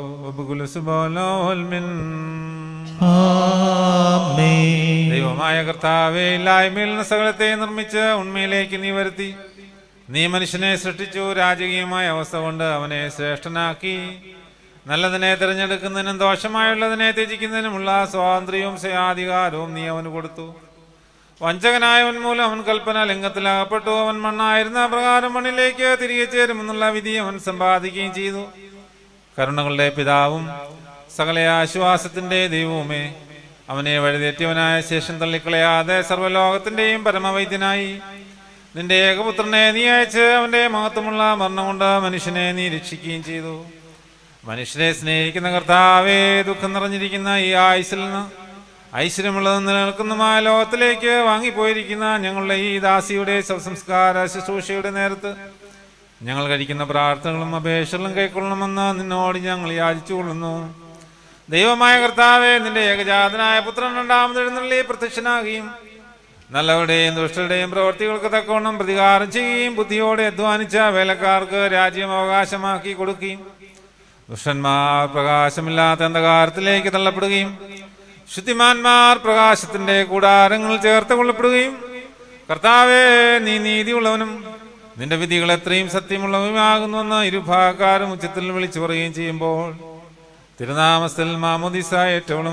Speaker 7: ദൈവമായ കർത്താവെ ഇല്ലായ്മയിൽ നിന്ന് സകലത്തെ നിർമ്മിച്ച് ഉണ്മയിലേക്ക് നീ വരുത്തി നീ മനുഷ്യനെ സൃഷ്ടിച്ചു രാജകീയമായ അവസ്ഥ കൊണ്ട് അവനെ ശ്രേഷ്ഠനാക്കി നല്ലതിനെ തിരഞ്ഞെടുക്കുന്നതിനും ദോഷമായുള്ളതിനെ ത്യജിക്കുന്നതിനുമുള്ള സ്വാതന്ത്ര്യവും സ്വയാധികാരവും നീ അവന് കൊടുത്തു വഞ്ചകനായവൻ മൂലം അവൻ കൽപ്പന ലിംഗത്തിലകപ്പെട്ടു അവൻ മണ്ണായിരുന്ന പ്രകാരം മണ്ണിലേക്ക് തിരികെ ചേരുമെന്നുള്ള വിധി അവൻ സമ്പാദിക്കുകയും ചെയ്തു കരുണകളുടെ പിതാവും സകല ആശ്വാസത്തിന്റെ ദൈവവുമേ അവനെ വഴിതെറ്റിയവനായ ശേഷം തള്ളിക്കളയാതെ സർവ്വലോകത്തിന്റെയും പരമവൈദ്യനായി നിന്റെ ഏകപുത്രനെ നീ അയച്ച് അവന്റെ മഹത്വമുള്ള മരണം കൊണ്ട് മനുഷ്യനെ നീ രക്ഷിക്കുകയും ചെയ്തു മനുഷ്യരെ സ്നേഹിക്കുന്ന കർത്താവേ ദുഃഖം നിറഞ്ഞിരിക്കുന്ന ഈ ആയുസിൽ നിന്ന് ഐശ്വര്യമുള്ളതും നിലനിൽക്കുന്നതുമായ ലോകത്തിലേക്ക് വാങ്ങിപ്പോയിരിക്കുന്ന ഞങ്ങളുടെ ഈ ദാസിയുടെ സംസ്കാര ശുശ്രൂഷയുടെ നേരത്ത് ഞങ്ങൾ കഴിക്കുന്ന പ്രാർത്ഥനകളും അപേക്ഷകളും കൈക്കൊള്ളണമെന്ന് നിന്നോട് ഞങ്ങൾ യാചിച്ചുകൊള്ളുന്നു ദൈവമായ കർത്താവെ നിന്റെ ഏകജാതനായ പുത്രൻ രണ്ടാമത് എഴുന്നള്ളി പ്രത്യക്ഷനാകുകയും നല്ലവരുടെയും ദുഷ്ടരുടെയും പ്രവർത്തികൾക്ക് തക്കവണ്ണം പ്രതികാരം ചെയ്യുകയും ബുദ്ധിയോടെ അധ്വാനിച്ച വേലക്കാർക്ക് രാജ്യം അവകാശമാക്കി കൊടുക്കുകയും ദുഷ്ടന്മാർ പ്രകാശമില്ലാത്ത അന്ധകാരത്തിലേക്ക് തള്ളപ്പെടുകയും ശുദ്ധിമാന്മാർ പ്രകാശത്തിന്റെ കൂടാരങ്ങൾ ചേർത്ത് കൊള്ളപ്പെടുകയും കർത്താവേ നീ നീതിയുള്ളവനും നിന്റെ വിധികൾ എത്രയും സത്യമുള്ളവയുമാകുന്നുവെന്ന് ഇരുഭാഗക്കാരും ഉച്ചത്തിൽ വിളിച്ചു പറയുകയും ചെയ്യുമ്പോൾ തിരുനാമത്തിൽ മാമുദിസ ഏറ്റവളും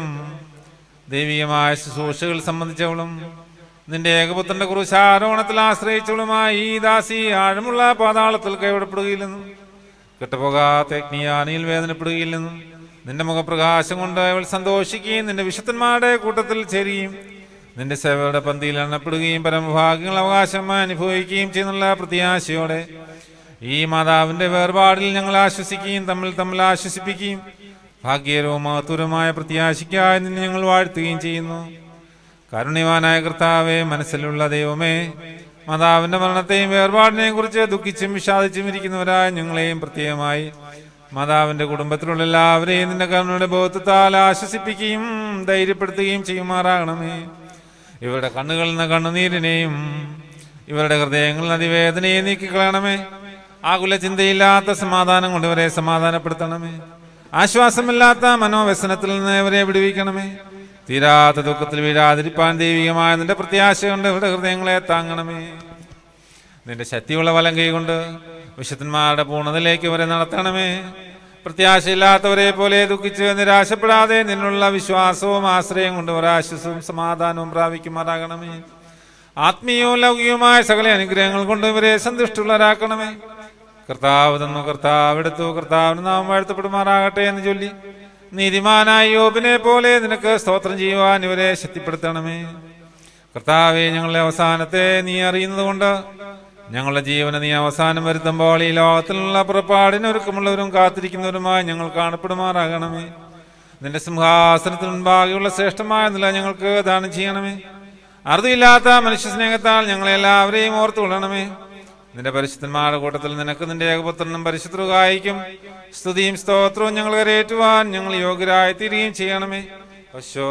Speaker 7: ദൈവീയമായ ശുശ്രൂഷകൾ സംബന്ധിച്ചവളും നിന്റെ ഏകപുത്രന്റെ കുറിശാരോഹണത്തിൽ ആശ്രയിച്ചവളുമായി ഈ ദാസി ആഴമുള്ള പാതാളത്തിൽ കൈവിടപ്പെടുകയില്ലെന്നും കെട്ടുപോകാത്ത അഗ്നിയാനിയിൽ വേദനപ്പെടുകയില്ലെന്നും നിന്റെ മുഖപ്രകാശം കൊണ്ട് അവൾ സന്തോഷിക്കുകയും നിന്റെ വിശുദ്ധന്മാരുടെ കൂട്ടത്തിൽ ചേരുകയും നിന്റെ സേവയുടെ പന്തിയിൽ എണ്ണപ്പെടുകയും പരമഭാഗ്യങ്ങൾ അവകാശമായി അനുഭവിക്കുകയും ചെയ്യുന്നുള്ള പ്രത്യാശയോടെ ഈ മാതാവിന്റെ വേർപാടിൽ ഞങ്ങൾ ആശ്വസിക്കുകയും തമ്മിൽ തമ്മിൽ ആശ്വസിപ്പിക്കുകയും ഭാഗ്യകരവും മഹത്വരമായ പ്രത്യാശയ്ക്കായി നിന്നെ ഞങ്ങൾ വാഴ്ത്തുകയും ചെയ്യുന്നു കാരുണ്യവാനായ കർത്താവെ മനസ്സിലുള്ള ദൈവമേ മാതാവിന്റെ മരണത്തെയും വേർപാടിനെയും കുറിച്ച് ദുഃഖിച്ചും വിഷാദിച്ചും ഇരിക്കുന്നവരായ ഞങ്ങളെയും പ്രത്യേകമായി മാതാവിന്റെ കുടുംബത്തിലുള്ള എല്ലാവരെയും നിന്റെ കരുണയുടെ ബോധത്താൽ ആശ്വസിപ്പിക്കുകയും ധൈര്യപ്പെടുത്തുകയും ചെയ്യുമാറാകണമേ ഇവരുടെ കണ്ണുകളിൽ നിന്ന് കണ്ണുനീരിനെയും ഇവരുടെ ഹൃദയങ്ങളിൽ നിന്ന് അതിവേദനയെ നീക്കിക്കളയണമേ ആകുല ചിന്തയില്ലാത്ത സമാധാനം കൊണ്ട് ഇവരെ സമാധാനപ്പെടുത്തണമേ ആശ്വാസമില്ലാത്ത മനോവ്യസനത്തിൽ നിന്ന് ഇവരെ വിടുവിക്കണമേ തീരാത്ത ദുഃഖത്തിൽ വീഴാതിരിപ്പാൻ ദൈവികമായ നിന്റെ പ്രത്യാശ കൊണ്ട് ഇവരുടെ ഹൃദയങ്ങളെ താങ്ങണമേ നിന്റെ ശക്തിയുള്ള വലം കൈ കൊണ്ട് വിശുദ്ധന്മാരുടെ പൂർണ്ണതയിലേക്ക് വരെ നടത്തണമേ പ്രത്യാശയില്ലാത്തവരെ പോലെ ദുഃഖിച്ച് നിരാശപ്പെടാതെ നിന്നുള്ള വിശ്വാസവും ആശ്രയം കൊണ്ട് ഒരാശ്വസവും സമാധാനവും പ്രാപിക്കുമാറാകണമേ ആത്മീയവും ലൗകികവുമായ സകല അനുഗ്രഹങ്ങൾ കൊണ്ട് ഇവരെ സന്തുഷ്ടുള്ളവരാക്കണമേ കർത്താവ് തന്നു കർത്താവ് എടുത്തു കർത്താവിന് നാം വാഴ്ത്തപ്പെടുമാറാകട്ടെ എന്ന് ചൊല്ലി നീതിമാനായ യോബിനെ പോലെ നിനക്ക് സ്തോത്രം ചെയ്യുവാൻ ഇവരെ ശക്തിപ്പെടുത്തണമേ കർത്താവെ ഞങ്ങളുടെ അവസാനത്തെ നീ അറിയുന്നത് കൊണ്ട് ഞങ്ങളുടെ ജീവനെ നീ അവസാനം വരുത്തുമ്പോൾ ഈ ലോകത്തിലുള്ള പുറപ്പാടിനൊരുക്കമുള്ളവരും കാത്തിരിക്കുന്നവരുമായി ഞങ്ങൾ കാണപ്പെടുമാറാകണമേ നിന്റെ സിംഹാസനത്തിന് മുൻപാകെയുള്ള ശ്രേഷ്ഠമായ നില ഞങ്ങൾക്ക് ദാനം ചെയ്യണമേ അറുതിയില്ലാത്ത മനുഷ്യ സ്നേഹത്താൽ ഞങ്ങളെ എല്ലാവരെയും ഓർത്തു കൊള്ളണമേ നിന്റെ പരിശുദ്ധന്മാരുടെ കൂട്ടത്തിൽ നിനക്ക് നിന്റെ ഏകപുത്രനും പരിശുദ്ധകായിക്കും സ്തുതിയും സ്തോത്രവും ഞങ്ങൾ കരയേറ്റുവാൻ ഞങ്ങൾ യോഗ്യരായി തീരുകയും ചെയ്യണമേ അശോ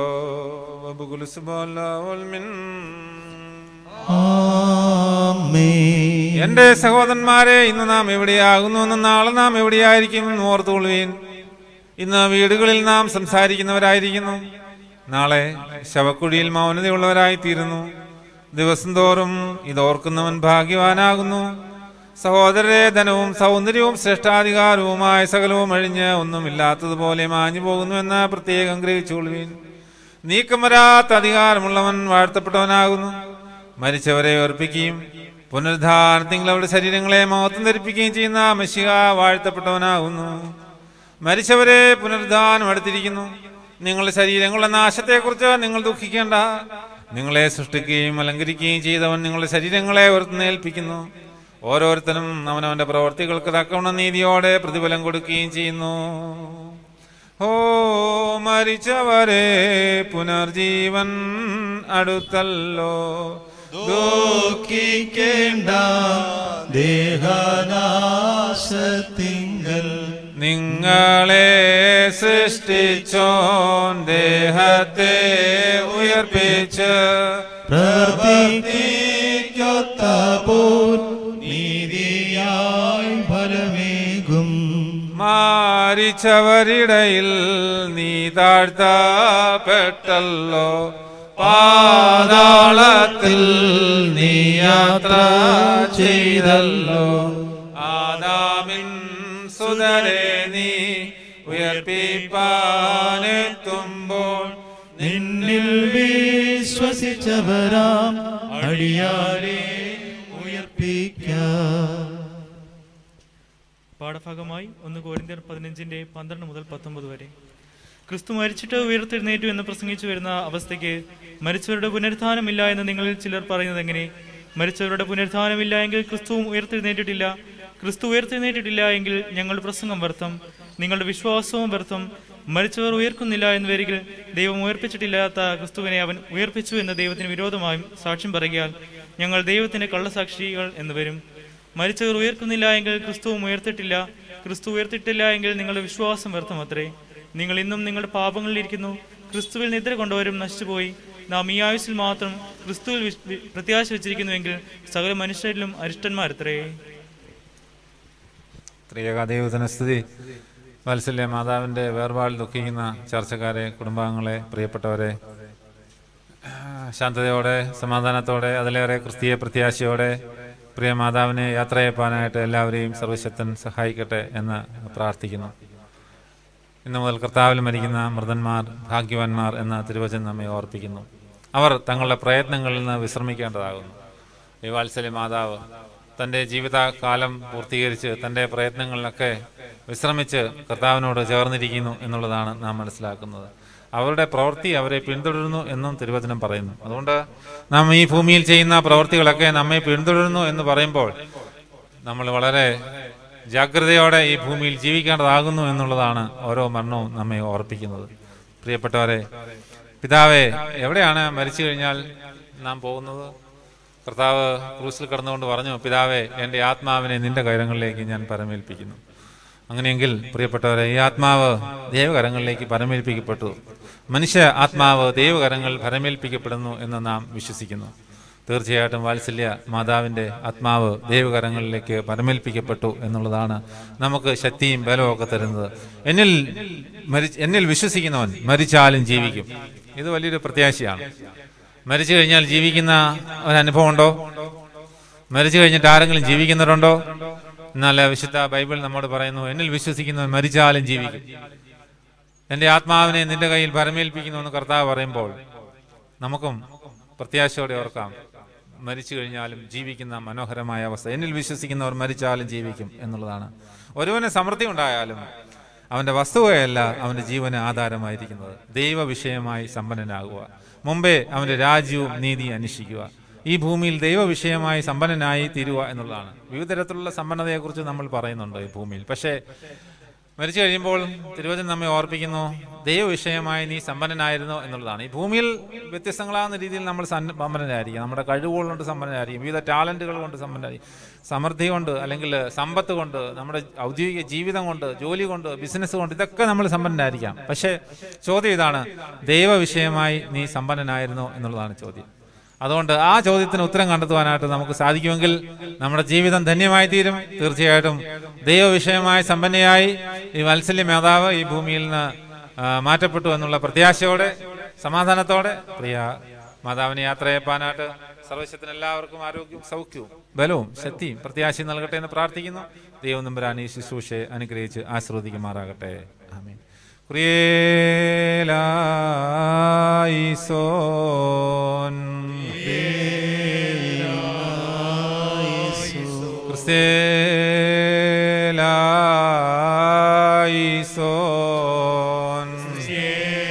Speaker 7: എന്റെ സഹോദരന്മാരെ ഇന്ന് നാം എവിടെയാകുന്നു എന്ന് നാളെ നാം എവിടെയായിരിക്കും എന്ന് ഓർത്തുകൊള്ളുവീൻ ഇന്ന് വീടുകളിൽ നാം സംസാരിക്കുന്നവരായിരിക്കുന്നു നാളെ ശവക്കുഴിയിൽ മൗനതയുള്ളവരായി തീരുന്നു ദിവസം തോറും ഇതോർക്കുന്നവൻ ഭാഗ്യവാനാകുന്നു സഹോദരരെ ധനവും സൗന്ദര്യവും ശ്രേഷ്ഠാധികാരവുമായ സകലവും അഴിഞ്ഞ് ഒന്നുമില്ലാത്തതുപോലെ മാഞ്ഞു പോകുന്നുവെന്ന് പ്രത്യേകം ഗ്രഹിച്ചുകൊള്ളുവീൻ നീക്കം വരാത്ത അധികാരമുള്ളവൻ വാഴ്ത്തപ്പെട്ടവനാകുന്നു മരിച്ചവരെ ഓർപ്പിക്കുകയും പുനരുദ്ധാനത്തിൽ അവരുടെ ശരീരങ്ങളെ മഹത്വം ധരിപ്പിക്കുകയും ചെയ്യുന്ന മഷിക വാഴ്ത്തപ്പെട്ടവനാകുന്നു മരിച്ചവരെ പുനരുദ്ധാനം അടുത്തിരിക്കുന്നു നിങ്ങളുടെ ശരീരങ്ങളുടെ നാശത്തെക്കുറിച്ച് നിങ്ങൾ ദുഃഖിക്കേണ്ട നിങ്ങളെ സൃഷ്ടിക്കുകയും അലങ്കരിക്കുകയും ചെയ്തവൻ നിങ്ങളുടെ ശരീരങ്ങളെ ഉയർത്തുന്നേൽപ്പിക്കുന്നു ഓരോരുത്തരും അവനവന്റെ പ്രവർത്തികൾക്ക് തക്കവണ്ണം നീതിയോടെ പ്രതിഫലം കൊടുക്കുകയും ചെയ്യുന്നു ഓ മരിച്ചവരെ പുനർജീവൻ അടുത്തല്ലോ
Speaker 1: ദുഃഖിക്കേണ്ട ദേഹനാശത്തിങ്കൽ
Speaker 7: നിങ്ങളെ സൃഷ്ടിച്ചോൻ ദേഹത്തെ ഉയർപ്പിച്ച്
Speaker 1: പ്രവർത്തിക്കൊത്ത പോൽ നീതിയായി ഫലമേകും
Speaker 7: മാരിച്ചവരിടയിൽ നീ താഴ്ത്തപ്പെട്ടല്ലോ പാതാളത്തിൽ നീ യാത്ര ചെയ്തല്ലോ ആദാമിൻ സുതരെ നീ ഉയർപ്പിപ്പാനെത്തുമ്പോൾ
Speaker 1: നിന്നിൽ വിശ്വസിച്ചവരാം അടിയാരെ ഉയർപ്പിക്കാം
Speaker 15: പാഠഭാഗമായി ഒന്ന് കോരിന്ത്യർ പതിനഞ്ചിന്റെ പന്ത്രണ്ട് മുതൽ പത്തൊമ്പത് വരെ ക്രിസ്തു മരിച്ചിട്ട് ഉയർത്തെഴുന്നേറ്റു എന്ന് പ്രസംഗിച്ചു വരുന്ന അവസ്ഥയ്ക്ക് മരിച്ചവരുടെ പുനരുത്ഥാനമില്ല എന്ന് നിങ്ങളിൽ ചിലർ പറയുന്നത് എങ്ങനെ മരിച്ചവരുടെ പുനരുത്ഥാനമില്ല എങ്കിൽ ക്രിസ്തുവും ഉയർത്തെഴുന്നേറ്റിട്ടില്ല ക്രിസ്തു ഉയർത്തെഴുന്നേറ്റിട്ടില്ല എങ്കിൽ ഞങ്ങളുടെ പ്രസംഗം വ്യർത്ഥം നിങ്ങളുടെ വിശ്വാസവും വ്യർത്ഥം മരിച്ചവർ ഉയർക്കുന്നില്ല എന്ന് വരികിൽ ദൈവം ഉയർപ്പിച്ചിട്ടില്ലാത്ത ക്രിസ്തുവിനെ അവൻ ഉയർപ്പിച്ചു എന്ന് ദൈവത്തിന് വിരോധമായും സാക്ഷ്യം പറയുകയാൽ ഞങ്ങൾ ദൈവത്തിന്റെ കള്ളസാക്ഷികൾ എന്ന് വരും മരിച്ചവർ ഉയർക്കുന്നില്ല എങ്കിൽ ക്രിസ്തുവും ഉയർത്തിട്ടില്ല ക്രിസ്തു ഉയർത്തിട്ടില്ല എങ്കിൽ നിങ്ങളുടെ വിശ്വാസം വ്യർത്ഥമത്രേ നിങ്ങൾ ഇന്നും നിങ്ങളുടെ പാപങ്ങളിൽ ഇരിക്കുന്നു ക്രിസ്തുവിൽ നിദ്ര കൊണ്ടവരും നശിച്ചുപോയി നാം ഈ ആയുസ്സിൽ മാത്രം ക്രിസ്തുവിൽ വിശ്- വി- പ്രത്യാശ വെച്ചിരിക്കുന്നുവെങ്കിൽ സകല മനുഷ്യരിലും അരിഷ്ടന്മാരത്രേ
Speaker 7: ത്രിയേക ദൈവത്തിന് സ്തുതി വാത്സല്യ മാതാവിൻ്റെ വേർപാടിൽ ദുഃഖിക്കുന്ന ചർച്ചക്കാരെ കുടുംബാംഗങ്ങളെ പ്രിയപ്പെട്ടവരെ ആ, ശാന്തതയോടെ സമാധാനത്തോടെ അതിലേറെ ക്രിസ്തീയ പ്രത്യാശയോടെ പ്രിയ മാതാവിനെ യാത്രയപ്പാനായിട്ട് എല്ലാവരെയും സർവശക്തൻ സഹായിക്കട്ടെ എന്ന് പ്രാർത്ഥിക്കുന്നു ഇന്നു മുതൽ കർത്താവിൽ മരിക്കുന്ന മൃതന്മാർ ഭാഗ്യവാന്മാർ എന്ന തിരുവചനം നമ്മെ ഓർപ്പിക്കുന്നു അവർ തങ്ങളുടെ പ്രയത്നങ്ങളിൽ നിന്ന് വിശ്രമിക്കേണ്ടതാകുന്നു ഈ വാത്സല്യ മാതാവ് തൻ്റെ ജീവിതകാലം പൂർത്തീകരിച്ച് തൻ്റെ പ്രയത്നങ്ങളിലൊക്കെ വിശ്രമിച്ച് കർത്താവിനോട് ചേർന്നിരിക്കുന്നു എന്നുള്ളതാണ് നാം മനസ്സിലാക്കുന്നത് അവരുടെ പ്രവൃത്തി അവരെ പിന്തുടരുന്നു എന്നും തിരുവചനം പറയുന്നു അതുകൊണ്ട് നാം ഈ ഭൂമിയിൽ ചെയ്യുന്ന പ്രവൃത്തികളൊക്കെ നമ്മെ പിന്തുടരുന്നു എന്ന് പറയുമ്പോൾ നമ്മൾ വളരെ ജാഗ്രതയോടെ ഈ ഭൂമിയിൽ ജീവിക്കേണ്ടതാകുന്നു എന്നുള്ളതാണ് ഓരോ മരണവും നമ്മെ ഓർപ്പിക്കുന്നത് പ്രിയപ്പെട്ടവരെ പിതാവെ എവിടെയാണ് മരിച്ചു കഴിഞ്ഞാൽ നാം പോകുന്നത് കർത്താവ് ക്രൂസിൽ കടന്നുകൊണ്ട് പറഞ്ഞു പിതാവെ എൻ്റെ ആത്മാവിനെ നിന്റെ കരങ്ങളിലേക്ക് ഞാൻ പരമേൽപ്പിക്കുന്നു അങ്ങനെയെങ്കിൽ പ്രിയപ്പെട്ടവരെ ഈ ആത്മാവ് ദൈവകരങ്ങളിലേക്ക് പരമേൽപ്പിക്കപ്പെട്ടു മനുഷ്യ ആത്മാവ് ദൈവകരങ്ങളിൽ പരമേൽപ്പിക്കപ്പെടുന്നു എന്ന് നാം വിശ്വസിക്കുന്നു തീർച്ചയായിട്ടും വാത്സല്യ മാതാവിൻ്റെ ആത്മാവ് ദൈവകരങ്ങളിലേക്ക് പരമേൽപ്പിക്കപ്പെട്ടു എന്നുള്ളതാണ് നമുക്ക് ശക്തിയും ബലവും ഒക്കെ തരുന്നത് എന്നിൽ മരി എന്നിൽ വിശ്വസിക്കുന്നവൻ മരിച്ചാലും ജീവിക്കും ഇത് വലിയൊരു പ്രത്യാശയാണ് മരിച്ചു കഴിഞ്ഞാൽ ജീവിക്കുന്ന ഒരു അനുഭവം ഉണ്ടോ മരിച്ചു കഴിഞ്ഞിട്ട് ആരെങ്കിലും ജീവിക്കുന്നവരുണ്ടോ എന്നാൽ വിശുദ്ധ ബൈബിൾ നമ്മോട് പറയുന്നു എന്നിൽ വിശ്വസിക്കുന്നവൻ മരിച്ചാലും ജീവിക്കും എൻ്റെ ആത്മാവിനെ നിന്റെ കയ്യിൽ പരമേൽപ്പിക്കുന്നു എന്ന് കർത്താവ് പറയുമ്പോൾ നമുക്കും പ്രത്യാശയോടെ ഓർക്കാം മരിച്ചു കഴിഞ്ഞാലും ജീവിക്കുന്ന മനോഹരമായ അവസ്ഥ എന്നിൽ വിശ്വസിക്കുന്നവർ മരിച്ചാലും ജീവിക്കും എന്നുള്ളതാണ് ഒരുവന് സമൃദ്ധി ഉണ്ടായാലും അവന്റെ വസ്തുവയല്ല അവന്റെ ജീവന് ആധാരമായിരിക്കുന്നത് ദൈവ വിഷയമായി സമ്പന്നനാകുക മുമ്പേ അവന്റെ രാജ്യവും നീതി അന്വേഷിക്കുക ഈ ഭൂമിയിൽ ദൈവ വിഷയമായി സമ്പന്നനായി തീരുക എന്നുള്ളതാണ് വിവിധ തരത്തിലുള്ള സമ്പന്നതയെക്കുറിച്ച് നമ്മൾ പറയുന്നുണ്ട് ഈ ഭൂമിയിൽ പക്ഷേ മരിച്ചു കഴിയുമ്പോൾ തിരുവചനം നമ്മെ ഓർപ്പിക്കുന്നു ദൈവവിഷയമായി നീ സമ്പന്നനായിരുന്നു എന്നുള്ളതാണ് ഈ ഭൂമിയിൽ വ്യത്യസ്തങ്ങളാകുന്ന രീതിയിൽ നമ്മൾ സന്ന- സമ്പന്നരായിരിക്കും നമ്മുടെ കഴിവുകൾ കൊണ്ട് സമ്പന്നരായിരിക്കും വിവിധ ടാലന്റുകൾ കൊണ്ട് സമ്പന്നരായിരിക്കും സമൃദ്ധി കൊണ്ട് അല്ലെങ്കിൽ സമ്പത്ത് കൊണ്ട് നമ്മുടെ ഔദ്യോഗിക ജീവിതം കൊണ്ട് ജോലി കൊണ്ട് ബിസിനസ് കൊണ്ട് ഇതൊക്കെ നമ്മൾ സമ്പന്നരായിരിക്കാം പക്ഷേ ചോദ്യം ഇതാണ് ദൈവവിഷയമായി നീ സമ്പന്നനായിരുന്നോ എന്നുള്ളതാണ് ചോദ്യം അതുകൊണ്ട് ആ ചോദ്യത്തിന് ഉത്തരം കണ്ടെത്തുവാനായിട്ട് നമുക്ക് സാധിക്കുമെങ്കിൽ നമ്മുടെ ജീവിതം ധന്യമായി തീരും തീർച്ചയായിട്ടും ദൈവവിഷയമായ സമ്പന്നയായി ഈ വാത്സല്യ മേധാവ് ഈ ഭൂമിയിൽ നിന്ന് ആ, മാറ്റപ്പെട്ടു എന്നുള്ള പ്രത്യാശയോടെ സമാധാനത്തോടെ പ്രിയ മാതാവിനെ യാത്രയപ്പാനായിട്ട് സർവശത്തിന് എല്ലാവർക്കും ആരോഗ്യവും സൗഖ്യവും ബലവും ശക്തിയും പ്രത്യാശയും നൽകട്ടെ എന്ന് പ്രാർത്ഥിക്കുന്നു ദൈവം നമ്പരാൻ ഈ ശുശ്രൂഷയെ അനുഗ്രഹിച്ച് ആശ്രവദിക്കുമാറാകട്ടെ ആമീൻ ക്രിയേലായിസോൻ ക്രിസ്തേലായിസോൻ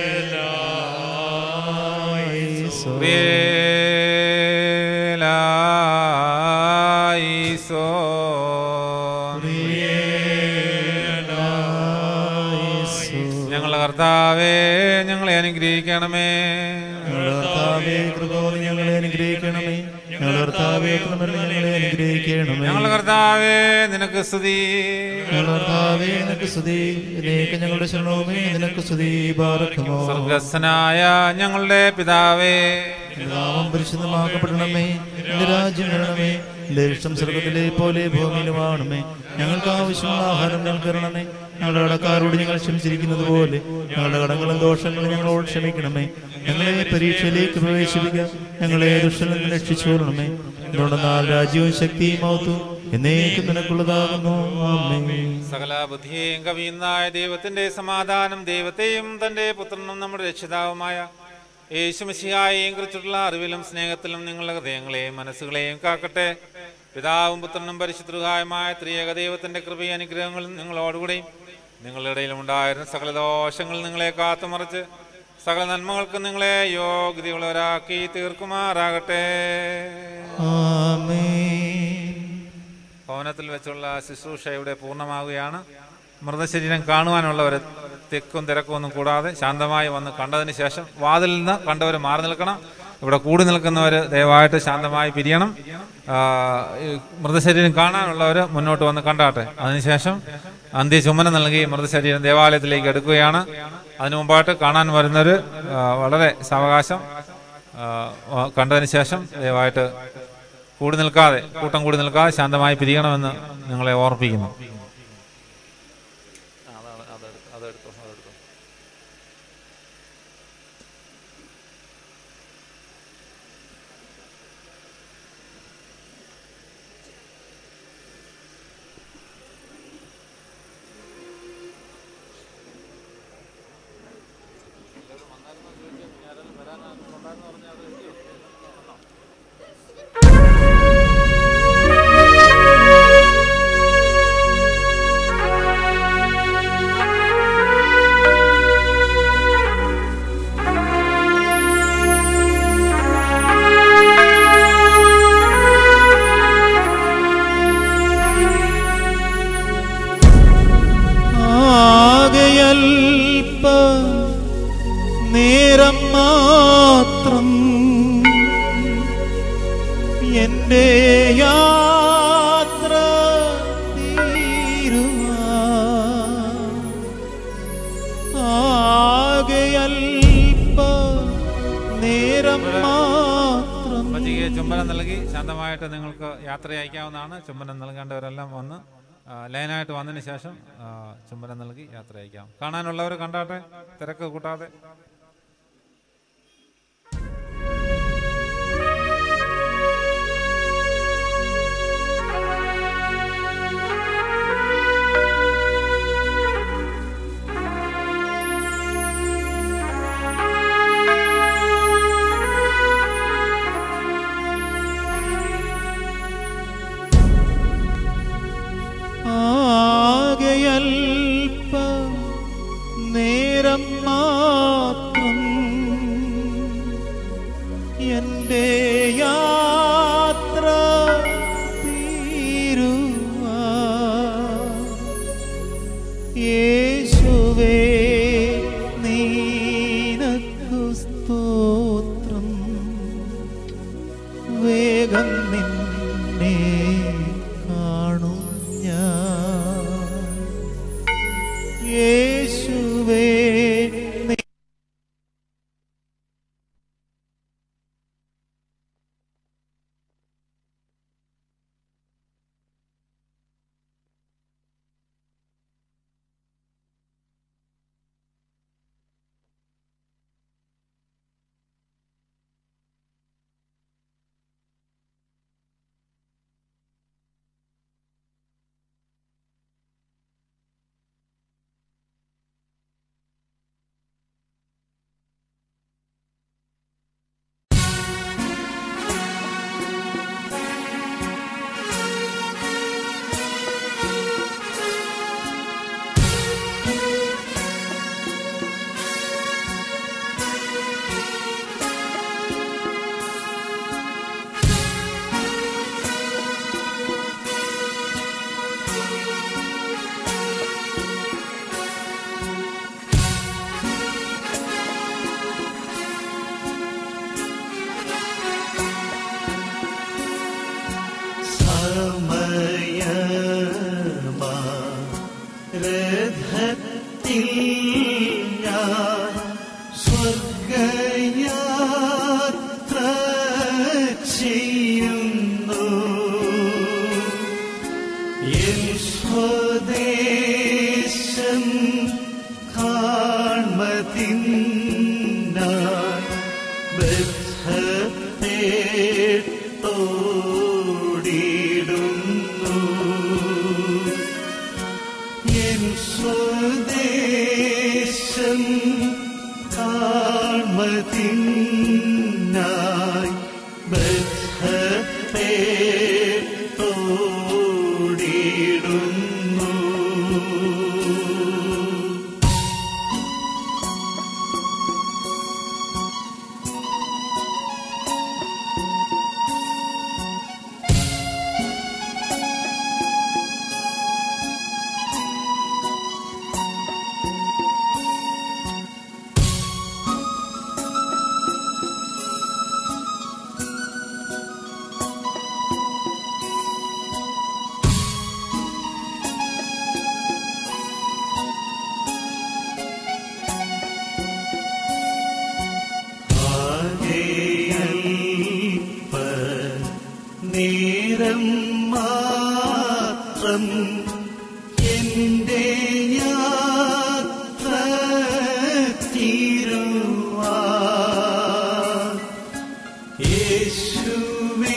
Speaker 7: ഞങ്ങളുടെ കർത്താവേ ഞങ്ങളെ അനുഗ്രഹിക്കണമേ
Speaker 1: കർത്താവേ കൃപയോടെ ഞങ്ങളെ അനുഗ്രഹിക്കണമേ ഞങ്ങളുടെ കർത്താവേ കൃപയോടെ ഞങ്ങളെ അനുഗ്രഹിക്കണമേ
Speaker 7: ഞങ്ങളുടെ കർത്താവേ നിനക്ക് സ്തുതി
Speaker 1: ഞങ്ങളുടെ കർത്താവേ നിനക്ക് സ്തുതി ഇതിലേക്ക് ഞങ്ങളുടെ ശരണവുമേ നിനക്ക് സ്തുതി ബാറക്കുമോ
Speaker 7: സ്വർഗസ്സനായ ഞങ്ങളുടെ പിതാവേ
Speaker 1: നാമം പരിശുദ്ധമാക്കപ്പെടണമേ എന്റെ രാജ്യം വരണമേ എന്റെ ഇഷ്ടം സ്വർഗത്തിലെ പോലെ ഭൂമിയിലുമാണമേ ഞങ്ങൾക്ക് ആവശ്യമുള്ള ആഹാരം ഞങ്ങൾക്ക് തരണമേ ഞങ്ങളുടെ കടക്കാരോട് ഞങ്ങൾ ക്ഷമിച്ചിരിക്കുന്നത് പോലെ ഞങ്ങളുടെ കടങ്ങളും ദോഷങ്ങളും ഞങ്ങളോട് ക്ഷമിക്കണമേ ഞങ്ങളെ പരീക്ഷയിലേക്ക് പ്രവേശിപ്പിക്കുക ഞങ്ങളെ ദുഷ്ടനിൽ നിന്ന് രക്ഷിച്ചുകൊള്ളണമേ എന്തുകൊണ്ടെന്നാൽ രാജ്യവും ശക്തിയും മൗത്തും എന്നേക്കും നിനക്കുള്ളതാകുന്നു ആമേൻ
Speaker 7: സകല ബുദ്ധിയെയും കവിയുന്നായ ദൈവത്തിന്റെ സമാധാനം ദൈവത്തെയും തന്റെ പുത്രനും നമ്മുടെ രക്ഷിതാവുമായ യേശുമസിഹായെയും കുറിച്ചുള്ള അറിവിലും സ്നേഹത്തിലും നിങ്ങളുടെ ഹൃദയങ്ങളെയും മനസ്സുകളെയും കാക്കട്ടെ പിതാവും പുത്രനും പരിശുദ്ധമായ ത്രിയേക ദൈവത്തിന്റെ കൃപയും അനുഗ്രഹങ്ങളും നിങ്ങളോടുകൂടെയും നിങ്ങളുടെ ഇടയിലും ഉണ്ടായിരുന്ന സകല ദോഷങ്ങൾ നിങ്ങളെ കാത്തുമറിച്ച് സകല നന്മകൾക്ക് നിങ്ങളെ യോഗ്യതയുള്ളവരാക്കി തീർക്കുമാറാകട്ടെ ഭവനത്തിൽ വെച്ചുള്ള ശുശ്രൂഷ ഇവിടെ പൂർണ്ണമാവുകയാണ് മൃതശരീരം കാണുവാനുള്ളവർ തിക്കും തിരക്കും ഒന്നും കൂടാതെ ശാന്തമായി വന്ന് കണ്ടതിന് ശേഷം വാതിലിൽ നിന്ന് കണ്ടവർ മാറി നിൽക്കണം ഇവിടെ കൂടി നിൽക്കുന്നവർ ദയവായിട്ട് ശാന്തമായി പിരിയണം ആ, ഈ മൃതശരീരം കാണാനുള്ളവർ മുന്നോട്ട് വന്ന് കണ്ടാട്ടെ അതിനുശേഷം അന്ത്യ ചുമനം നൽകി മൃതശരീരം ദേവാലയത്തിലേക്ക് എടുക്കുകയാണ് അതിനു മുമ്പായിട്ട് കാണാൻ വരുന്നവർ വളരെ സാവകാശം ആ, കണ്ടതിന് ശേഷം ദയവായിട്ട് കൂടി നിൽക്കാതെ കൂട്ടം കൂടി നിൽക്കാതെ ശാന്തമായി പിരിയണമെന്ന് നിങ്ങളെ ഓർപ്പിക്കുന്നു
Speaker 1: ആകെയൽപ്പ നേരം മാത്രം എന്റെ യാത്ര തീരുവാൻ. ആകെയൽപ്പ നേരം മാത്രം
Speaker 7: പറ്റികയെ ചുംബനം നൽകി ശാന്തമായിട്ട് നിങ്ങൾക്ക് യാത്ര അയക്കാവുന്നതാണ് ചുംബനം നൽകേണ്ടവരെല്ലാം വന്ന് ആ, ലൈനായിട്ട് വന്നതിന് ശേഷം ആ, ചുംബനം നൽകി യാത്ര അയക്കാം കാണാനുള്ളവർ കണ്ടാട്ടെ തിരക്ക് കൂട്ടാതെ
Speaker 2: ആ
Speaker 1: വേഗം നിന്നെ കാണും ഞാൻ യേശുവേ നീ സമയമാ രഥത്തിൽ ഞാൻ സ്വർഗയാത്ര ചെയ്യുന്നു എൻ സ്വദേശം കാൺമതിന്നായി ബദ്ധത്തേട്ടോടിടുന്നു എൻ സ്വദേശം കാൺമതിന്നായി ബദ്ധത്തേട്ടോടിടുന്നു ആകെയൽപ്പ നേരം മാത്രം എന്റെ യാത്ര തീരുവാ യേശുവേ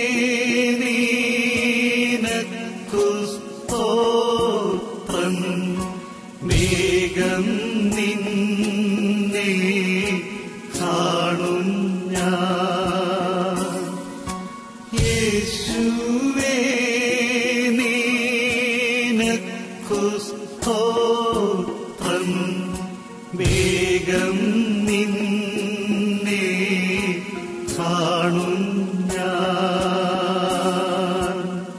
Speaker 1: നിനക്കു സ്തോത്രം വേഗം നിന്നെ കാണും ഞാൻ യേശുവേ നിനക്കു സ്തോത്രം വേഗം നിന്നെ കാണും ഞാൻ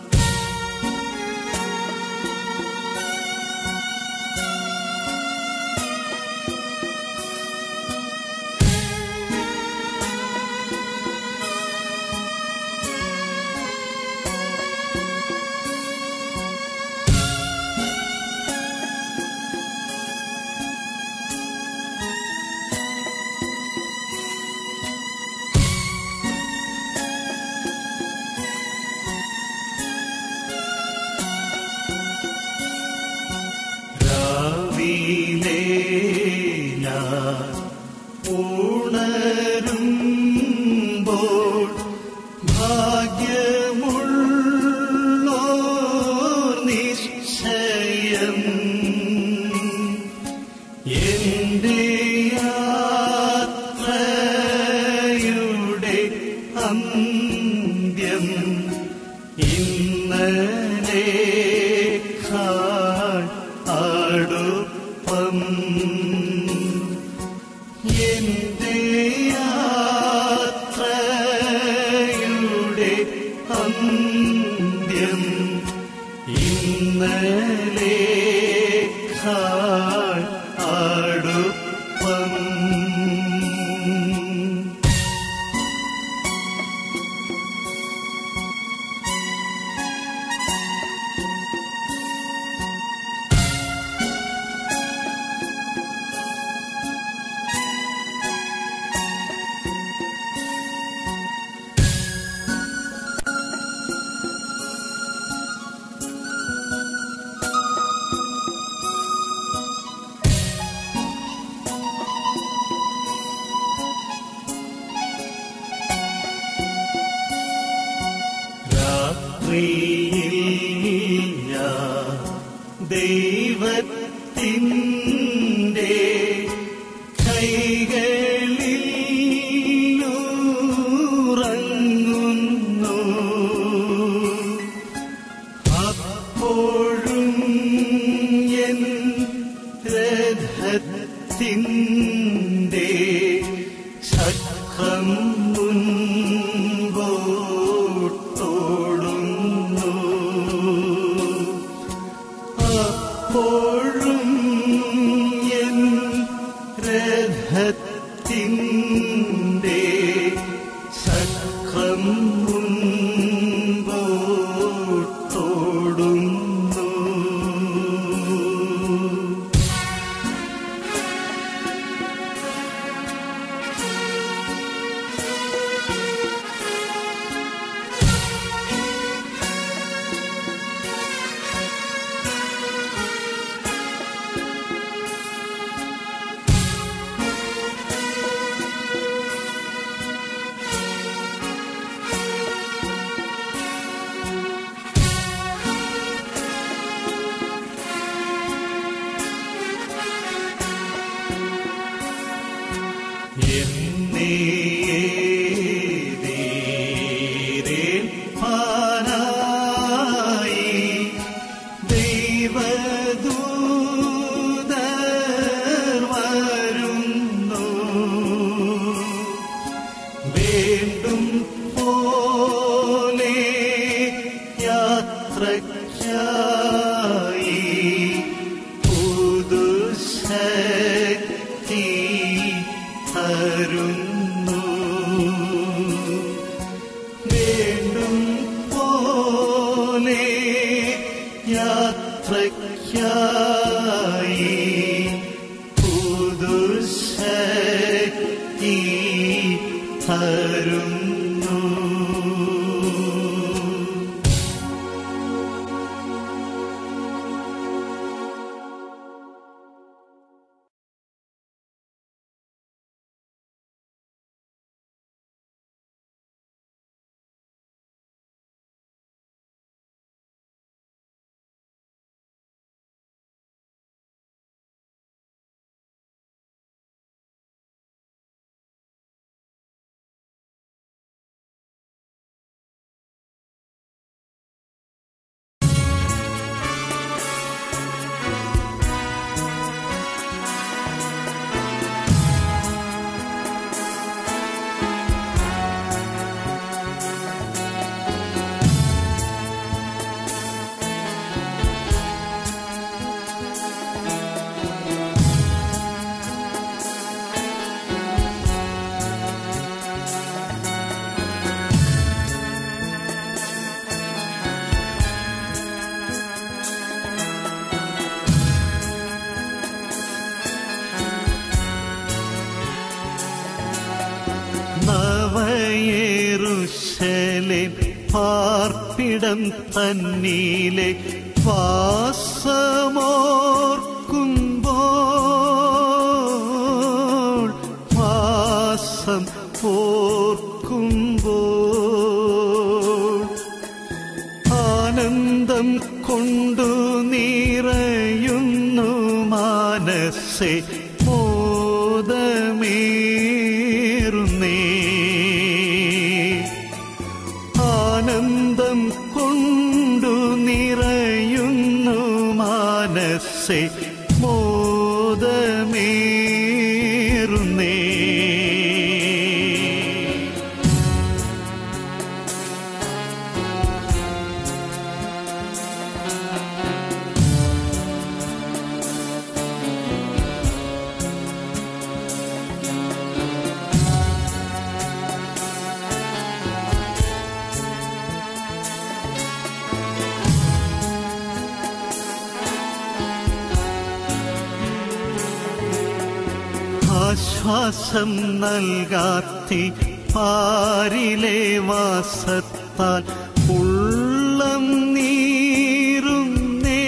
Speaker 1: രാവിലെ ഞാൻ ഉണരുമ്പോൾ ഭാഗ്യമുള്ളോർ നിശ്ചയം എന്റെ യാത്രയുടെ അന്ത്യം ഇന്നലെ അടുപ്പം എന്റെ യാത്രയുടെ അന്ത്യം ഇന്നലെ അടുപ്പം
Speaker 16: രാത്രിയിൽ ഞാൻ ദൈവത്തിൻ്റെ കൈകളിൽ ഉറങ്ങുന്നു അപ്പോഴും എൻ രഥത്തിൻ്റെ ചക്രം മുൻപോട്ടോടുന്നു അപ്പോഴും എൻ രഥത്തിൻ്റെ ചക്രം മുൻപോട്ടോടുന്നു ായി ദൈവദൂതർ വരുന്നു വേണ്ടും പോലെ യാത്രയ്ക്കായി പുതുശക്തി തരുന്നു വേണ്ടും പോലെ യാത്രയ്ക്കായി പുതുശക്തി തരുന്നു നവയേറുശലേം പാർപ്പിടം തന്നീലെ വാസമോർക്കുമ്പോൾ വാസം ഓർക്കുമ്പോൾ ആനന്ദം കൊണ്ടു നിറയുന്നു മാനസെ മോദമേറുന്നേ ആനന്ദം കൊണ്ടു നിറയുന്നു മാനസെ മോദമേറുന്നേ ആശ്വാസം നൽകാത്തി പാരിലെ വാസത്താൽ ഉള്ളം നീറുന്നേ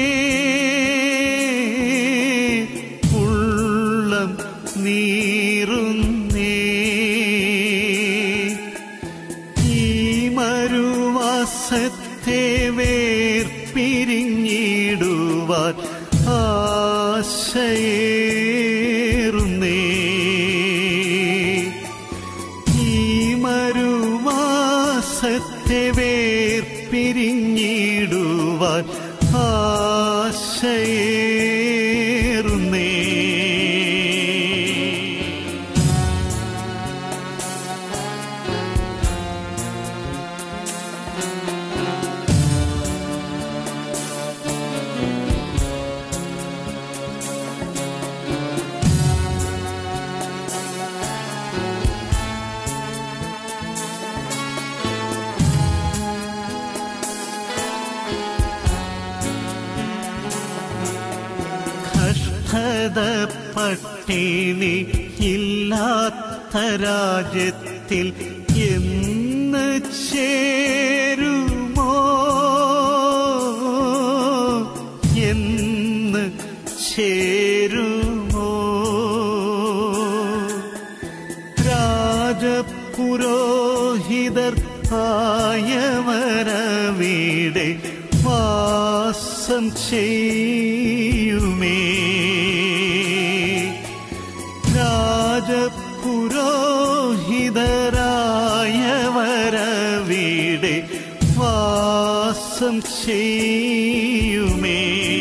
Speaker 16: ഉള്ളം നീറുന്നേ ഈ മരുവാസത്തിൽ മാസത്തെ വേർപിരിഞ്ഞിടുവാൻ ആശയേറുന്നേ ഈ മരുമാസത്തെ വേർപിരിഞ്ഞിടുവാൻ ആശയേറുന്നേ കഷ്ടത പട്ടിണി ഇല്ലാത്ത രാജ്യത്തിൽ എന്ന് ചേരുമോ എന്ന് ചേരുമോ രാജപുരോഹിതർ ആയവരവിടെ വാസം ചെയ്യുമേ രാജപുരോഹിതരായവരവിടെ വാസം ചെയ്യുമേ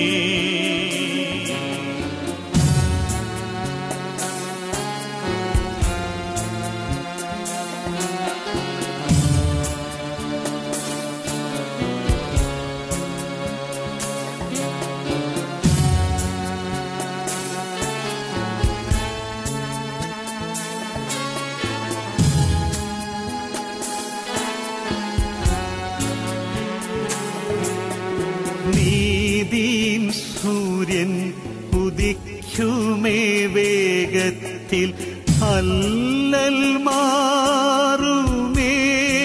Speaker 16: നീതിയും സൂര്യൻ ഉദിക്കുമേ വേഗത്തിൽ അല്ലൽ മാറുമേ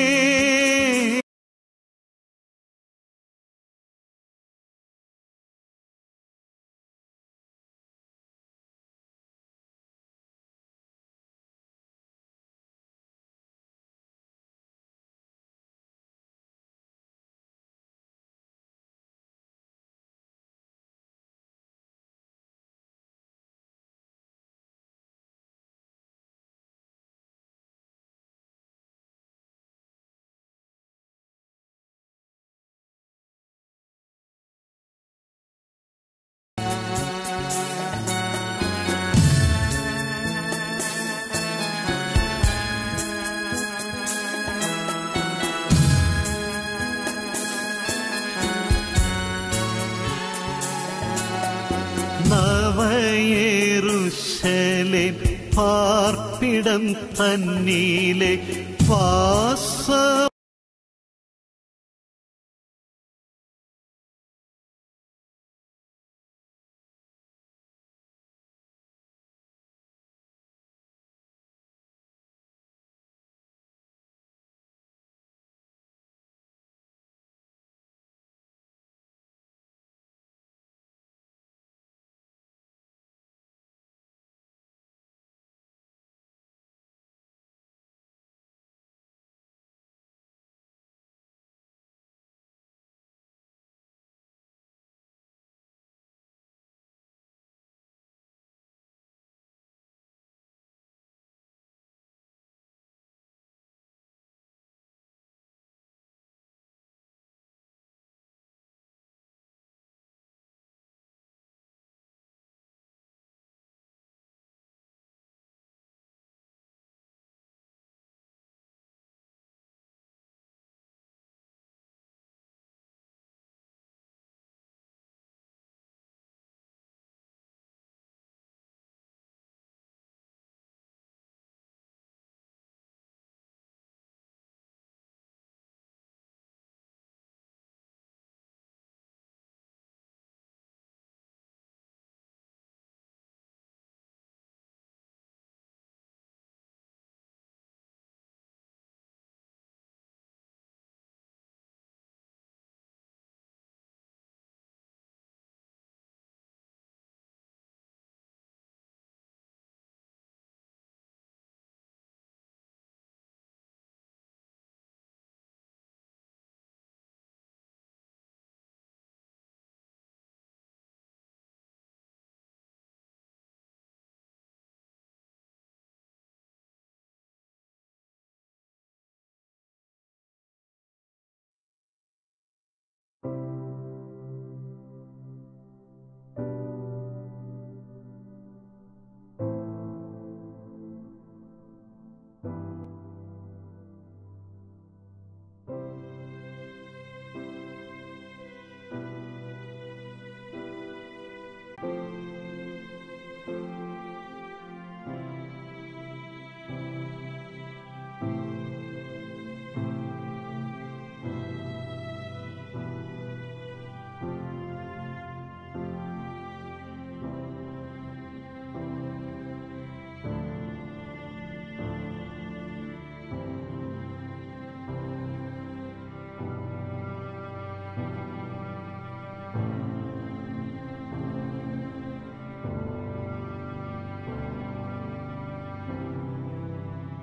Speaker 16: നവയേറുശലെ പാർപ്പിടം തന്നീലെ വാസ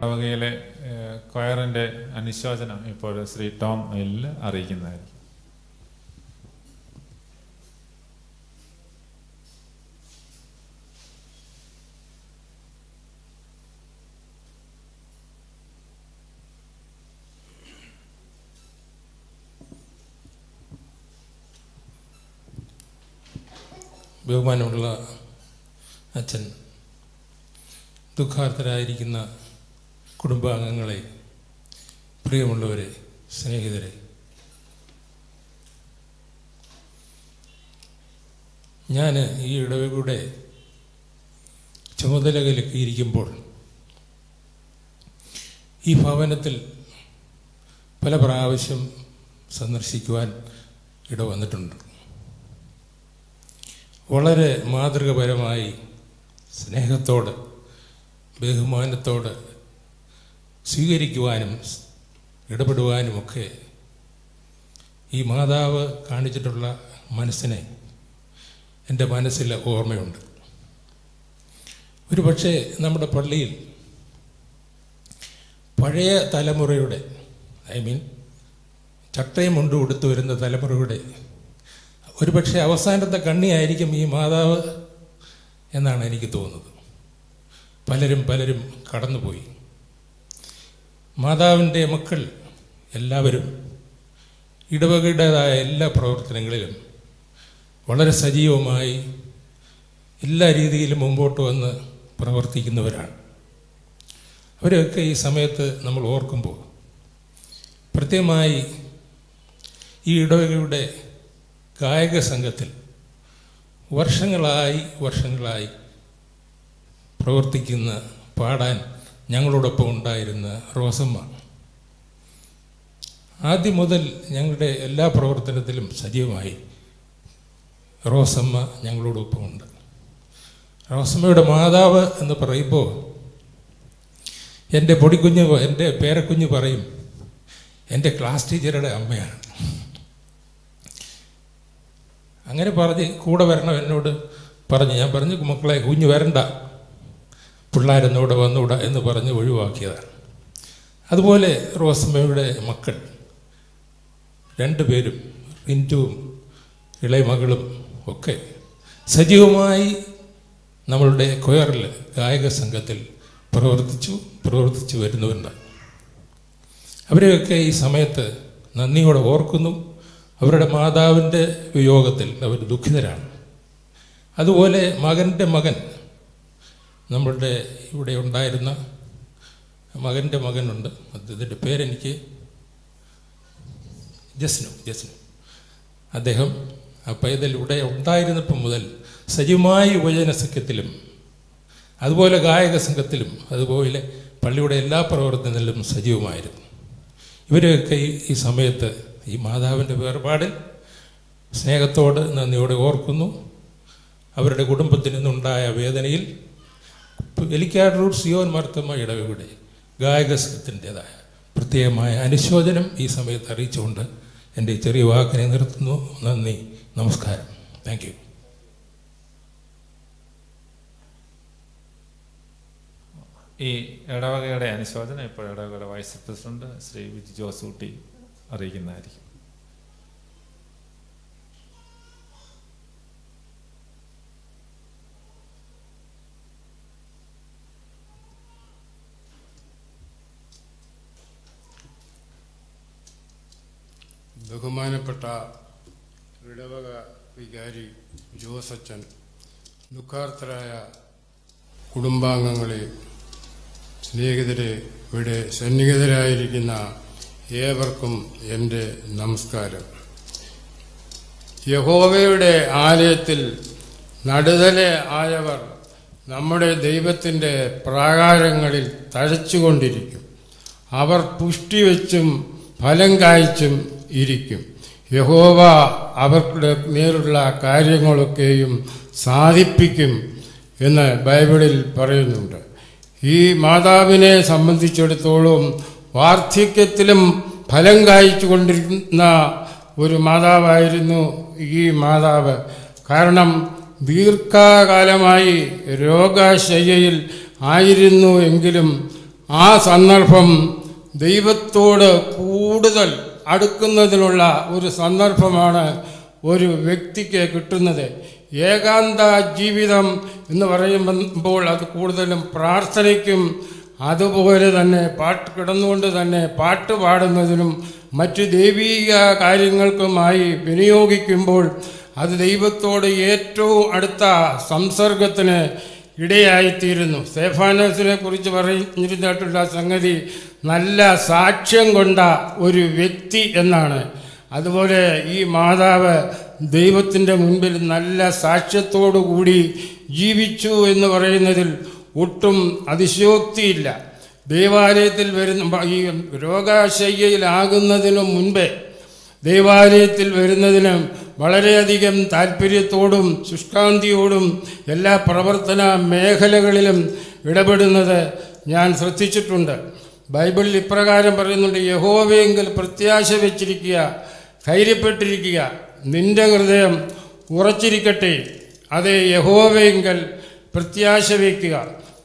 Speaker 7: ഇടവകയിലെ ഏഹ്, കൊയറിന്റെ അനുശോചനം ഇപ്പോൾ ശ്രീ ടോം എല്ലിൽ അറിയിക്കുന്നതായിരിക്കും
Speaker 17: ബഹുമാനമുള്ള അച്ഛൻ ദുഃഖാർത്ഥരായിരിക്കുന്ന കുടുംബാംഗങ്ങളെ പ്രിയമുള്ളവരെ സ്നേഹിതരെ ഞാൻ ഈ ഇടവകളുടെ ചുമതലകളിലേക്ക് ഇരിക്കുമ്പോൾ ഈ ഭവനത്തിൽ പല പ്രാവശ്യം സന്ദർശിക്കുവാൻ ഇട വന്നിട്ടുണ്ട് വളരെ മാതൃകപരമായി സ്നേഹത്തോട് ബഹുമാനത്തോട് സ്വീകരിക്കുവാനും ഇടപെടുവാനുമൊക്കെ ഈ മാതാവ് കാണിച്ചിട്ടുള്ള മനസ്സിനെ എൻ്റെ മനസ്സിൽ ഓർമ്മയുണ്ട് ഒരു പക്ഷേ നമ്മുടെ പള്ളിയിൽ പഴയ തലമുറയുടെ ഐ മീൻ ചട്ടയും മുണ്ടും ഉടുത്തു വരുന്ന തലമുറയുടെ ഒരുപക്ഷെ അവസാനത്തെ കണ്ണിയായിരിക്കും ഈ മാതാവ് എന്നാണ് എനിക്ക് തോന്നുന്നത് പലരും പലരും കടന്നുപോയി മാതാവിൻ്റെ മക്കൾ എല്ലാവരും ഇടവകയുടേതായ എല്ലാ പ്രവർത്തനങ്ങളിലും വളരെ സജീവമായി എല്ലാ രീതിയിലും മുമ്പോട്ട് വന്ന് പ്രവർത്തിക്കുന്നവരാണ് അവരെയൊക്കെ ഈ സമയത്ത് നമ്മൾ ഓർക്കുമ്പോൾ പ്രത്യേകമായി ഈ ഇടവകയുടെ ഗായക സംഘത്തിൽ വർഷങ്ങളായി വർഷങ്ങളായി പ്രവർത്തിക്കുന്ന പാടാൻ ഞങ്ങളോടൊപ്പം ഉണ്ടായിരുന്ന റോസമ്മ ആദ്യം മുതൽ ഞങ്ങളുടെ എല്ലാ പ്രവർത്തനത്തിലും സജീവമായി റോസമ്മ ഞങ്ങളോടൊപ്പമുണ്ട് റോസമ്മയുടെ മാതാവ് എന്ന് പറയുമ്പോൾ എൻ്റെ പൊടിക്കുഞ്ഞ് എൻ്റെ പേരക്കുഞ്ഞ് പറയും എൻ്റെ ക്ലാസ് ടീച്ചറുടെ അമ്മയാണ് അങ്ങനെ പറഞ്ഞ് കൂടെ വരണം എന്നോട് പറഞ്ഞു ഞാൻ പറഞ്ഞു മക്കളെ കുഞ്ഞ് വരണ്ട പിള്ളേരെന്നോട് വന്നൂടാ എന്ന് പറഞ്ഞ് ഒഴിവാക്കിയതാണ് അതുപോലെ റോസമ്മയുടെ മക്കൾ രണ്ടുപേരും റിൻറ്റുവും ഇളയമകളും ഒക്കെ സജീവമായി നമ്മളുടെ കൊയറിൽ ഗായക സംഘത്തിൽ പ്രവർത്തിച്ചു പ്രവർത്തിച്ചു വരുന്നുണ്ട് അവരെയൊക്കെ ഈ സമയത്ത് നന്ദിയോടെ ഓർക്കുന്നു അവരുടെ മാതാവിൻ്റെ വിയോഗത്തിൽ അവർ ദുഃഖിതരാണ് അതുപോലെ മകൻ്റെ മകൻ നമ്മളുടെ ഇവിടെ ഉണ്ടായിരുന്ന മകൻ്റെ മകനുണ്ട് അദ്ദേഹത്തിൻ്റെ പേരെനിക്ക് ജസ്നു ജസ്നു അദ്ദേഹം ആ പൈതൽ ഇവിടെ ഉണ്ടായിരുന്നപ്പോൾ മുതൽ സജീവമായ യുവജന സഖ്യത്തിലും അതുപോലെ ഗായക സംഘത്തിലും അതുപോലെ പള്ളിയുടെ എല്ലാ പ്രവർത്തനങ്ങളിലും സജീവമായിരുന്നു ഇവരെയൊക്കെ ഈ- ഈ സമയത്ത് ഈ മാതാവിൻ്റെ വേർപാടിൽ സ്നേഹത്തോട് നന്ദിയോടെ ഓർക്കുന്നു അവരുടെ കുടുംബത്തിൽ നിന്നുണ്ടായ വേദനയിൽ എലിക്കാട് റൂട്ട് സിയോൻ മാർത്തമ്മ ഇടവയുടെ ഗായക സംഘത്തിൻ്റെതായ പ്രത്യേകമായ അനുശോചനം ഈ സമയത്ത് അറിയിച്ചുകൊണ്ട് എൻ്റെ ഈ ചെറിയ വാക്കിനെ നിർത്തുന്നു നന്ദി നമസ്കാരം താങ്ക് യു
Speaker 7: ഈ ഇടവകയുടെ അനുശോചനം ഇപ്പോൾ ഇടവകയുടെ വൈസ് പ്രസിഡന്റ് ശ്രീ വിജി ജോസൂട്ടി അറിയിക്കുന്നതായിരിക്കും
Speaker 18: ബഹുമാനപ്പെട്ട ഇടവക വികാരി ജോസച്ചൻ ദുഃഖാർത്ഥരായ കുടുംബാംഗങ്ങളെ സ്നേഹിതരെ ഇവിടെ സന്നിഹിതരായിരിക്കുന്ന ഏവർക്കും എൻ്റെ നമസ്കാരം യഹോവയുടെ ആലയത്തിൽ നടുതലെ ആയവർ നമ്മുടെ ദൈവത്തിൻ്റെ പ്രാകാരങ്ങളിൽ തഴച്ചുകൊണ്ടിരിക്കും അവർ പുഷ്ടി വെച്ചും ഫലം കായ്ച്ചും ഇരിക്കും യഹോവ അവരുടെ മേലുള്ള കാര്യങ്ങളൊക്കെയും സാധിപ്പിക്കും എന്ന് ബൈബിളിൽ പറയുന്നുണ്ട് ഈ മാതാവിനെ സംബന്ധിച്ചിടത്തോളം വാർദ്ധക്യത്തിലും ഫലം കായ്ച്ചു കൊണ്ടിരുന്ന ഒരു മാതാവായിരുന്നു ഈ മാതാവ് കാരണം ദീർഘകാലമായി രോഗശയ്യയിൽ ആയിരുന്നു എങ്കിലും ആ സന്ദർഭം ദൈവത്തോട് കൂടുതൽ അടുക്കുന്നതിനുള്ള ഒരു സന്ദർഭമാണ് ഒരു വ്യക്തിക്ക് കിട്ടുന്നത് ഏകാന്ത ജീവിതം എന്ന് പറയുമ്പോൾ അത് കൂടുതലും പ്രാർത്ഥനയ്ക്കും അതുപോലെ തന്നെ പാട്ട് കിടന്നുകൊണ്ട് തന്നെ പാട്ട് പാടുന്നതിനും മറ്റു ദൈവീക കാര്യങ്ങൾക്കുമായി വിനിയോഗിക്കുമ്പോൾ അത് ദൈവത്തോട് ഏറ്റവും അടുത്ത സംസർഗത്തിന് ഇടയായിത്തീരുന്നു സ്തേഫാനോസിനെ കുറിച്ച് പറഞ്ഞിരുന്നിട്ടുള്ള സംഗതി നല്ല സാക്ഷ്യം കൊണ്ട ഒരു വ്യക്തി എന്നാണ് അതുപോലെ ഈ മാതാവ് ദൈവത്തിൻ്റെ മുൻപിൽ നല്ല സാക്ഷ്യത്തോടു കൂടി ജീവിച്ചു എന്ന് പറയുന്നതിൽ ഒട്ടും അതിശയോക്തിയില്ല ദേവാലയത്തിൽ വരുന്ന ഈ രോഗശയ്യയിലാകുന്നതിനു മുൻപേ ദേവാലയത്തിൽ വരുന്നതിന് വളരെയധികം താല്പര്യത്തോടും ശുഷ്കാന്തിയോടും എല്ലാ പ്രവർത്തന മേഖലകളിലും ഇടപെടുന്നത് ഞാൻ ശ്രദ്ധിച്ചിട്ടുണ്ട് ബൈബിളിൽ ഇപ്രകാരം പറയുന്നുണ്ട് യഹോവയെങ്കിൽ പ്രത്യാശ വെച്ചിരിക്കുക ധൈര്യപ്പെട്ടിരിക്കുക നിന്റെ ഹൃദയം ഉറച്ചിരിക്കട്ടെ അതേ യഹോവയെങ്കിൽ പ്രത്യാശ വയ്ക്കുക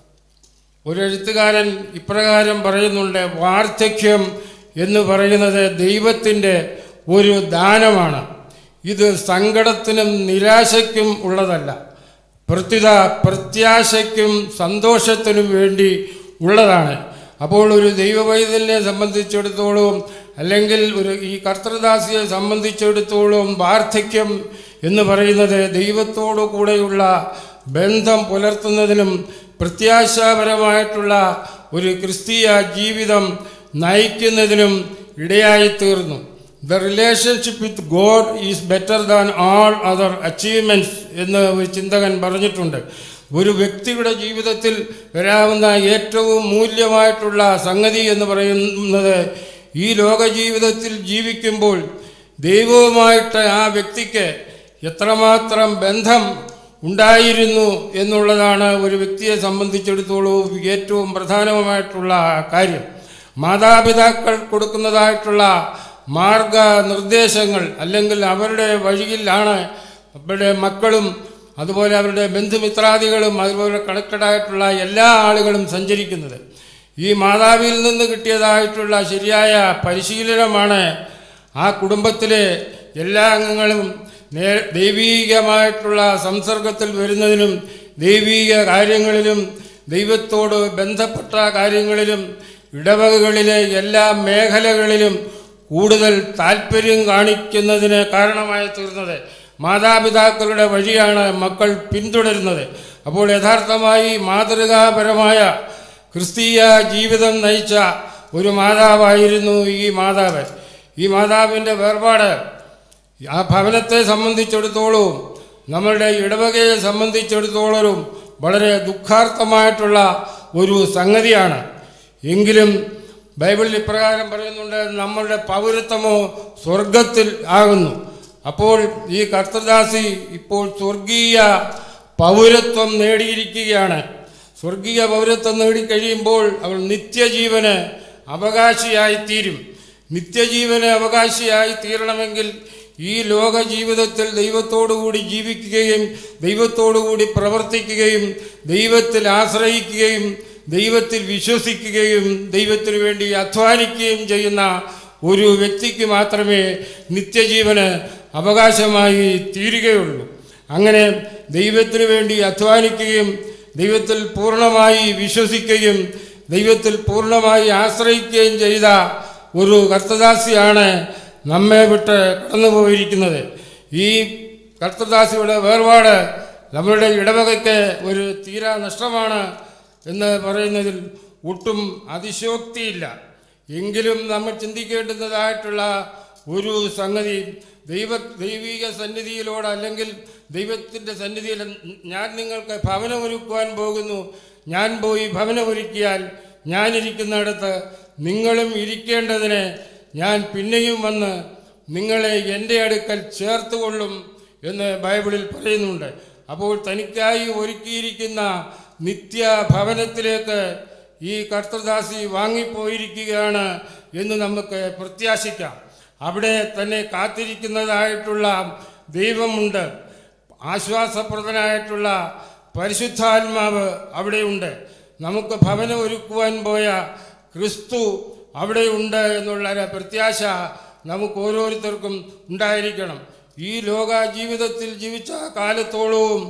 Speaker 18: ഒരു എഴുത്തുകാരൻ ഇപ്രകാരം പറയുന്നുണ്ട് വാർദ്ധക്യം എന്ന് പറയുന്നത് ദൈവത്തിൻ്റെ ഒരു ദാനമാണ് ഇത് സങ്കടത്തിനും നിരാശയ്ക്കും ഉള്ളതല്ല പ്രത്യുത പ്രത്യാശയ്ക്കും സന്തോഷത്തിനും വേണ്ടി ഉള്ളതാണ് അപ്പോൾ ഒരു ദൈവവൈതലിനെ സംബന്ധിച്ചിടത്തോളം അല്ലെങ്കിൽ ഒരു ഈ കർത്തൃദാസിയെ സംബന്ധിച്ചിടത്തോളം വാർദ്ധക്യം എന്ന് പറയുന്നത് ദൈവത്തോടു കൂടെയുള്ള ബന്ധം പുലർത്തുന്നതിനും പ്രത്യാശാപരമായിട്ടുള്ള ഒരു ക്രിസ്തീയ ജീവിതം നയിക്കുന്നതിനും ഇടയായിത്തീർന്നു the relationship with God is better than all other achievements എന്ന് ഒരു ചിന്തകൻ പറഞ്ഞിട്ടുണ്ട് ഒരു വ്യക്തിയുടെ ജീവിതത്തിൽ വരാവുന്ന ഏറ്റവും മൂല്യമായിട്ടുള്ള സംഗതി എന്ന് പറയുന്നത് ഈ ലോക ജീവിതത്തിൽ ജീവിക്കുമ്പോൾ ദൈവവുമായിട്ട് ആ വ്യക്തിക്ക് എത്രമാത്രം ബന്ധം ഉണ്ടായിരുന്നു എന്നുള്ളതാണ് ഒരു വ്യക്തിയെ സംബന്ധിച്ചിടത്തോളം ഏറ്റവും പ്രധാനമായിട്ടുള്ള കാര്യം മാതാപിതാക്കൾ കൊടുക്കുന്നതായിട്ടുള്ള മാർഗനിർദ്ദേശങ്ങൾ അല്ലെങ്കിൽ അവരുടെ വഴിയിലാണ് അവരുടെ മക്കളും അതുപോലെ അവരുടെ ബന്ധുമിത്രാദികളും അതുപോലെ കണക്റ്റഡായിട്ടുള്ള എല്ലാ ആളുകളും സഞ്ചരിക്കുന്നത് ഈ മാതാവിൽ നിന്ന് കിട്ടിയതായിട്ടുള്ള ശരിയായ പരിശീലനമാണ് ആ കുടുംബത്തിലെ എല്ലാ അംഗങ്ങളും നേ ദൈവീകമായിട്ടുള്ള സംസർഗത്തിൽ വരുന്നതിനും ദൈവീക കാര്യങ്ങളിലും ദൈവത്തോട് ബന്ധപ്പെട്ട കാര്യങ്ങളിലും ഇടവകകളിലെ എല്ലാ മേഖലകളിലും കൂടുതൽ താല്പര്യം കാണിക്കുന്നതിന് കാരണമായി തീർന്നത് മാതാപിതാക്കളുടെ വഴിയാണ് മക്കൾ പിന്തുടരുന്നത് അപ്പോൾ യഥാർത്ഥമായി മാതൃകാപരമായ ക്രിസ്തീയ ജീവിതം നയിച്ച ഒരു മാതാവായിരുന്നു ഈ മാതാവ് ഈ മാതാവിൻ്റെ വേർപാട് ആ ഭവനത്തെ സംബന്ധിച്ചിടത്തോളവും നമ്മളുടെ ഇടവകയെ സംബന്ധിച്ചിടത്തോളവും വളരെ ദുഃഖാർത്ഥമായിട്ടുള്ള ഒരു സംഗതിയാണ് എങ്കിലും ബൈബിളിൽ ഇപ്രകാരം പറയുന്നുണ്ട് നമ്മളുടെ പൗരത്വമോ സ്വർഗത്തിൽ ആകുന്നു അപ്പോൾ ഈ കർത്തദാസി ഇപ്പോൾ സ്വർഗീയ പൗരത്വം നേടിയിരിക്കുകയാണ് സ്വർഗീയ പൗരത്വം നേടിക്കഴിയുമ്പോൾ അവൾ നിത്യജീവന് അവകാശിയായി തീരും നിത്യജീവന് അവകാശിയായി തീരണമെങ്കിൽ ഈ ലോക ജീവിതത്തിൽ ദൈവത്തോടുകൂടി ജീവിക്കുകയും ദൈവത്തോടുകൂടി പ്രവർത്തിക്കുകയും ദൈവത്തിൽ ആശ്രയിക്കുകയും ദൈവത്തിൽ വിശ്വസിക്കുകയും ദൈവത്തിനു വേണ്ടി അധ്വാനിക്കുകയും ചെയ്യുന്ന ഒരു വ്യക്തിക്ക് മാത്രമേ നിത്യജീവന് അവകാശമായി തീരുകയുള്ളൂ അങ്ങനെ ദൈവത്തിനു വേണ്ടി അധ്വാനിക്കുകയും ദൈവത്തിൽ പൂർണ്ണമായി വിശ്വസിക്കുകയും ദൈവത്തിൽ പൂർണ്ണമായി ആശ്രയിക്കുകയും ചെയ്ത ഒരു കർത്തദാസിയാണ് നമ്മെ വിട്ട് കടന്നുപോയിരിക്കുന്നത് ഈ കർത്തദാസിയുടെ വേർപാട് നമ്മളുടെ ഇടവകയ്ക്ക് ഒരു തീരാ നഷ്ടമാണ് എന്ന് പറയുന്നതിൽ ഒട്ടും അതിശോക്തിയില്ല എങ്കിലും നമ്മൾ ചിന്തിക്കേണ്ടുന്നതായിട്ടുള്ള ഒരു സംഗതി ദൈവ ദൈവിക സന്നിധിയിലൂടെ അല്ലെങ്കിൽ ദൈവത്തിൻ്റെ സന്നിധിയിൽ ഞാൻ നിങ്ങൾക്ക് ഭവനമൊരുക്കുവാൻ പോകുന്നു ഞാൻ പോയി ഭവനമൊരുക്കിയാൽ ഞാനിരിക്കുന്നിടത്ത് നിങ്ങളും ഇരിക്കേണ്ടതിന് ഞാൻ പിന്നെയും വന്ന് നിങ്ങളെ എൻ്റെ അടുക്കൽ ചേർത്തുകൊള്ളും എന്ന് ബൈബിളിൽ പറയുന്നുണ്ട് അപ്പോൾ തനിക്കായി ഒരുക്കിയിരിക്കുന്ന നിത്യ ഭവനത്തിലേക്ക് ഈ കർത്തദാസി വാങ്ങിപ്പോയിരിക്കുകയാണ് എന്ന് നമുക്ക് പ്രത്യാശിക്കാം അവിടെ തന്നെ കാത്തിരിക്കുന്നതായിട്ടുള്ള ദൈവമുണ്ട് ആശ്വാസപ്രദനായിട്ടുള്ള പരിശുദ്ധാത്മാവ് അവിടെയുണ്ട് നമുക്ക് ഭവനം ഒരുക്കുവാൻ പോയ ക്രിസ്തു അവിടെയുണ്ട് എന്നുള്ള ഒരു പ്രത്യാശ നമുക്ക് ഓരോരുത്തർക്കും ഉണ്ടായിരിക്കണം ഈ ലോക ജീവിതത്തിൽ ജീവിച്ച കാലത്തോളവും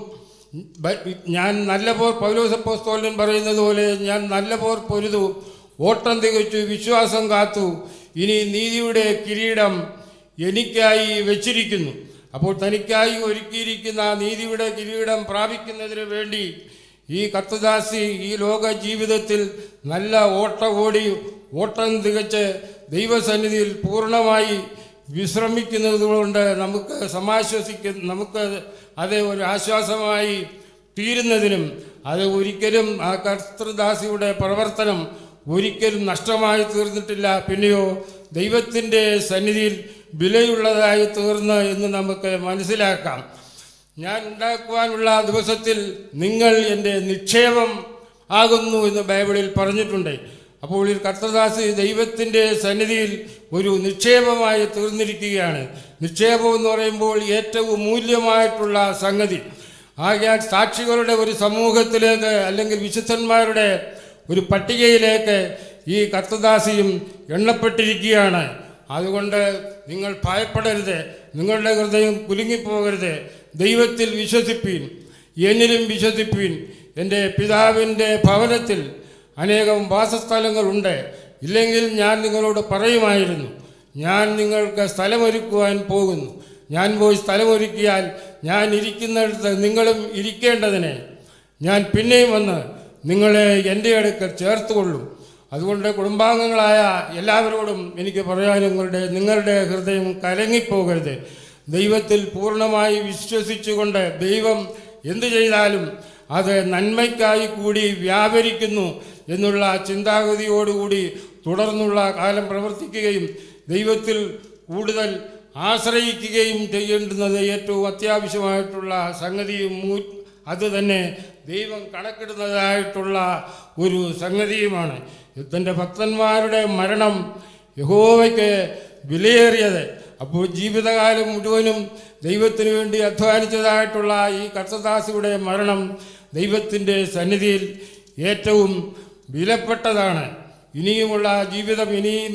Speaker 18: ബ- ഞാൻ നല്ല പോർ പൗലോസപ്പോസ്തോലൻ പറയുന്നത് പോലെ ഞാൻ നല്ല പോർ പൊരുതു ഓട്ടം തികച്ചു വിശ്വാസം കാത്തു ഇനി നീതിയുടെ കിരീടം എനിക്കായി വെച്ചിരിക്കുന്നു അപ്പോൾ തനിക്കായി ഒരുക്കിയിരിക്കുന്ന നീതിയുടെ കിരീടം പ്രാപിക്കുന്നതിന് വേണ്ടി ഈ കർത്തദാസി ഈ ലോക ജീവിതത്തിൽ നല്ല ഓട്ട ഓടി ഓട്ടം തികച്ച് ദൈവസന്നിധിയിൽ പൂർണ്ണമായി വിശ്രമിക്കുന്നത് കൊണ്ട് നമുക്ക് സമാശ്വസിക്കുന്ന നമുക്ക് അത് ഒരു ആശ്വാസമായി തീരുന്നതിനും അത് ഒരിക്കലും ആ കർത്തൃദാസിയുടെ പ്രവർത്തനം ഒരിക്കലും നഷ്ടമായി തീർന്നിട്ടില്ല പിന്നെയോ ദൈവത്തിൻ്റെ സന്നിധിയിൽ വിലയുള്ളതായി തീർന്ന് എന്ന് നമുക്ക് മനസ്സിലാക്കാം ഞാൻ ഉണ്ടാക്കുവാനുള്ള ദിവസത്തിൽ നിങ്ങൾ എൻ്റെ നിക്ഷേപം ആകുന്നു എന്ന് ബൈബിളിൽ പറഞ്ഞിട്ടുണ്ട് അപ്പോൾ ഈ കർത്തദാസ് ദൈവത്തിൻ്റെ സന്നിധിയിൽ ഒരു നിക്ഷേപമായി തീർന്നിരിക്കുകയാണ് നിക്ഷേപം എന്ന് പറയുമ്പോൾ ഏറ്റവും മൂല്യമായിട്ടുള്ള സംഗതി ആകയാൽ സാക്ഷികളുടെ ഒരു സമൂഹത്തിലേക്ക് അല്ലെങ്കിൽ വിശുദ്ധന്മാരുടെ ഒരു പട്ടികയിലേക്ക് ഈ കർത്തദാസിയും എണ്ണപ്പെട്ടിരിക്കുകയാണ് അതുകൊണ്ട് നിങ്ങൾ ഭയപ്പെടരുത് നിങ്ങളുടെ ഹൃദയം കുലുങ്ങിപ്പോകരുത് ദൈവത്തിൽ വിശ്വസിപ്പീൻ എന്നിലും വിശ്വസിപ്പീൻ എൻ്റെ പിതാവിൻ്റെ ഭവനത്തിൽ അനേകം വാസസ്ഥലങ്ങളുണ്ട് ഇല്ലെങ്കിൽ ഞാൻ നിങ്ങളോട് പറയുമായിരുന്നു ഞാൻ നിങ്ങൾക്ക് സ്ഥലമൊരുക്കുവാൻ പോകുന്നു ഞാൻ പോയി സ്ഥലമൊരുക്കിയാൽ ഞാൻ ഇരിക്കുന്നിടത്ത് നിങ്ങളും ഇരിക്കേണ്ടതിന് ഞാൻ പിന്നെയും വന്ന് നിങ്ങളെ എൻ്റെ അടുക്കൽ ചേർത്തുകൊള്ളും അതുകൊണ്ട് കുടുംബാംഗങ്ങളായ എല്ലാവരോടും എനിക്ക് പറയാൻ നിങ്ങളുടെ നിങ്ങളുടെ ഹൃദയം കലങ്ങിപ്പോകരുത് ദൈവത്തിൽ പൂർണ്ണമായി വിശ്വസിച്ചുകൊണ്ട് ദൈവം എന്തു ചെയ്താലും അത് നന്മയ്ക്കായി കൂടി വ്യാപരിക്കുന്നു എന്നുള്ള ചിന്താഗതിയോടുകൂടി തുടർന്നുള്ള കാലം പ്രവർത്തിക്കുകയും ദൈവത്തിൽ കൂടുതൽ ആശ്രയിക്കുകയും ചെയ്യേണ്ടുന്നത് ഏറ്റവും അത്യാവശ്യമായിട്ടുള്ള സംഗതിയും മൂ- അത് തന്നെ ദൈവം കണക്കിടുന്നതായിട്ടുള്ള ഒരു സംഗതിയുമാണ് തൻ്റെ ഭക്തന്മാരുടെ മരണം യഹോവയ്ക്ക് വിലയേറിയത് അപ്പോൾ ജീവിതകാലം മുഴുവനും ദൈവത്തിന് വേണ്ടി അധ്വാനിച്ചതായിട്ടുള്ള ഈ കർത്തദാസിയുടെ മരണം ദൈവത്തിൻ്റെ സന്നിധിയിൽ ഏറ്റവും വിലപ്പെട്ടതാണ് ഇനിയുമുള്ള ജീവിതം ഇനിയും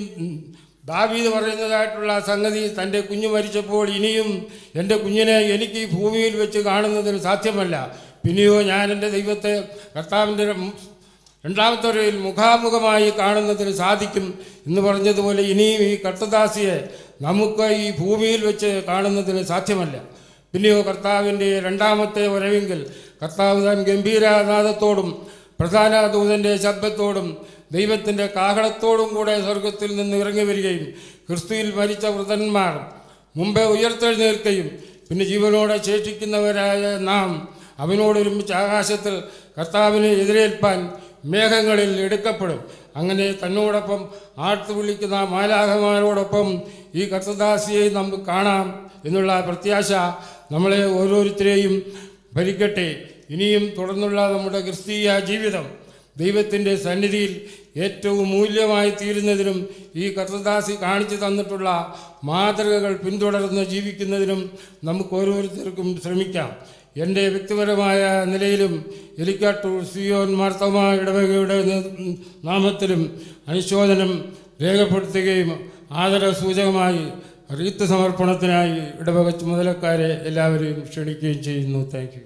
Speaker 18: ദാവീദ് പറയുന്നതായിട്ടുള്ള സംഗതി തൻ്റെ കുഞ്ഞ് മരിച്ചപ്പോൾ ഇനിയും എൻ്റെ കുഞ്ഞിനെ എനിക്ക് ഈ ഭൂമിയിൽ വെച്ച് കാണുന്നതിന് സാധ്യമല്ല പിന്നെയോ ഞാൻ എൻ്റെ ദൈവത്തെ കർത്താവിൻ്റെ രണ്ടാമത്തെ വരയിൽ മുഖാമുഖമായി കാണുന്നതിന് സാധിക്കും എന്ന് പറഞ്ഞതുപോലെ ഇനിയും ഈ കർത്തദാസിയെ നമുക്ക് ഈ ഭൂമിയിൽ വെച്ച് കാണുന്നതിന് സാധ്യമല്ല പിന്നെയോ കർത്താവിൻ്റെ രണ്ടാമത്തെ വരവെങ്കിൽ കർത്താവ് താൻ ഗംഭീരനാദത്തോടും പ്രധാന ദൂതൻ്റെ ശബ്ദത്തോടും ദൈവത്തിൻ്റെ കാഹളത്തോടും കൂടെ സ്വർഗത്തിൽ നിന്ന് ഇറങ്ങി വരികയും ക്രിസ്തുവിൽ മരിച്ച വൃതന്മാർ മുമ്പേ ഉയർത്തെഴുന്നേൽക്കുകയും പിന്നെ ജീവനോടെ ശേഷിക്കുന്നവരായ നാം അവനോടൊരുമിച്ച് ആകാശത്തിൽ കർത്താവിനെ എതിരേൽപ്പാൻ മേഘങ്ങളിൽ എടുക്കപ്പെടും അങ്ങനെ തന്നോടൊപ്പം ആർത്തു വിളിക്കുന്ന മാലാഹമാരോടൊപ്പം ഈ കർത്തദാസിയെ നമുക്ക് കാണാം എന്നുള്ള പ്രത്യാശ നമ്മളെ ഓരോരുത്തരെയും ഭരിക്കട്ടെ ഇനിയും തുടർന്നുള്ള നമ്മുടെ ക്രിസ്തീയ ജീവിതം ദൈവത്തിൻ്റെ സന്നിധിയിൽ ഏറ്റവും മൂല്യമായി തീരുന്നതിനും ഈ കർത്തദാസി കാണിച്ചു തന്നിട്ടുള്ള മാതൃകകൾ പിന്തുടർന്ന് ജീവിക്കുന്നതിനും നമുക്ക് ഓരോരുത്തർക്കും ശ്രമിക്കാം എൻ്റെ വ്യക്തിപരമായ നിലയിലും എലിക്കാട്ടൂർ സിയോൻ മാർത്തമ ഇടവകയുടെ നേ- നാമത്തിലും അനുശോചനം രേഖപ്പെടുത്തുകയും ആദരസൂചകമായി റീത്ത് സമർപ്പണത്തിനായി ഇടവക ചുമതലക്കാരെ എല്ലാവരെയും ക്ഷണിക്കുകയും ചെയ്യുന്നു താങ്ക് യു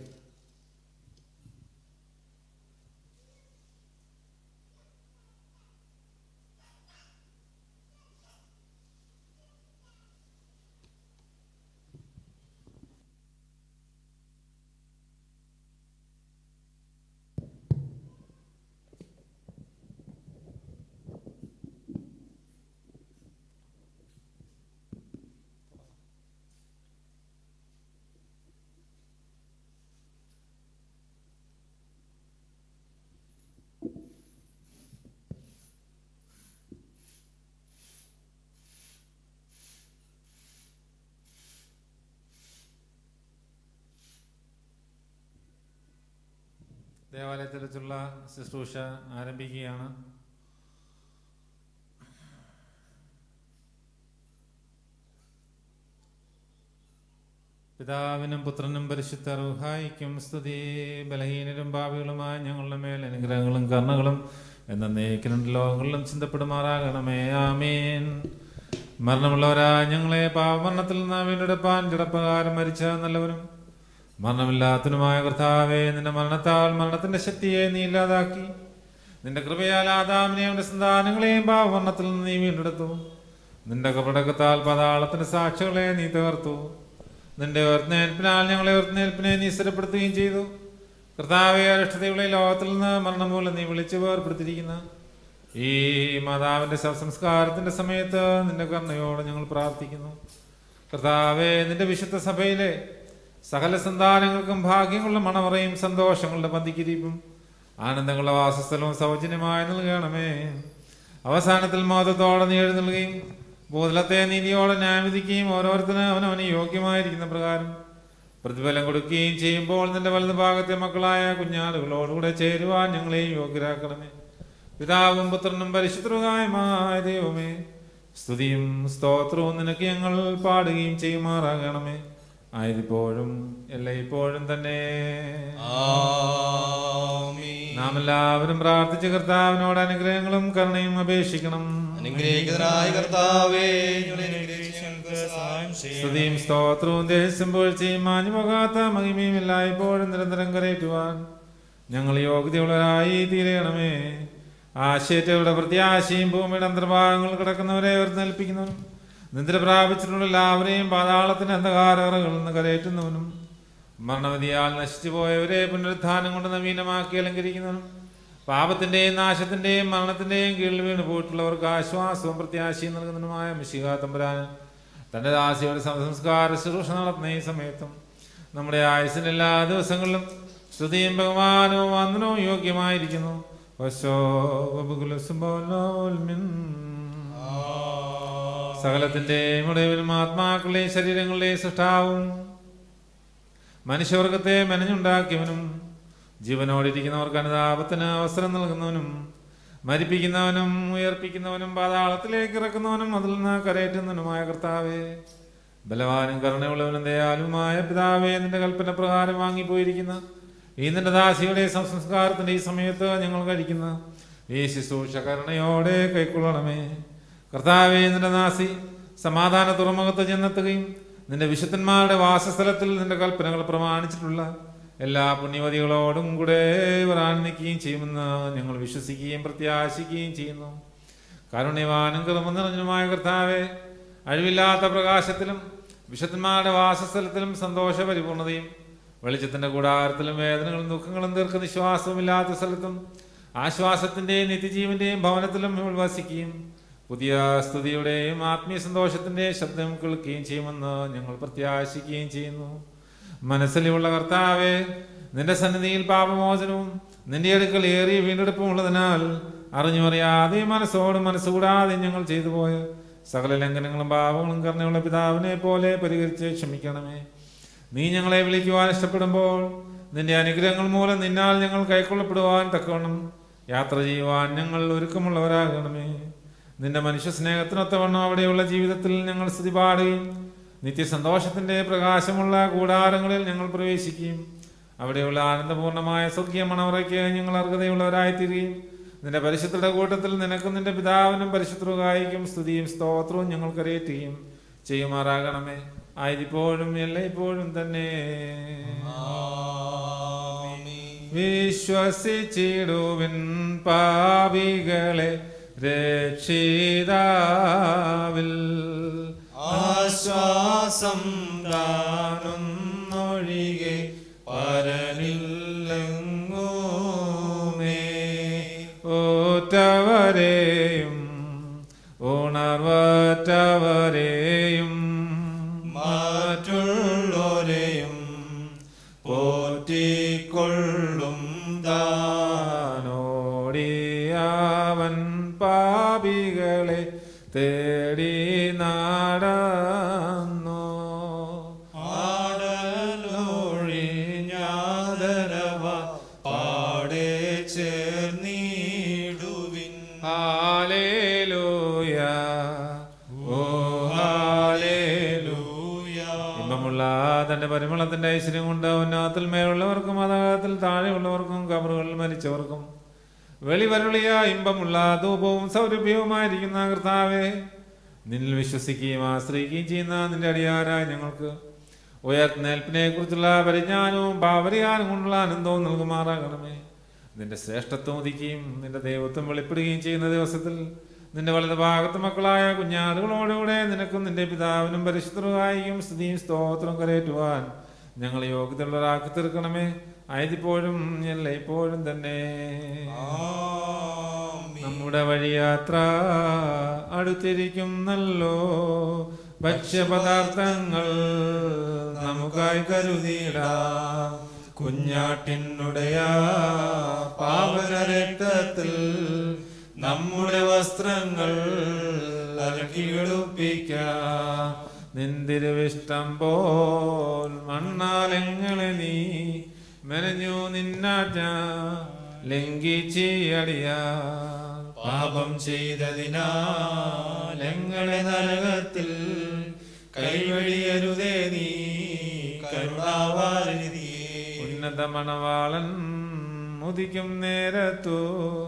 Speaker 7: ദേവാലയത്തിൽ വെച്ചുള്ള ശുശ്രൂഷ ആരംഭിക്കുകയാണ് പിതാവിനും പുത്രനും പരിശുദ്ധ റുഹായിക്കും സ്തുതി ബലഹീനരും ഭാവികളുമായ ഞങ്ങളുടെ മേൽ അനുഗ്രഹങ്ങളും കർണകളും എന്ന നേക്കിനും ലോകങ്ങളിലും ചിന്തപ്പെടുമാറാകണമേ ആമീൻ മരണമുള്ളവരായ ഞങ്ങളെ പാവമരണത്തിൽ നിന്ന് വീണ്ടെടുപ്പാൻ ചിടപ്പകാരം മരിച്ച നല്ലവനും മരണമില്ലാത്തനുമായ കർത്താവേ നിന്റെ മരണത്താൽ മരണത്തിന്റെ ശക്തിയെ നീ ഇല്ലാതാക്കി നിന്റെ കൃപയാൽ ആദാമിനെയും അവന്റെ സന്താനങ്ങളെയും പാവമരണത്തിൽ നിന്ന് നീ വീണ്ടെടുത്തു നിന്റെ കപടകത്താൽ പതാളത്തിന്റെ സാക്ഷികളെ നീ തകർത്തു നിന്റെ ഉയർന്നേൽപ്പിനാൽ ഞങ്ങളെ ഉയർന്നേൽപ്പിനെ നീ സ്ഥിരപ്പെടുത്തുകയും ചെയ്തു കർത്താവെ അരക്ഷതയുള്ള ഈ ലോകത്തിൽ നിന്ന് മരണം മൂലം നീ വിളിച്ചു വേർപ്പെടുത്തിയിരിക്കുന്ന ഈ മാതാവിന്റെ ശവസംസ്കാരത്തിന്റെ സമയത്ത് നിന്റെ കരുണയോടെ ഞങ്ങൾ പ്രാർത്ഥിക്കുന്നു കർത്താവെ നിന്റെ വിശുദ്ധ സഭയിലെ സകല സന്താനങ്ങൾക്കും ഭാഗ്യങ്ങളുടെ മണവറയും സന്തോഷങ്ങളുടെ പന്തിക്കിരിപ്പും ആനന്ദങ്ങളുടെ വാസസ്ഥലവും സൗജന്യമായി നൽകണമേ അവസാനത്തിൽ മോദത്തോടെ നീ എഴുന്നള്ളുകയും ഭൂതലത്തെ നീതിയോടെ ന്യായവിധിക്കുകയും ഓരോരുത്തരും അവനവന് യോഗ്യമായിരിക്കുന്ന പ്രകാരം പ്രതിഫലം കൊടുക്കുകയും ചെയ്യുമ്പോൾ നിന്റെ വലതു ഭാഗത്തെ മക്കളായ കുഞ്ഞാടുകളോടുകൂടെ ചേരുവാൻ ഞങ്ങളെയും യോഗ്യരാക്കണമേ പിതാവും പുത്രനും പരിശുദ്ധമായ ദൈവമേ സ്തുതിയും സ്തോത്രവും നിനക്ക് ഞങ്ങൾ പാടുകയും ചെയ്യുമാറാകണമേ ആയതിപ്പോഴും എല്ലായ്പ്പോഴും തന്നെ നാം എല്ലാവരും പ്രാർത്ഥിച്ച കർത്താവിനോട് അനുഗ്രഹങ്ങളും കരുണയും അപേക്ഷിക്കണം
Speaker 3: അനുഗ്രഹിക്കുന്നതിനായ കർത്താവേ ഞങ്ങളെ അനുഗ്രഹിച്ച് ഞങ്ങൾക്ക് സഹായം ചെയ്യണമേ.
Speaker 7: സ്തുതിയും സ്തോത്രവും ദേശം പോഴ്ചയും മാഞ്ഞുപോകാത്ത മഹിമയും എല്ലായ്പ്പോഴും നിരന്തരം കരയറ്റുവാൻ ഞങ്ങൾ യോഗ്യതയുള്ളവരായി തീരണമേ ആശയറ്റയുടെ പ്രത്യാശയും ഭൂമിയുടെ അന്തർഭാഗങ്ങൾ കിടക്കുന്നവരെ ഉയർന്നേൽപ്പിക്കുന്നവനും നിദ്ര പ്രാപിച്ചിട്ടുള്ള എല്ലാവരെയും പാതാളത്തിന്റെ അന്ധകാരകളിൽ നിന്ന് കരയറ്റുന്നവനും മരണവതിയാൽ നശിച്ചു പോയവരെ പുനരുത്ഥാനം കൊണ്ട് നവീനമാക്കി അലങ്കരിക്കുന്നവനും പാപത്തിന്റെയും നാശത്തിന്റെയും മരണത്തിന്റെയും കീഴിൽ വീണ് പോയിട്ടുള്ളവർക്ക് ആശ്വാസവും പ്രത്യാശയും നൽകുന്നതിനുമായ മിശിക തമ്പുരാൻ തന്റെ ദാസിയുടെ സംസ്കാര ശുശ്രൂഷ നടത്തുന്ന ഈ സമയത്തും നമ്മുടെ ആയുസിന്റെ എല്ലാ ദിവസങ്ങളിലും സ്തുതിയും ബഹുമാനവും വന്ദനവും യോഗ്യമായിരിക്കുന്നു വശോ വബുകുലസുബോലോൽമിൻ. സകലത്തിന്റെയും ഉടയവനും ആത്മാക്കളുടെയും ശരീരങ്ങളുടെയും സൃഷ്ടാവും മനുഷ്യവർഗത്തെ മെനഞ്ഞുണ്ടാക്കിയവനും ജീവനോടിരിക്കുന്നവർക്ക് അനുതാപത്തിന് അവസരം നൽകുന്നവനും മരിപ്പിക്കുന്നവനും ഉയർപ്പിക്കുന്നവനും പാതാളത്തിലേക്ക് ഇറക്കുന്നവനും അതിൽ നിന്ന് കരയറ്റുന്നവനുമായ കർത്താവേ ബലവാനും കരുണയുള്ളവനും ദയാലുമായ പിതാവേ നിന്റെ കൽപ്പന പ്രകാരം വാങ്ങിപ്പോയിരിക്കുന്ന ഈ നിന്റെ ദാസിയുടെ സംസ്കാരത്തിന്റെ ഈ സമയത്ത് ഞങ്ങൾ കഴിക്കുന്ന ഈ ശുശ്രൂഷ കരുണയോടെ കൈക്കൊള്ളണമേ കർത്താവേ നിന്റെ ദാസി സമാധാന തുറമുഖത്ത് ചെന്നെത്തുകയും നിന്റെ വിശുദ്ധന്മാരുടെ വാസസ്ഥലത്തിൽ നിന്റെ കൽപ്പനകൾ പ്രമാണിച്ചിട്ടുള്ള എല്ലാ പുണ്യവതികളോടും കൂടെ വരാനിക്കുകയും ചെയ്യുമെന്ന് ഞങ്ങൾ വിശ്വസിക്കുകയും പ്രത്യാശിക്കുകയും ചെയ്യുന്നു കാരുണ്യവാനും കർമ്മ നിറഞ്ഞതുമായ കർത്താവെ അഴിവില്ലാത്ത പ്രകാശത്തിലും വിശുദ്ധന്മാരുടെ വാസസ്ഥലത്തിലും സന്തോഷ പരിപൂർണതയും വെളിച്ചത്തിന്റെ കൂടാരത്തിലും വേദനകളും ദുഃഖങ്ങളും തീർക്കുന്ന വിശ്വാസവുമില്ലാത്ത സ്ഥലത്തും ആശ്വാസത്തിന്റെയും നിത്യജീവന്റെയും ഭവനത്തിലും ഇവൾ വസിക്കുകയും പുതിയ സ്തുതിയുടെയും ആത്മീയ സന്തോഷത്തിന്റെയും ശബ്ദം കേൾക്കുകയും ചെയ്യുമെന്ന് ഞങ്ങൾ പ്രത്യാശിക്കുകയും ചെയ്യുന്നു മനസ്സിലുള്ള കർത്താവെ നിന്റെ സന്നിധിയിൽ പാപമോചനവും നിന്റെ അടുക്കൽ ഏറിയ വീണ്ടെടുപ്പും ഉള്ളതിനാൽ അറിഞ്ഞു അറിയാതെ മനസ്സോടും മനസ്സുകൂടാതെ ഞങ്ങൾ ചെയ്തു പോയ സകല ലംഘനങ്ങളും പാപങ്ങളും കരുണയുള്ള പിതാവിനെ പോലെ പരിഹരിച്ച് ക്ഷമിക്കണമേ നീ ഞങ്ങളെ വിളിക്കുവാൻ ഇഷ്ടപ്പെടുമ്പോൾ നിന്റെ അനുഗ്രഹങ്ങൾ മൂലം നിന്നാൽ ഞങ്ങൾ കൈക്കൊള്ളപ്പെടുവാൻ തക്കവണ്ണം യാത്ര ചെയ്യുവാൻ ഞങ്ങൾ ഒരുക്കമുള്ളവരാകണമേ നിന്റെ മനുഷ്യ സ്നേഹത്തിനൊത്തവണ്ണം അവിടെയുള്ള ജീവിതത്തിൽ ഞങ്ങൾ സ്തുതി പാടുകയും നിത്യസന്തോഷത്തിന്റെ പ്രകാശമുള്ള കൂടാരങ്ങളിൽ ഞങ്ങൾ പ്രവേശിക്കുകയും അവിടെയുള്ള ആനന്ദപൂർണമായ സ്വർഗീയ മണവറയ്ക്ക് ഞങ്ങൾ അർഹതയുള്ളവരായിത്തീരുകയും നിന്റെ പരിശുദ്ധയുടെ കൂട്ടത്തിൽ നിനക്കും നിന്റെ പിതാവിനും പരിശുദ്ധകായിക്കും സ്തുതിയും സ്തോത്രവും ഞങ്ങൾ കരയേറ്റുകയും ചെയ്യുമാറാകണമേ ആയിരിപ്പോഴും തന്നെ വിശ്വസിച്ചിടുവിൻ പാപികളെ രക്ഷിതാവിൽ
Speaker 3: ആശ്വാസം താനൊന്നൊഴികെ പരനില്ലെങ്ങുമേ
Speaker 7: ഓറ്റവരെയും ഉണർവറ്റവരെയും
Speaker 3: മറ്റുള്ളവരെയും പോറ്റിക്കൊള്ളും
Speaker 7: താനോടിയാവൻ പാപികളെ തേടി നടന്നു
Speaker 3: ആടലൊഴിഞ്ഞാദരവ പാടെ ചേർന്നിടുവിൻ
Speaker 7: ഹാലേലൂയ ഓ ഹാലേലൂയ ഇമ്പമുള്ള തന്റെ പരിമളത്തിന്റെ ഐശ്വര്യം കൊണ്ട് ഉന്നതത്തിൽ മേലുള്ളവർക്കും അതാകത്തിൽ താഴെയുള്ളവർക്കും കബറുകളിൽ മരിച്ചവർക്കും വെളിവരുളിയ ഇമ്പമുള്ള ധൂപവും സൗരഭ്യവുമായിരിക്കുന്ന കർത്താവെ നിന്നിൽ വിശ്വസിക്കുകയും ആശ്രയിക്കുകയും ചെയ്യുന്ന നിന്റെ അടിയാരായ ഞങ്ങൾക്ക് ഉയർന്നേൽപ്പിനെ കുറിച്ചുള്ള പരിജ്ഞാനവും പാവരിയാനും കൊണ്ടുള്ള ആനന്ദവും നൽകുമാറാകണമേ നിന്റെ ശ്രേഷ്ഠത്വം ഉദിക്കുകയും നിന്റെ ദൈവത്വം വെളിപ്പെടുകയും ചെയ്യുന്ന ദിവസത്തിൽ നിന്റെ വലത് ഭാഗത്ത് മക്കളായ കുഞ്ഞാടുകളോടുകൂടെ നിനക്കും നിന്റെ പിതാവിനും പരിശുദ്ധരായും സ്തുതിയും സ്തോത്രം കരയേറ്റുവാൻ ഞങ്ങൾ യോഗ്യതയുള്ളവരാക്കി തീർക്കണമേ ആയതിപ്പോഴും എല്ലായ്പ്പോഴും തന്നെ നമ്മുടെ വഴിയാത്ര അടുത്തിരിക്കും നല്ലോ ഭക്ഷ്യപദാർത്ഥങ്ങൾ നമുക്കായി കരുതിയിടാം കുഞ്ഞാട്ടിനുടയ പാവന രക്തത്തിൽ നമ്മുടെ വസ്ത്രങ്ങൾ അലക്കിയെടുപ്പിക്കാം നിന്തിരുവിഷ്ടം പോൽ മണ്ണാലെങ്ങളെ നീ മെനഞ്ഞു നിന്നാറ്റ ലംഘിച്ചടിയ പാപം ചെയ്തതിനാൽ എങ്ങളെ നരകത്തിൽ കൈവഴിയരുതേ നീ കരുണാവാരിതിയേ ഉന്നത മണവാളൻ മുതിക്കും നേരത്തു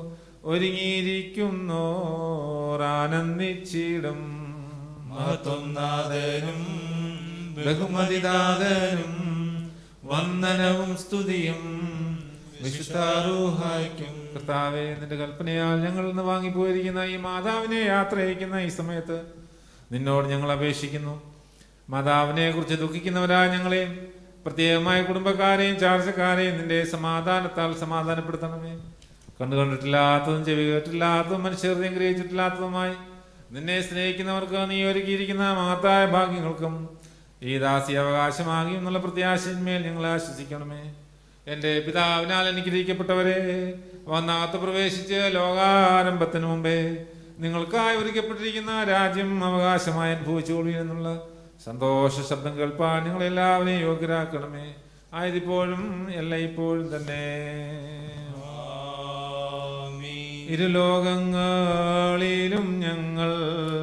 Speaker 7: ഒരുങ്ങിയിരിക്കുന്നോരാനന്ദിച്ചിടും മഹത്വം നാഥനും ബഹുമതിദാതനും വന്ദനവും സ്തുതിയും വിശുദ്ധാരൂഹായിക്കും കർത്താവെ നിന്റെ കൽപ്പനയാൽ ഞങ്ങൾ ഇന്ന് വാങ്ങിപ്പോയിരിക്കുന്ന ഈ മാതാവിനെ യാത്ര അയക്കുന്ന ഈ സമയത്ത് നിന്നോട് ഞങ്ങൾ അപേക്ഷിക്കുന്നു മാതാവിനെ കുറിച്ച് ദുഃഖിക്കുന്നവരായ ഞങ്ങളെയും പ്രത്യേകമായ കുടുംബക്കാരെയും ചാർച്ചക്കാരെയും നിന്റെ സമാധാനത്താൽ സമാധാനപ്പെടുത്തണമേ കണ്ടു കണ്ടിട്ടില്ലാത്തതും ചെവി കേട്ടില്ലാത്തതും മനുഷ്യർദ്യം ഗ്രഹിച്ചിട്ടില്ലാത്തതുമായി നിന്നെ സ്നേഹിക്കുന്നവർക്ക് നീ ഒരുക്കിയിരിക്കുന്ന മഹത്തായ ഭാഗ്യങ്ങൾക്കും ഈ ദാസി അവകാശമാകി എന്നുള്ള പ്രത്യാശന്മേൽ ഞങ്ങളെ ആശ്വസിക്കണമേ എൻ്റെ പിതാവിനാൽ അനുഗ്രഹിക്കപ്പെട്ടവരെ വന്നാത്ത് പ്രവേശിച്ച് ലോകാരംഭത്തിന് മുമ്പേ നിങ്ങൾക്കായി ഒരുക്കപ്പെട്ടിരിക്കുന്ന രാജ്യം അവകാശമായി അനുഭവിച്ചുകൊള്ളു എന്നുള്ള സന്തോഷ ശബ്ദം കേൾപ്പാൻ നിങ്ങളെല്ലാവരെയും യോഗ്യരാക്കണമേ ആയതിപ്പോഴും എല്ലായ്പ്പോഴും തന്നെ ഇരുലോകങ്ങളിലും ഞങ്ങൾ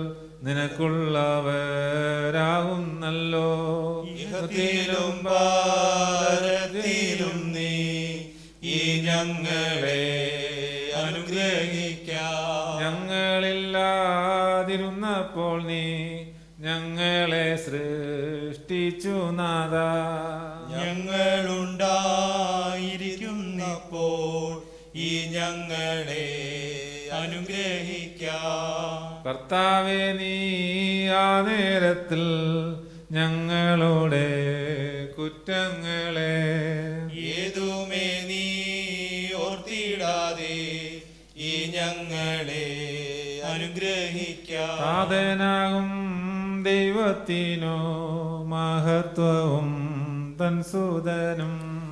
Speaker 7: നിനക്കുള്ളവരാകുന്നല്ലോ
Speaker 16: ഇഹത്തിലും ഭാരത്തിലും നീ ഈ ഞങ്ങളെ അനുഗ്രഹിക്കാം
Speaker 7: ഞങ്ങളില്ലാതിരുന്നപ്പോൾ നീ ഞങ്ങളെ സൃഷ്ടിച്ചു നാദ
Speaker 16: ഞങ്ങളുണ്ടായിരിക്കുന്നപ്പോൾ ഈ ഞങ്ങളെ അനുഗ്രഹിക്കാം
Speaker 7: കർത്താവെ നീ ആ നേരത്തിൽ ഞങ്ങളുടെ കുറ്റങ്ങളെ
Speaker 16: ഏതുമേ നീ ഓർത്തിടാതെ ഈ ഞങ്ങളെ അനുഗ്രഹിക്കാം
Speaker 7: സാധനാകും ദൈവത്തിനോ മഹത്വവും തൻ സുതനും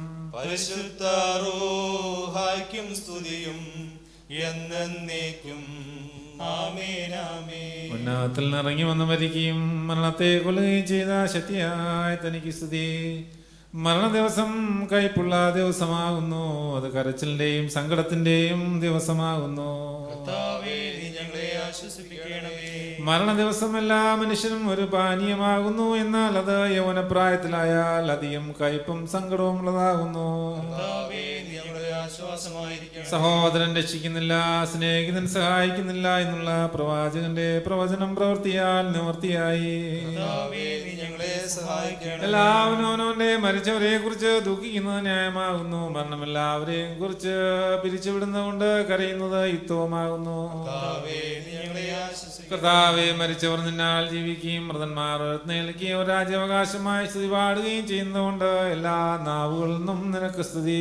Speaker 16: പരിശുദ്ധാരോഹായ്ക്കും സ്തുതിയും എന്നേക്കും ആമേനാമേ
Speaker 7: ഉന്നതത്തിൽ നിറങ്ങി വന്ന് മരിക്കുകയും മരണത്തെ കൊല്ലുകയും ചെയ്ത ശക്തിയായ തനിക്ക് സ്തുതി മരണ ദിവസം കൈപ്പുള്ള ദിവസമാകുന്നു അത് കരച്ചിലിന്റെയും സങ്കടത്തിന്റെയും ദിവസമാകുന്നു
Speaker 16: കർത്താവേ നീ ഞങ്ങളെ ആശ്വസിപ്പിക്കണമേ
Speaker 7: മരണ ദിവസം എല്ലാ മനുഷ്യനും ഒരു പാനീയമാകുന്നു എന്നാൽ അത് യൗവനപ്രായത്തിലായാൽ അധികം കയ്പും സങ്കടവും ഉള്ളതാകുന്നു
Speaker 16: കർത്താവേ നീ ഞങ്ങളുടെ ആശ്വാസമായിരിക്കണം
Speaker 7: സഹോദരൻ രക്ഷിക്കുന്നില്ല സ്നേഹിതൻ സഹായിക്കുന്നില്ല എന്നുള്ള പ്രവാചകന്റെ പ്രവചനം പ്രവൃത്തിയാൽ നിവർത്തിയായി
Speaker 16: കർത്താവേ നീ ഞങ്ങളെ സഹായിക്കണം
Speaker 7: എല്ലാവരും അവനവന്റെ മരിച്ചവരെ കുറിച്ച് ദുഃഖിക്കുന്നത് ന്യായമാകുന്നു മരണം എല്ലാവരെയും കുറിച്ച് പിരിച്ചുവിടുന്നതുകൊണ്ട് കരയുന്നത് യുക്തവുമാകുന്നു
Speaker 16: കർത്താവേ നീ ഞങ്ങളെ ആശ്വസിപ്പിക്കണം
Speaker 7: കർത്താവെ മരിച്ചവർ നിന്നാൽ ജീവിക്കുകയും മൃതന്മാർ എഴുന്നേൽക്കുകയും രാജ്യാവകാശമായി സ്തുതി പാടുകയും ചെയ്യുന്നതുകൊണ്ട് എല്ലാ നാവുകളിൽ നിന്നും നിനക്ക് സ്തുതി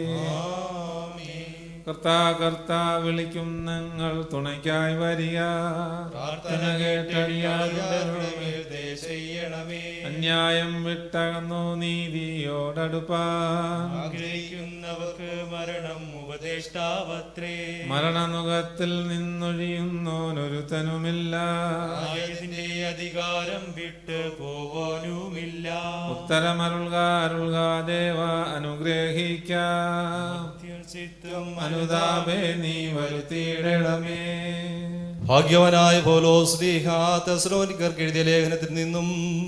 Speaker 7: കർത്താ കർത്താ വിളിക്കും നിങ്ങൾ തുണയ്ക്കായി വരിക പ്രാർത്ഥന കേട്ടടിയാറുടെ
Speaker 16: മേൽ ദയ ചെയ്യണമേ
Speaker 7: അന്യായം വിട്ടകന്നു നീതിയോടടുപ്പാൻ
Speaker 16: ആഗ്രഹിക്കുന്നവർക്ക് മരണം ഉപദേഷ്ടാവത്രേ
Speaker 7: മരണനുഖത്തിൽ നിന്നൊഴിയുന്നോനൊരുത്തനുമില്ല
Speaker 16: ആയതിന്റെ അധികാരം വിട്ട് പോവാനുമില്ല
Speaker 7: ഉത്തരമരുൾക അരുൾക ദേവ അനുഗ്രഹിക്കാം
Speaker 16: ചിത്തം
Speaker 7: അനുതാപേ നീ വരുത്തിയിടണമേ
Speaker 3: ഭാഗ്യവനായ പോലോ സ്ലീഹ തെസ്ലോനിക്കർക്ക് എഴുതിയ ലേഖനത്തിൽ നിന്നും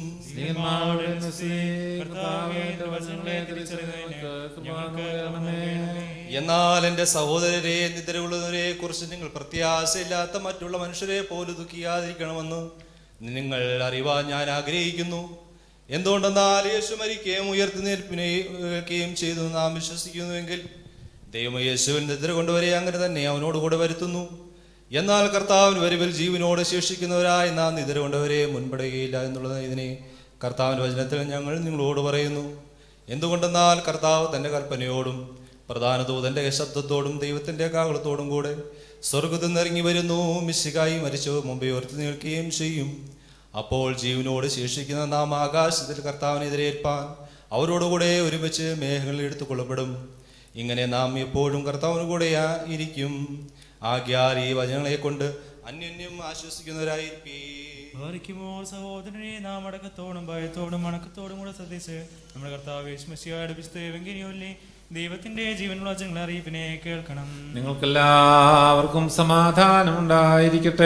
Speaker 3: എന്നാൽ എൻ്റെ സഹോദരരെ നിദ്രയുള്ളവരെ കുറിച്ച് നിങ്ങൾ പ്രത്യാശയില്ലാത്ത മറ്റുള്ള മനുഷ്യരെ പോലും ദുഃഖിയാതിരിക്കണമെന്ന് നിങ്ങൾ അറിവാൻ ഞാൻ ആഗ്രഹിക്കുന്നു എന്തുകൊണ്ടെന്നാൽ യേശു മരിക്കുകയും ഉയർത്തുന്നേൽപ്പിനെയും ചെയ്തു നാം വിശ്വസിക്കുന്നുവെങ്കിൽ ദൈവം യേശുവിൻ നിദ്ര കൊണ്ടുവരെ അങ്ങനെ തന്നെ അവനോട് കൂടെ വരുത്തുന്നു എന്നാൽ കർത്താവിന് വരവിൽ ജീവനോട് ശേഷിക്കുന്നവരായി നാം നിദ്ര കൊണ്ടവരെ മുൻപടുകയില്ല എന്നുള്ളത് ഇതിനെ കർത്താവിൻ്റെ വചനത്തിൽ ഞങ്ങൾ നിങ്ങളോട് പറയുന്നു എന്തുകൊണ്ടെന്നാൽ കർത്താവ് തൻ്റെ കൽപ്പനയോടും പ്രധാന ദൂതന്റെ ശബ്ദത്തോടും ദൈവത്തിന്റെ കാകളത്തോടും കൂടെ സ്വർഗത്തിൽ നിന്ന് ഇറങ്ങി വരുന്നു മിശികായി മരിച്ചു മുമ്പേ ഉയർത്തി നിൽക്കുകയും ചെയ്യും അപ്പോൾ ജീവനോട് ശേഷിക്കുന്ന നാം ആകാശത്തിൽ കർത്താവിനെതിരേൽപ്പാൻ അവരോടുകൂടെ ഒരുമിച്ച് മേഘങ്ങളിൽ എടുത്തുകൊള്ളപ്പെടും ഇങ്ങനെ നാം എപ്പോഴും കർത്താവിന് കൂടെ ഇരിക്കും ആഗ്യാൽ ഈ വചനങ്ങളെ കൊണ്ട് അന്യോന്യം ആശ്വസിക്കുന്നവരായിരിക്കും
Speaker 15: ഭാരിക്കുമോ സഹോദരനെ നാം അടക്കത്തോടും ഭയത്തോടും അണക്കത്തോടും കൂടെ ശ്രദ്ധിച്ച് നമ്മുടെ കർത്താവ് യേശുമസിയായുടെ വിശുദ്ധ ദൈവത്തിന്റെ ജീവനുള്ള വചനങ്ങൾ അറിയിപ്പിനെ കേൾക്കണം
Speaker 7: നിങ്ങൾക്കെല്ലാവർക്കും സമാധാനം ഉണ്ടായിരിക്കട്ടെ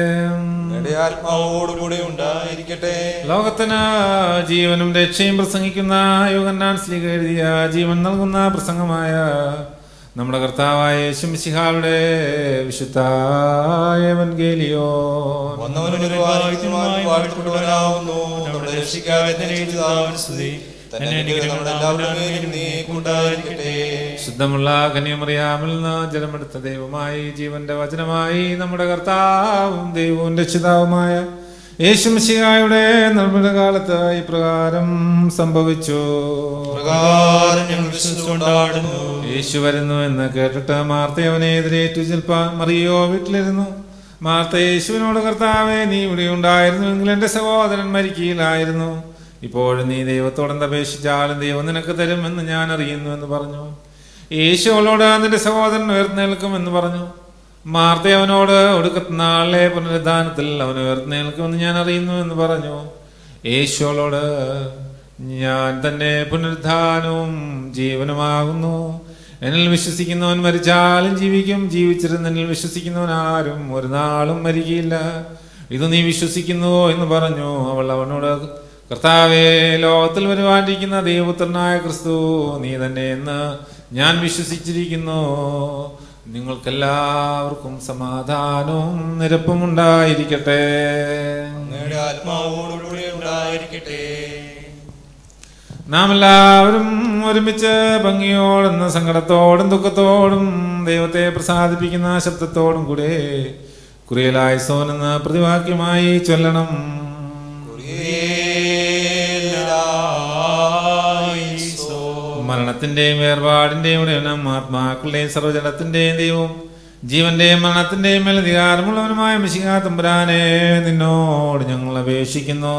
Speaker 3: ആത്മാവോടുകൂടെ ഉണ്ടായിരിക്കട്ടെ
Speaker 7: ലോകത്തിന് ജീവനും രക്ഷയും പ്രസംഗിക്കുന്ന യോഗന്നാൻ സ്ലീഗ എഴുതിയ ജീവൻ നൽകുന്ന പ്രസംഗമായ നമ്മുടെ കർത്താവായ യേശുമിശിഹായുടെ വിശുദ്ധായ എവൻഗേലിയോ
Speaker 3: വന്നവനും ഒരു വാഴ്ത്തുമായി വാഴ്ത്തപ്പെടുവാനാവുന്നു നമ്മുടെ രക്ഷിക്കാതെ സ്തുതി തന്നെ അനുഗ്രഹം നമ്മുടെ എല്ലാവരുടെ മേലും നീക്കുണ്ടായിരിക്കട്ടെ
Speaker 7: ശുദ്ധമുള്ള കന്യമറിയാമിൽ നിന്ന് ജലമെടുത്ത ദൈവമായി ജീവന്റെ വചനമായി നമ്മുടെ കർത്താവും ദൈവവും രക്ഷിതാവുമായ യേശുമിശിഹായുടെ നിർമ്മിത കാലത്ത് ഇപ്രകാരം സംഭവിച്ചു
Speaker 3: പ്രകാരം ഞങ്ങൾ വിശ്വസിച്ചുകൊണ്ടാടുന്നു
Speaker 7: യേശു വരുന്നു എന്ന് കേട്ടിട്ട് മാർത്ത അവനെ എതിരേറ്റു ചിൽപ്പാൻ മറിയോ വീട്ടിലിരുന്നു മാർത്ത യേശുവിനോട് കർത്താവെ നീ ഇവിടെ ഉണ്ടായിരുന്നുവെങ്കിൽ എൻ്റെ സഹോദരൻ മരിക്കയിലായിരുന്നു ഇപ്പോഴും നീ ദൈവത്തോട് അപേക്ഷിച്ചാലും ദൈവം നിനക്ക് തരുമെന്ന് ഞാൻ അറിയുന്നു എന്ന് പറഞ്ഞു യേശു അവളോട് നിന്റെ സഹോദരൻ ഉയർന്നേൽക്കുമെന്ന് പറഞ്ഞു മാർത്ത അവനോട് ഒടുക്കത്തെ നാളിലെ പുനരുദ്ധാനത്തിൽ അവൻ ഉയർന്നേൽക്കുമെന്ന് ഞാൻ അറിയുന്നു എന്ന് പറഞ്ഞു യേശു അവളോട് ഞാൻ തന്നെ പുനരുദ്ധാനവും ജീവനുമാകുന്നു എന്നിൽ വിശ്വസിക്കുന്നവൻ മരിച്ചാലും ജീവിക്കും ജീവിച്ചിരുന്ന എന്നിൽ വിശ്വസിക്കുന്നവൻ ആരും ഒരു നാളും മരിക്കില്ല ഇത് നീ വിശ്വസിക്കുന്നുവോ എന്ന് പറഞ്ഞു അവൾ അവനോട് കർത്താവെ ലോകത്തിൽ വരുവാനിരിക്കുന്ന ദൈവപുത്രനായ ക്രിസ്തു നീ തന്നെ എന്ന് ഞാൻ വിശ്വസിച്ചിരിക്കുന്നു നിങ്ങൾക്കെല്ലാവർക്കും സമാധാനവും നിരപ്പും ഉണ്ടായിരിക്കട്ടെ
Speaker 3: അങ്ങയുടെ ആത്മാവോടുകൂടെ ഉണ്ടായിരിക്കട്ടെ
Speaker 7: നാം എല്ലാവരും ഒരുമിച്ച് ഭംഗിയോടും സങ്കടത്തോടും ദുഃഖത്തോടും ദൈവത്തെ പ്രസാദിപ്പിക്കുന്ന ശബ്ദത്തോടും കൂടെ കുറിയലായി സോനെന്ന് പ്രതിവാക്യമായി ചൊല്ലണം മരണത്തിന്റെയും വേർപാടിന്റെയും ഉടയനം ആത്മാക്കളുടെയും സർവജനത്തിന്റെയും ദൈവവും ജീവന്റെയും മരണത്തിന്റെയും മേൽ അധികാരമുള്ളവനുമായ മിശികാ തമ്പുരാനെ നിന്നോട് ഞങ്ങൾ അപേക്ഷിക്കുന്നു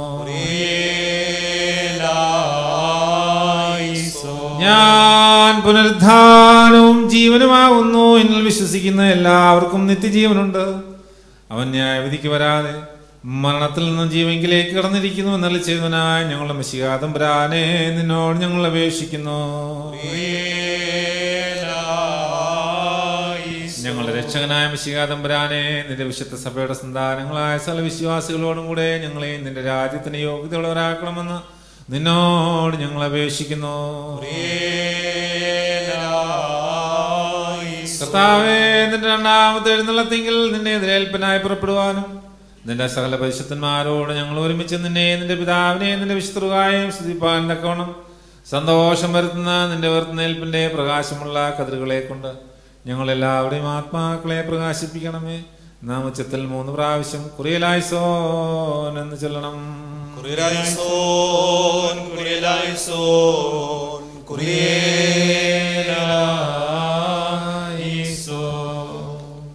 Speaker 7: ഞാൻ പുനരുദ്ധാനവും ജീവനുമാകുന്നു എന്നിൽ വിശ്വസിക്കുന്ന എല്ലാവർക്കും നിത്യജീവനുണ്ട് അവൻ ന്യായവിധിക്ക് വരാതെ മരണത്തിൽ നിന്നും ജീവങ്കിലേക്ക് കടന്നിരിക്കുന്നു എന്നല്ല ചെയ്തവനായ ഞങ്ങളുടെ മിശികാതം പുരാനെ നിന്നോട് ഞങ്ങൾ അപേക്ഷിക്കുന്നു ഞങ്ങളുടെ രക്ഷകനായ മിശികാതം പുരാനെ നിന്റെ വിശുദ്ധ സഭയുടെ സന്താനങ്ങളായ സകല വിശ്വാസികളോടും കൂടെ ഞങ്ങളെയും നിന്റെ രാജ്യത്തിന് യോഗ്യതയുള്ളവരാക്കണമെന്ന് നിന്നോട് ഞങ്ങൾ അപേക്ഷിക്കുന്നു കർത്താവേ നിന്റെ രണ്ടാമത്തെ എഴുന്നള്ളത്തെങ്കിൽ നിന്നെ എതിരേൽപ്പനായി പുറപ്പെടുവാനും നിന്റെ സകല പരിശുദ്ധന്മാരോട് ഞങ്ങൾ ഒരുമിച്ച് നിന്നെ നിന്റെ പിതാവിനെ നിന്റെ വിശുദ്ധുകായും സ്തുതിപ്പാൻ തക്കവണ്ണം സന്തോഷം വരുത്തുന്ന നിന്റെ വെറുന്നേൽപ്പിന്റെ പ്രകാശമുള്ള കതിരുകളെ കൊണ്ട് ഞങ്ങൾ എല്ലാവരുടെയും ആത്മാക്കളെ പ്രകാശിപ്പിക്കണമേ നാം ഉച്ചത്തിൽ മൂന്ന് പ്രാവശ്യം കുറിയലായിസോൻ എന്ന് ചൊല്ലണം
Speaker 3: കുറിയലായിസോൻ കുറിയലായിസോൻ
Speaker 7: കുറിയലായിസോൻ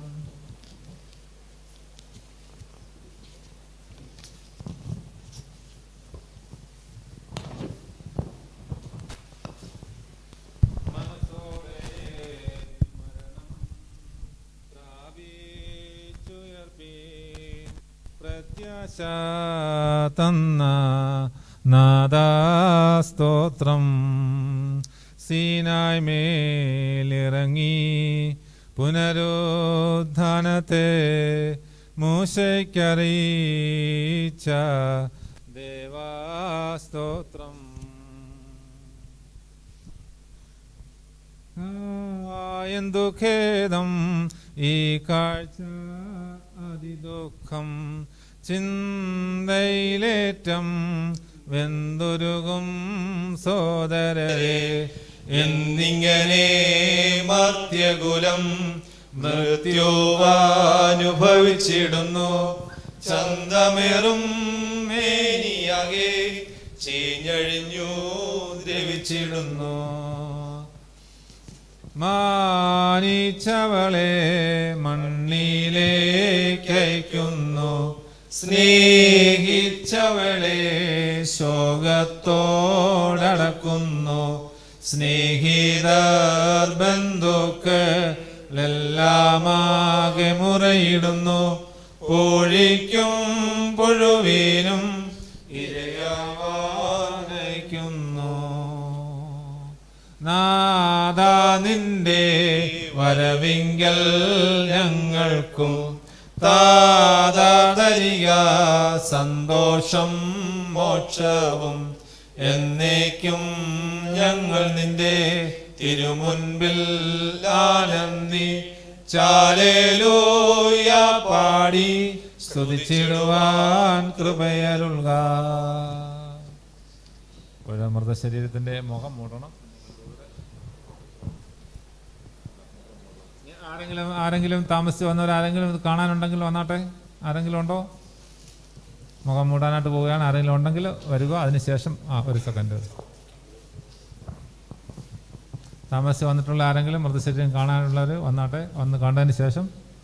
Speaker 7: പ്രത്യാശ തന്ന നാദാസ്തോത്രം സീനായ് മേലിറങ്ങി പുനരുദ്ധാനത്തെ മൂശയ്ക്കറിയിച്ച ദേവാസ്തോത്രം ആ, എന്തു ഖേദം ഈ കാഴ്ച അതിദുഃഖം ചിന്തയിലേറ്റം വെന്തുരുകും സോദരരെ
Speaker 16: എന്നിങ്ങനെ മർത്യകുലം മൃത്യുവാനുഭവിച്ചിടുന്നു ചന്തമേറും മേനിയാകെ ചീഞ്ഞഴിഞ്ഞു ദ്രവിച്ചിടുന്നു
Speaker 7: മാനിച്ചവളെ മണ്ണിലേക്കയക്കുന്നു സ്നേഹിച്ചവളെ ശോകത്തോടക്കുന്നു സ്നേഹിതർ ബന്ധുക്കളെല്ലാമാകെ മുറയിടുന്നു പൊഴിക്കും പുഴുവീനും ഇരയാവാനയ്ക്കുന്നു നാദാ നിന്റെ വരവിങ്കൽ ഞങ്ങൾക്കും താതരിക സന്തോഷം മോക്ഷവും എന്നേക്കും ഞങ്ങൾ നിന്റെ തിരുമുൻപിൽ ആനന്ദി ചാലേലൂയ പാടി സ്തുതിച്ചിടുവാൻ കൃപയരുൾക മൃത ശരീരത്തിന്റെ മുഖം മൂടണം ആരെങ്കിലും ആരെങ്കിലും താമസിച്ച് വന്നവർ ആരെങ്കിലും ഇത് കാണാനുണ്ടെങ്കിൽ വന്നാട്ടെ ആരെങ്കിലും ഉണ്ടോ മുഖം മൂടാനായിട്ട് പോവുകയാണ് ആരെങ്കിലും ഉണ്ടെങ്കിൽ വരിക അതിനുശേഷം ആ ഒരു സെക്കൻഡ് താമസിച്ച് വന്നിട്ടുള്ള ആരെങ്കിലും മൃതശരീരം കാണാനുള്ളവർ വന്നാട്ടെ വന്ന് കണ്ടതിന് ശേഷം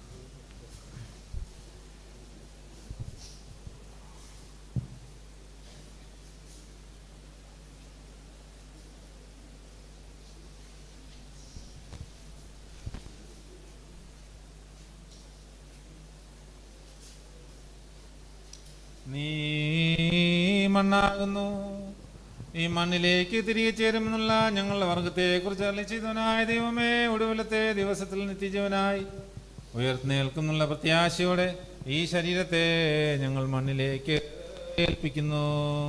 Speaker 7: നീ മണ്ണാകുന്നു ഈ മണ്ണിലേക്ക് തിരികെ ചേരുമെന്നുള്ള ഞങ്ങളുടെ വർഗത്തെ കുറിച്ച് അലിച്ചിതവനായ ദൈവമേ ഒടുവിലത്തെ ദിവസത്തിൽ നിത്യജീവനായി ഉയർന്നേൽക്കുന്നുള്ള പ്രത്യാശയോടെ ഈ ശരീരത്തെ ഞങ്ങൾ മണ്ണിലേക്ക് ഏൽപ്പിക്കുന്നു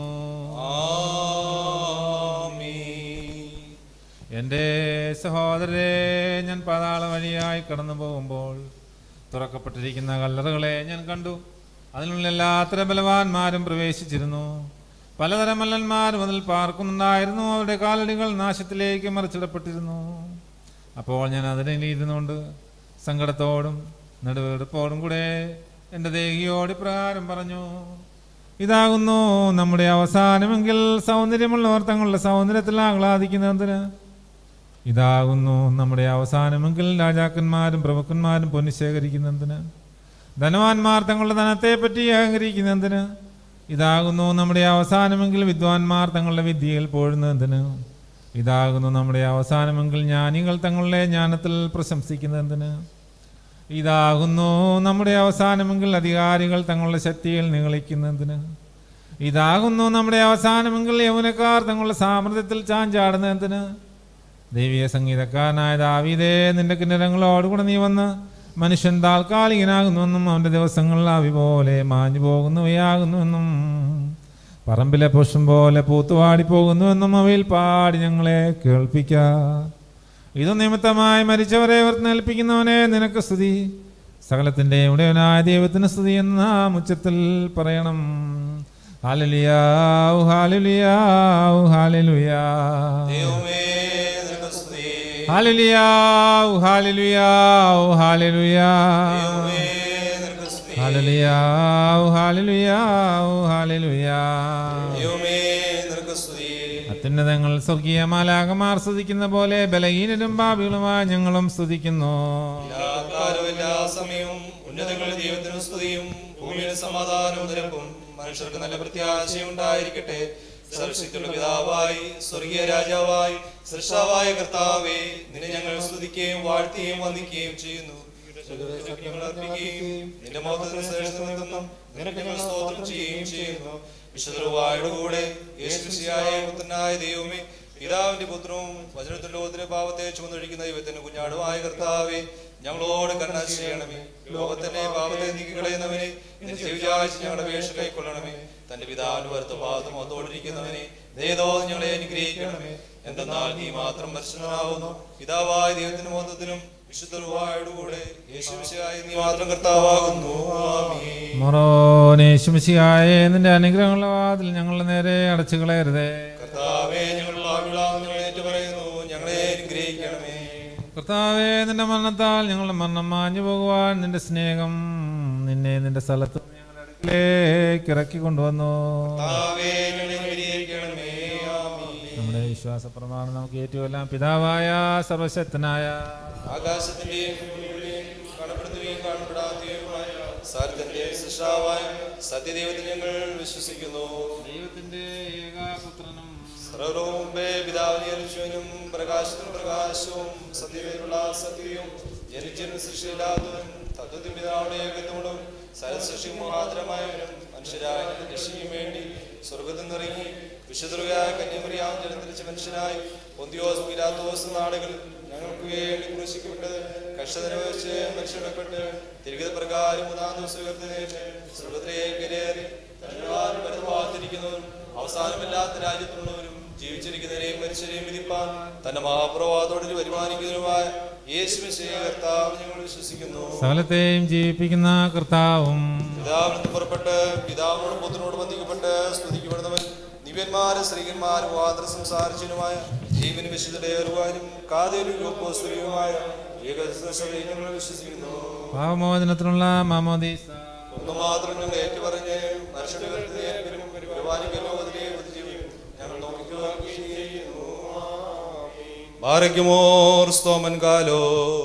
Speaker 7: എൻ്റെ സഹോദരരെ ഞാൻ പാതാള വഴിയായി കടന്നു പോകുമ്പോൾ തുറക്കപ്പെട്ടിരിക്കുന്ന കല്ലറുകളെ ഞാൻ കണ്ടു അതിനുള്ള എല്ലാത്തരം ബലവാന്മാരും പ്രവേശിച്ചിരുന്നു പലതരം മല്ലന്മാർ അതിൽ പാർക്കുന്നുണ്ടായിരുന്നു അവരുടെ കാലടികൾ നാശത്തിലേക്ക് മറിച്ചിടപ്പെട്ടിരുന്നു അപ്പോൾ ഞാൻ അതിനിരുന്നുകൊണ്ട് സങ്കടത്തോടും നെടുവെടുപ്പോടും കൂടെ എൻ്റെ ദേഹിയോട് ഇപ്രകാരം പറഞ്ഞു ഇതാകുന്നു നമ്മുടെ അവസാനമെങ്കിൽ സൗന്ദര്യമുള്ളവർ തങ്ങളുടെ സൗന്ദര്യത്തിൽ ആഹ്ലാദിക്കുന്നതിന് ഇതാകുന്നു നമ്മുടെ അവസാനമെങ്കിൽ രാജാക്കന്മാരും പ്രഭുക്കന്മാരും പൊന്നു ശേഖരിക്കുന്നതിന് ധനവാന്മാർ തങ്ങളുടെ ധനത്തെ പറ്റി അഹങ്കരിക്കുന്നതിന് ഇതാകുന്നു നമ്മുടെ അവസാനമെങ്കിൽ വിദ്വാൻമാർ തങ്ങളുടെ വിദ്യയിൽ പോഴുന്നതിന് ഇതാകുന്നു നമ്മുടെ അവസാനമെങ്കിൽ ജ്ഞാനികൾ തങ്ങളുടെ ജ്ഞാനത്തിൽ പ്രശംസിക്കുന്നതിന് ഇതാകുന്നു നമ്മുടെ അവസാനമെങ്കിൽ അധികാരികൾ തങ്ങളുടെ ശക്തിയിൽ നിഗളിക്കുന്നതിന് ഇതാകുന്നു നമ്മുടെ അവസാനമെങ്കിൽ യൗവനക്കാർ തങ്ങളുടെ സാമർഥ്യത്തിൽ ചാഞ്ചാടുന്നതിന് ദൈവീയ സംഗീതക്കാരനായ ദാവീദേ നിന്റെ കിന്നരങ്ങളോടുകൂടെ നീ വന്ന് മനുഷ്യൻ താൽക്കാലികനാകുന്നുവെന്നും അവൻ്റെ ദിവസങ്ങൾ ആവി പോലെ മാഞ്ഞു പോകുന്നവയാകുന്നുവെന്നും പറമ്പിലെ പുഷ്പം പോലെ പൂത്തുവാടി പോകുന്നുവെന്നും അവയിൽ പാടി ഞങ്ങളെ കേൾപ്പിക്ക ഇതു നിമിത്തമായി മരിച്ചവരെ ഉയർന്നേൽപ്പിക്കുന്നവനെ നിനക്ക് സ്തുതി സകലത്തിൻ്റെ ഉടയവനായ ദൈവത്തിന് സ്തുതി എന്ന് നാം ഉച്ചത്തിൽ പറയണം hallelujah hallelujah hallelujah hallelujah hallelujah hallelujah hallelujah hallelujah hallelujah അത്യുന്നതങ്ങൾ സ്വർഗീയ മാലാകമാർ സ്തുതിക്കുന്ന പോലെ ബലഹീനരും പാപികളുമായി ഞങ്ങളും സ്തുതിക്കുന്നു
Speaker 16: കാലവും എല്ലാ സമയവും ഉന്നതങ്ങളിൽ ദൈവത്തിന് സ്തുതിയും ഭൂമിയിൽ സമാധാനവും നിരപ്പും മനുഷ്യർക്ക് നല്ല പ്രത്യാശയുണ്ടായിരിക്കട്ടെ സർവശക്തിയുള്ള പിതാവായി സ്വർഗീയ രാജാവായി സൃഷ്ടാവായ കർത്താവേ നിന്നെ ഞങ്ങൾ സ്തുതിക്കുകയും വാഴ്ത്തുകയും വന്ദിക്കുകയും ചെയ്യുന്നു ഞങ്ങൾ അർപ്പിക്കുകയും നിന്റെ മഹത്വത്തിന് ശ്രേഷ്ഠ നിന്നും നിനക്ക് ഞങ്ങൾ സ്തോത്രം ചെയ്യുകയും ചെയ്യുന്നു വിശുദ്ധരുവായുടെ കൂടെ യേശുശിയായ പുത്രനായ ദൈവമേ പിതാവിന്റെ പുത്രവും വചനത്തിന്റെ ലോകത്തിലെ പാവത്തെ ചുമന്നൊഴിക്കുന്ന ദൈവത്തിന്റെ കുഞ്ഞാടുമായ കർത്താവെ ഞങ്ങളോട് കരുണ ചെയ്യണമേ ലോകത്തിന്റെ പാപത്തെ നീക്കി കളയുന്നവനെ നിന്റെ വിചാരിച്ച് ഞങ്ങളുടെ വേഷ കൈക്കൊള്ളണമേ തന്റെ പിതാവിന്റെ വറുത്ത പാദം അതോടിരിക്കുന്നവനെ ദയതോ ഞങ്ങളെ അനുഗ്രഹിക്കണമേ എന്തെന്നാൽ നീ മാത്രം പരിശുദ്ധനാവുന്നു പിതാവായ ദൈവത്തിന്റെ മൊത്തത്തിലും വിശുദ്ധരുവായുടെ കൂടെ യേശുവിശയായി നീ മാത്രം കർത്താവാകുന്നു ആമീൻ
Speaker 7: മറോനേശുമിശിയായ നിന്റെ അനുഗ്രഹങ്ങളുടെ വാതിൽ ഞങ്ങളുടെ നേരെ അടച്ചു കളയരുതേ
Speaker 16: കർത്താവേ ഞങ്ങൾ പാപികളാകുന്നു ഞങ്ങളെ ഏറ്റുപറയുന്നു ഞങ്ങളെ അനുഗ്രഹിക്കണമേ
Speaker 7: കർത്താവേ നിന്റെ മരണത്താൽ ഞങ്ങളുടെ മരണം മാഞ്ഞു പോകുവാൻ നിന്റെ സ്നേഹം നിന്നെ നിന്റെ സ്ഥലത്ത് ഞങ്ങളുടെ അടുക്കിലേക്ക് ഇറക്കി കൊണ്ടുവന്നു
Speaker 16: കർത്താവേ ഞങ്ങളെ അനുഗ്രഹിക്കണമേ ആമീൻ
Speaker 7: നമ്മുടെ വിശ്വാസ പ്രമാണം നമുക്ക് ഏറ്റുമെല്ലാം പിതാവായ സർവശക്തനായ
Speaker 16: ആകാശത്തിന്റെയും ഭൂമിയുടെയും കാണപ്പെടുന്നവയും കാണപ്പെടാത്തവയുമായ സാരത്തിന്റെ സൃഷ്ടാവായ സത്യദൈവത്തിൽ ഞങ്ങൾ വിശ്വസിക്കുന്നു
Speaker 7: ദൈവത്തിന്റെ ഏകാപുത്രനും
Speaker 16: സർവ്വവും മുമ്പേ പിതാവിനെ അനുശോനും പ്രകാശത്തിനും പ്രകാശവും സത്യതയിലുള്ള സത്യവും ജനിച്ചതിനും സൃഷ്ടിയില്ലാത്തവനും തത്വത്തിൽ പിതാവുടെ ഏകത്വമുള്ളവൻ സരസൃഷ്ടി മുഖാന്തരമായവനും മനുഷ്യരായ രക്ഷയ്ക്കും വേണ്ടി സ്വർഗത്തിൽ നിന്നിറങ്ങി വിശുദ്ധയായ കന്യമറിയാം ജനത്തിരിച്ച മനുഷ്യനായി പൊന്തിയോസ് പിലാത്തോസ് നാടുകളിൽ ഞങ്ങൾക്ക് വേണ്ടി കുറിശിക്കപ്പെട്ട് കഷ്ടതന വെച്ച് മനുഷ്യപ്പെട്ട് തിരികെ പ്രകാരം മൂന്നാം ദിവസം ഉയർത്തിനേറ്റ് സ്വർഗത്തിലേക്ക് കയറി പരിപാലിക്കുന്നവരും അവസാനമില്ലാത്ത രാജ്യത്തുള്ളവരും ജീവിച്ചിരിക്കുന്നവരെയും മനുഷ്യരെയും വിധിപ്പാൻ തന്റെ മഹാപ്രവാദത്തോട് വരുമാനിക്കുന്നവരുമായ യേശുവിശേ കർത്താവ് ഞങ്ങൾ വിശ്വസിക്കുന്നു
Speaker 7: സകലത്തെയും ജീവിപ്പിക്കുന്ന കർത്താവും
Speaker 16: പിതാവിൽ നിന്ന് പുറപ്പെട്ട് പിതാവിനോട് പുത്രനോട് ബന്ധിക്കപ്പെട്ട് സ്തുതിക്കപ്പെടുന്നവൻ ദിവ്യന്മാരും സ്ത്രീകന്മാരും വാദ സംസാരിച്ചനുമായ ജീവന് വിശുദ്ധേറുവാനും കാതേരുമായ ഏകസഭയെ ഞങ്ങൾ വിശ്വസിക്കുന്നു
Speaker 7: പാവമോചനത്തിനുള്ള മാമോദീസ
Speaker 16: ഒന്ന് മാത്രം ഞങ്ങൾ ഏറ്റുപറഞ്ഞ് മനുഷ്യരുടെ കരുതലും പരിപാലിക്കൽ ലോകത്തിലെ ബുദ്ധിജീവിയും ഞങ്ങൾ നോക്കിക്കുന്നു ബാരയ്ക്കുമോർ സ്തോമൻ കാലോ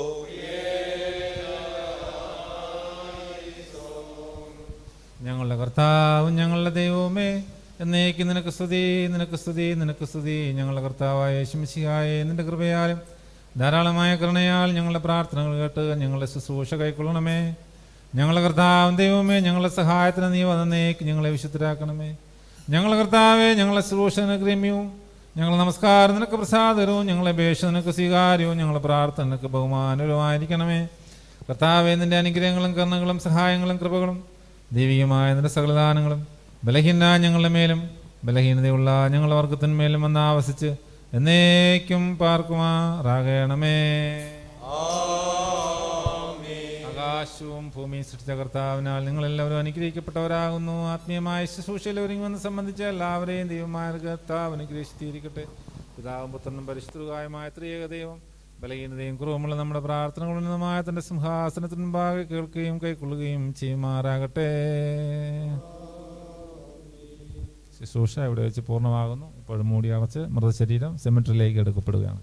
Speaker 7: ഞങ്ങളുടെ കർത്താവും ഞങ്ങളുടെ ദൈവവുമേ എന്നേക്ക് നിനക്ക് സ്തുതി നിനക്ക് സ്തുതി നിനക്ക് സ്തുതി ഞങ്ങളുടെ കർത്താവായ യേശുമിശിഹായെ നിന്റെ കൃപയാലും ധാരാളമായ കരുണയാൽ ഞങ്ങളുടെ പ്രാർത്ഥനകൾ കേട്ട് ഞങ്ങളുടെ ശുശ്രൂഷ കൈക്കൊള്ളണമേ ഞങ്ങളുടെ കർത്താവും ദൈവമേ ഞങ്ങളുടെ സഹായത്തിന് നീ വന്നേക്ക് ഞങ്ങളെ വിശുദ്ധരാക്കണമേ ഞങ്ങളുടെ കർത്താവെ ഞങ്ങളെ ശുശ്രൂഷ നിനക്ക് രമ്യവും ഞങ്ങളുടെ നമസ്കാരം നിനക്ക് പ്രസാദരവും ഞങ്ങളെ അപേക്ഷ നിനക്ക് സ്വീകാര്യവും ഞങ്ങളുടെ പ്രാർത്ഥന നിനക്ക് ബഹുമാനവുമായിരിക്കണമേ കർത്താവെ നിന്റെ അനുഗ്രഹങ്ങളും കർണങ്ങളും സഹായങ്ങളും കൃപകളും ദൈവികമായ നിന്റെ സകലദാനങ്ങളും ബലഹീന ഞങ്ങളുടെ മേലും ബലഹീനതയുള്ള ഞങ്ങളുടെ വർഗത്തിന്മേലും വന്ന് ആവസിച്ച് എന്നേക്കും പാർക്കുമാറാകണമേ ആകാശവും ഭൂമിയും സൃഷ്ടിച്ച കർത്താവിനാൽ നിങ്ങളെല്ലാവരും അനുഗ്രഹിക്കപ്പെട്ടവരാകുന്നു ആത്മീയമായ ശുശ്രൂഷയിൽ ഒരുങ്ങി വന്ന് സംബന്ധിച്ച എല്ലാവരെയും ദൈവമായ കർത്താവ് അനുഗ്രഹിച്ചിരിക്കട്ടെ പിതാവും പുത്രനും പരിശുദ്ധമായ ത്രിയേക ദൈവം ബലഹീനതയും കുറവുമുള്ള നമ്മുടെ പ്രാർത്ഥനകളിൽ നിന്നുമായ തന്റെ സിംഹാസനത്തിന് മുമ്പാകെ കേൾക്കുകയും കൈക്കൊള്ളുകയും ചെയ്യുമാറാകട്ടെ ശുശ്രൂഷ ഇവിടെ വെച്ച് പൂർണ്ണമാകുന്നു ഇപ്പോഴും മൂടി അടച്ച് മൃതശരീരം സെമിട്രിയിലേക്ക് എടുക്കപ്പെടുകയാണ്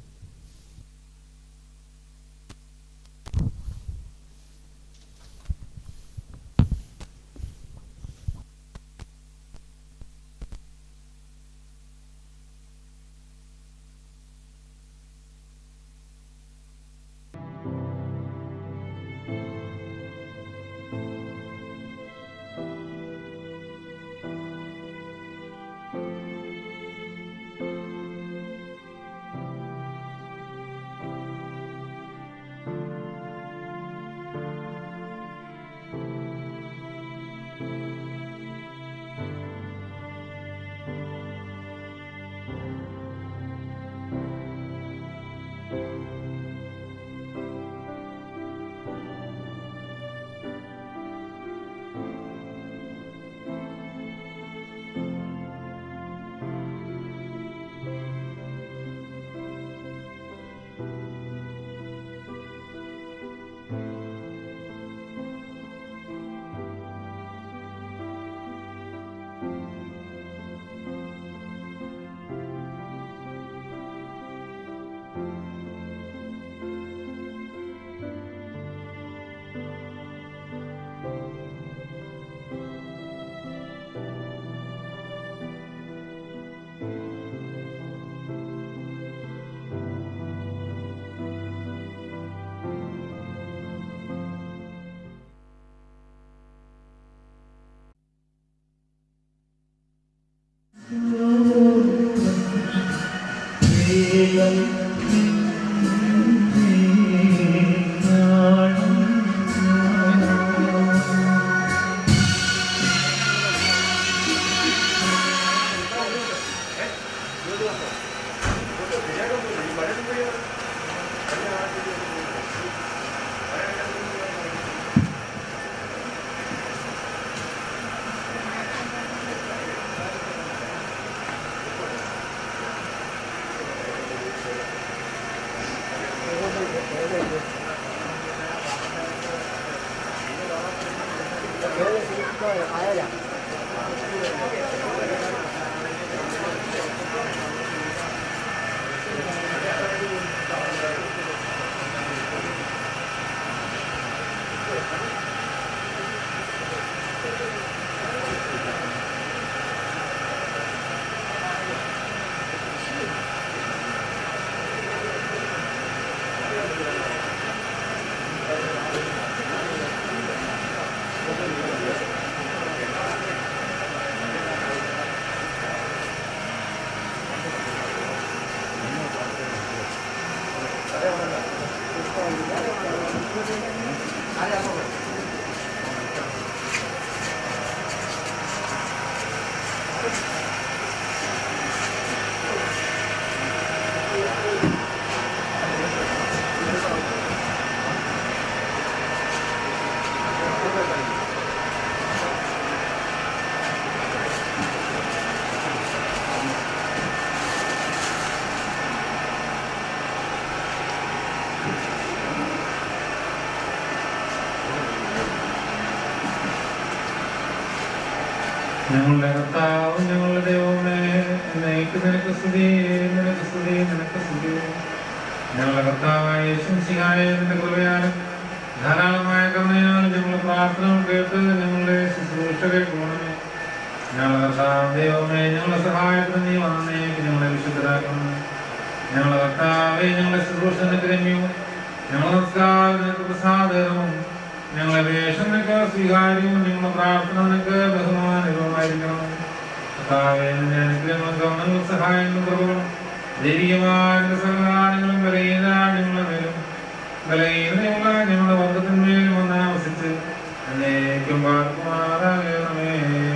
Speaker 7: ഞങ്ങളുടെ കർത്താവ് ഞങ്ങളുടെ ദൈവമേ എന്നേക്ക് നിനക്ക് സ്തുതി നിനക്ക് സ്തുതി നിനക്ക് സ്തുതി ഞങ്ങളുടെ കർത്താവായ യേശുസിഹായ നിന്റെ കൃപയാലും ധാരാളമായ കരുണയാലും ഞങ്ങളുടെ പ്രാർത്ഥനകൾ കേട്ട് ഞങ്ങളുടെ ശുശ്രൂഷ കേൾക്കണമേ ഞങ്ങളുടെ കർത്താവ് ദൈവമേ ഞങ്ങളുടെ സഹായത്തിന് നീ വന്നേക്ക് ഞങ്ങളെ വിശുദ്ധരാക്കണം ഞങ്ങളുടെ കർത്താവെ ഞങ്ങളുടെ ശുശ്രൂഷ നിനക്ക് രമ്യവും ഞങ്ങളുടെ നമസ്കാരം നിനക്ക് പ്രസാദകരവും ഞങ്ങളെ വേഷം നിനക്ക് സ്വീകാര്യവും ഞങ്ങളുടെ പ്രാർത്ഥന നിനക്ക് ബഹുമാനകരവുമായിരിക്കണം കർത്താവേ നിന്റെ അനുഗ്രഹങ്ങളും ഗവനങ്ങളും സഹായങ്ങളും കുറവുകളും ദൈവികമായ നിന്റെ സകലകാലങ്ങളും ബലഹീനാടുകളുടെ മേലും ബലഹീനതയുള്ള ഞങ്ങളുടെ വർഗത്തിന്മേലും വന്ന് ആവസിച്ച് എന്നേക്കും പാർക്കുമാറാകണമേ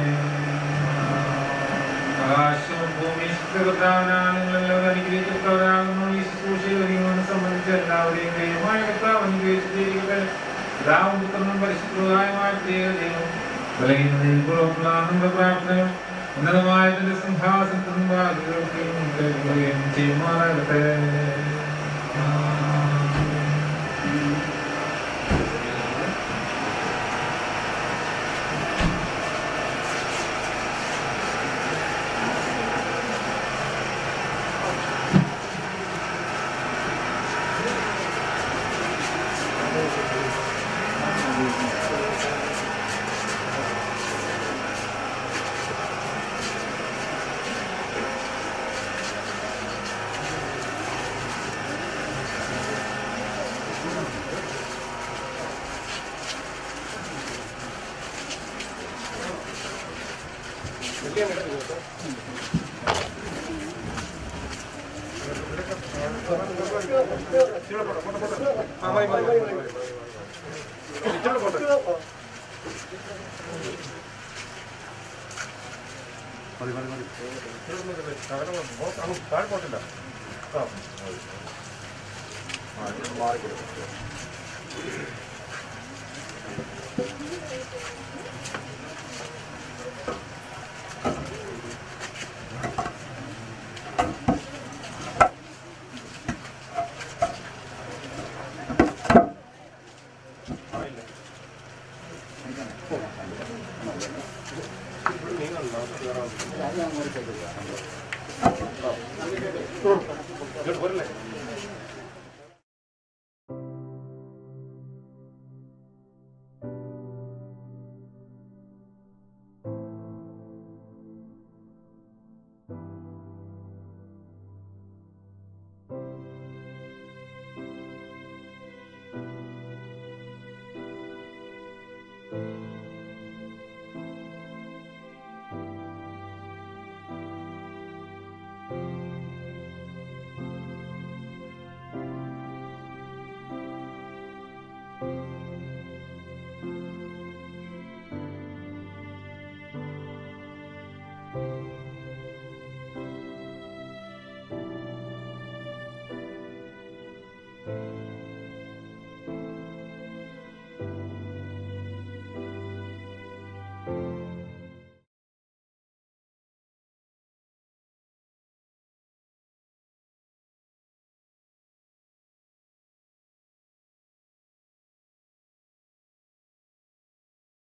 Speaker 7: ആകാശവും ഭൂമി ശുദ്ധകർത്താവിനാൽ നിങ്ങളെല്ലാവരും അനുഗ്രഹിക്കപ്പെട്ടവരാകുന്നു ഈ ശുശ്രൂഷയിൽ ഒരുങ്ങുവാൻ സംബന്ധിച്ച് എല്ലാവരെയും ദൈവമായ കർത്താവ് അനുഗ്രഹിച്ചിരിക്കട്ടെ പിതാവും പുത്രനും പരിശുദ്ധമായ ദൈവം ബലഹീനതയിൽ കുറവുള്ള നമ്മുടെ പ്രാർത്ഥനകൾ ഉന്നതമായ തന്റെ സിംഹാസനത്തിനും വാതിലുകൾക്കും കേൾക്കുകയും ചെയ്യുമാറാകട്ടെ
Speaker 19: ഇങ്ങോട്ട് പോരല്ലേ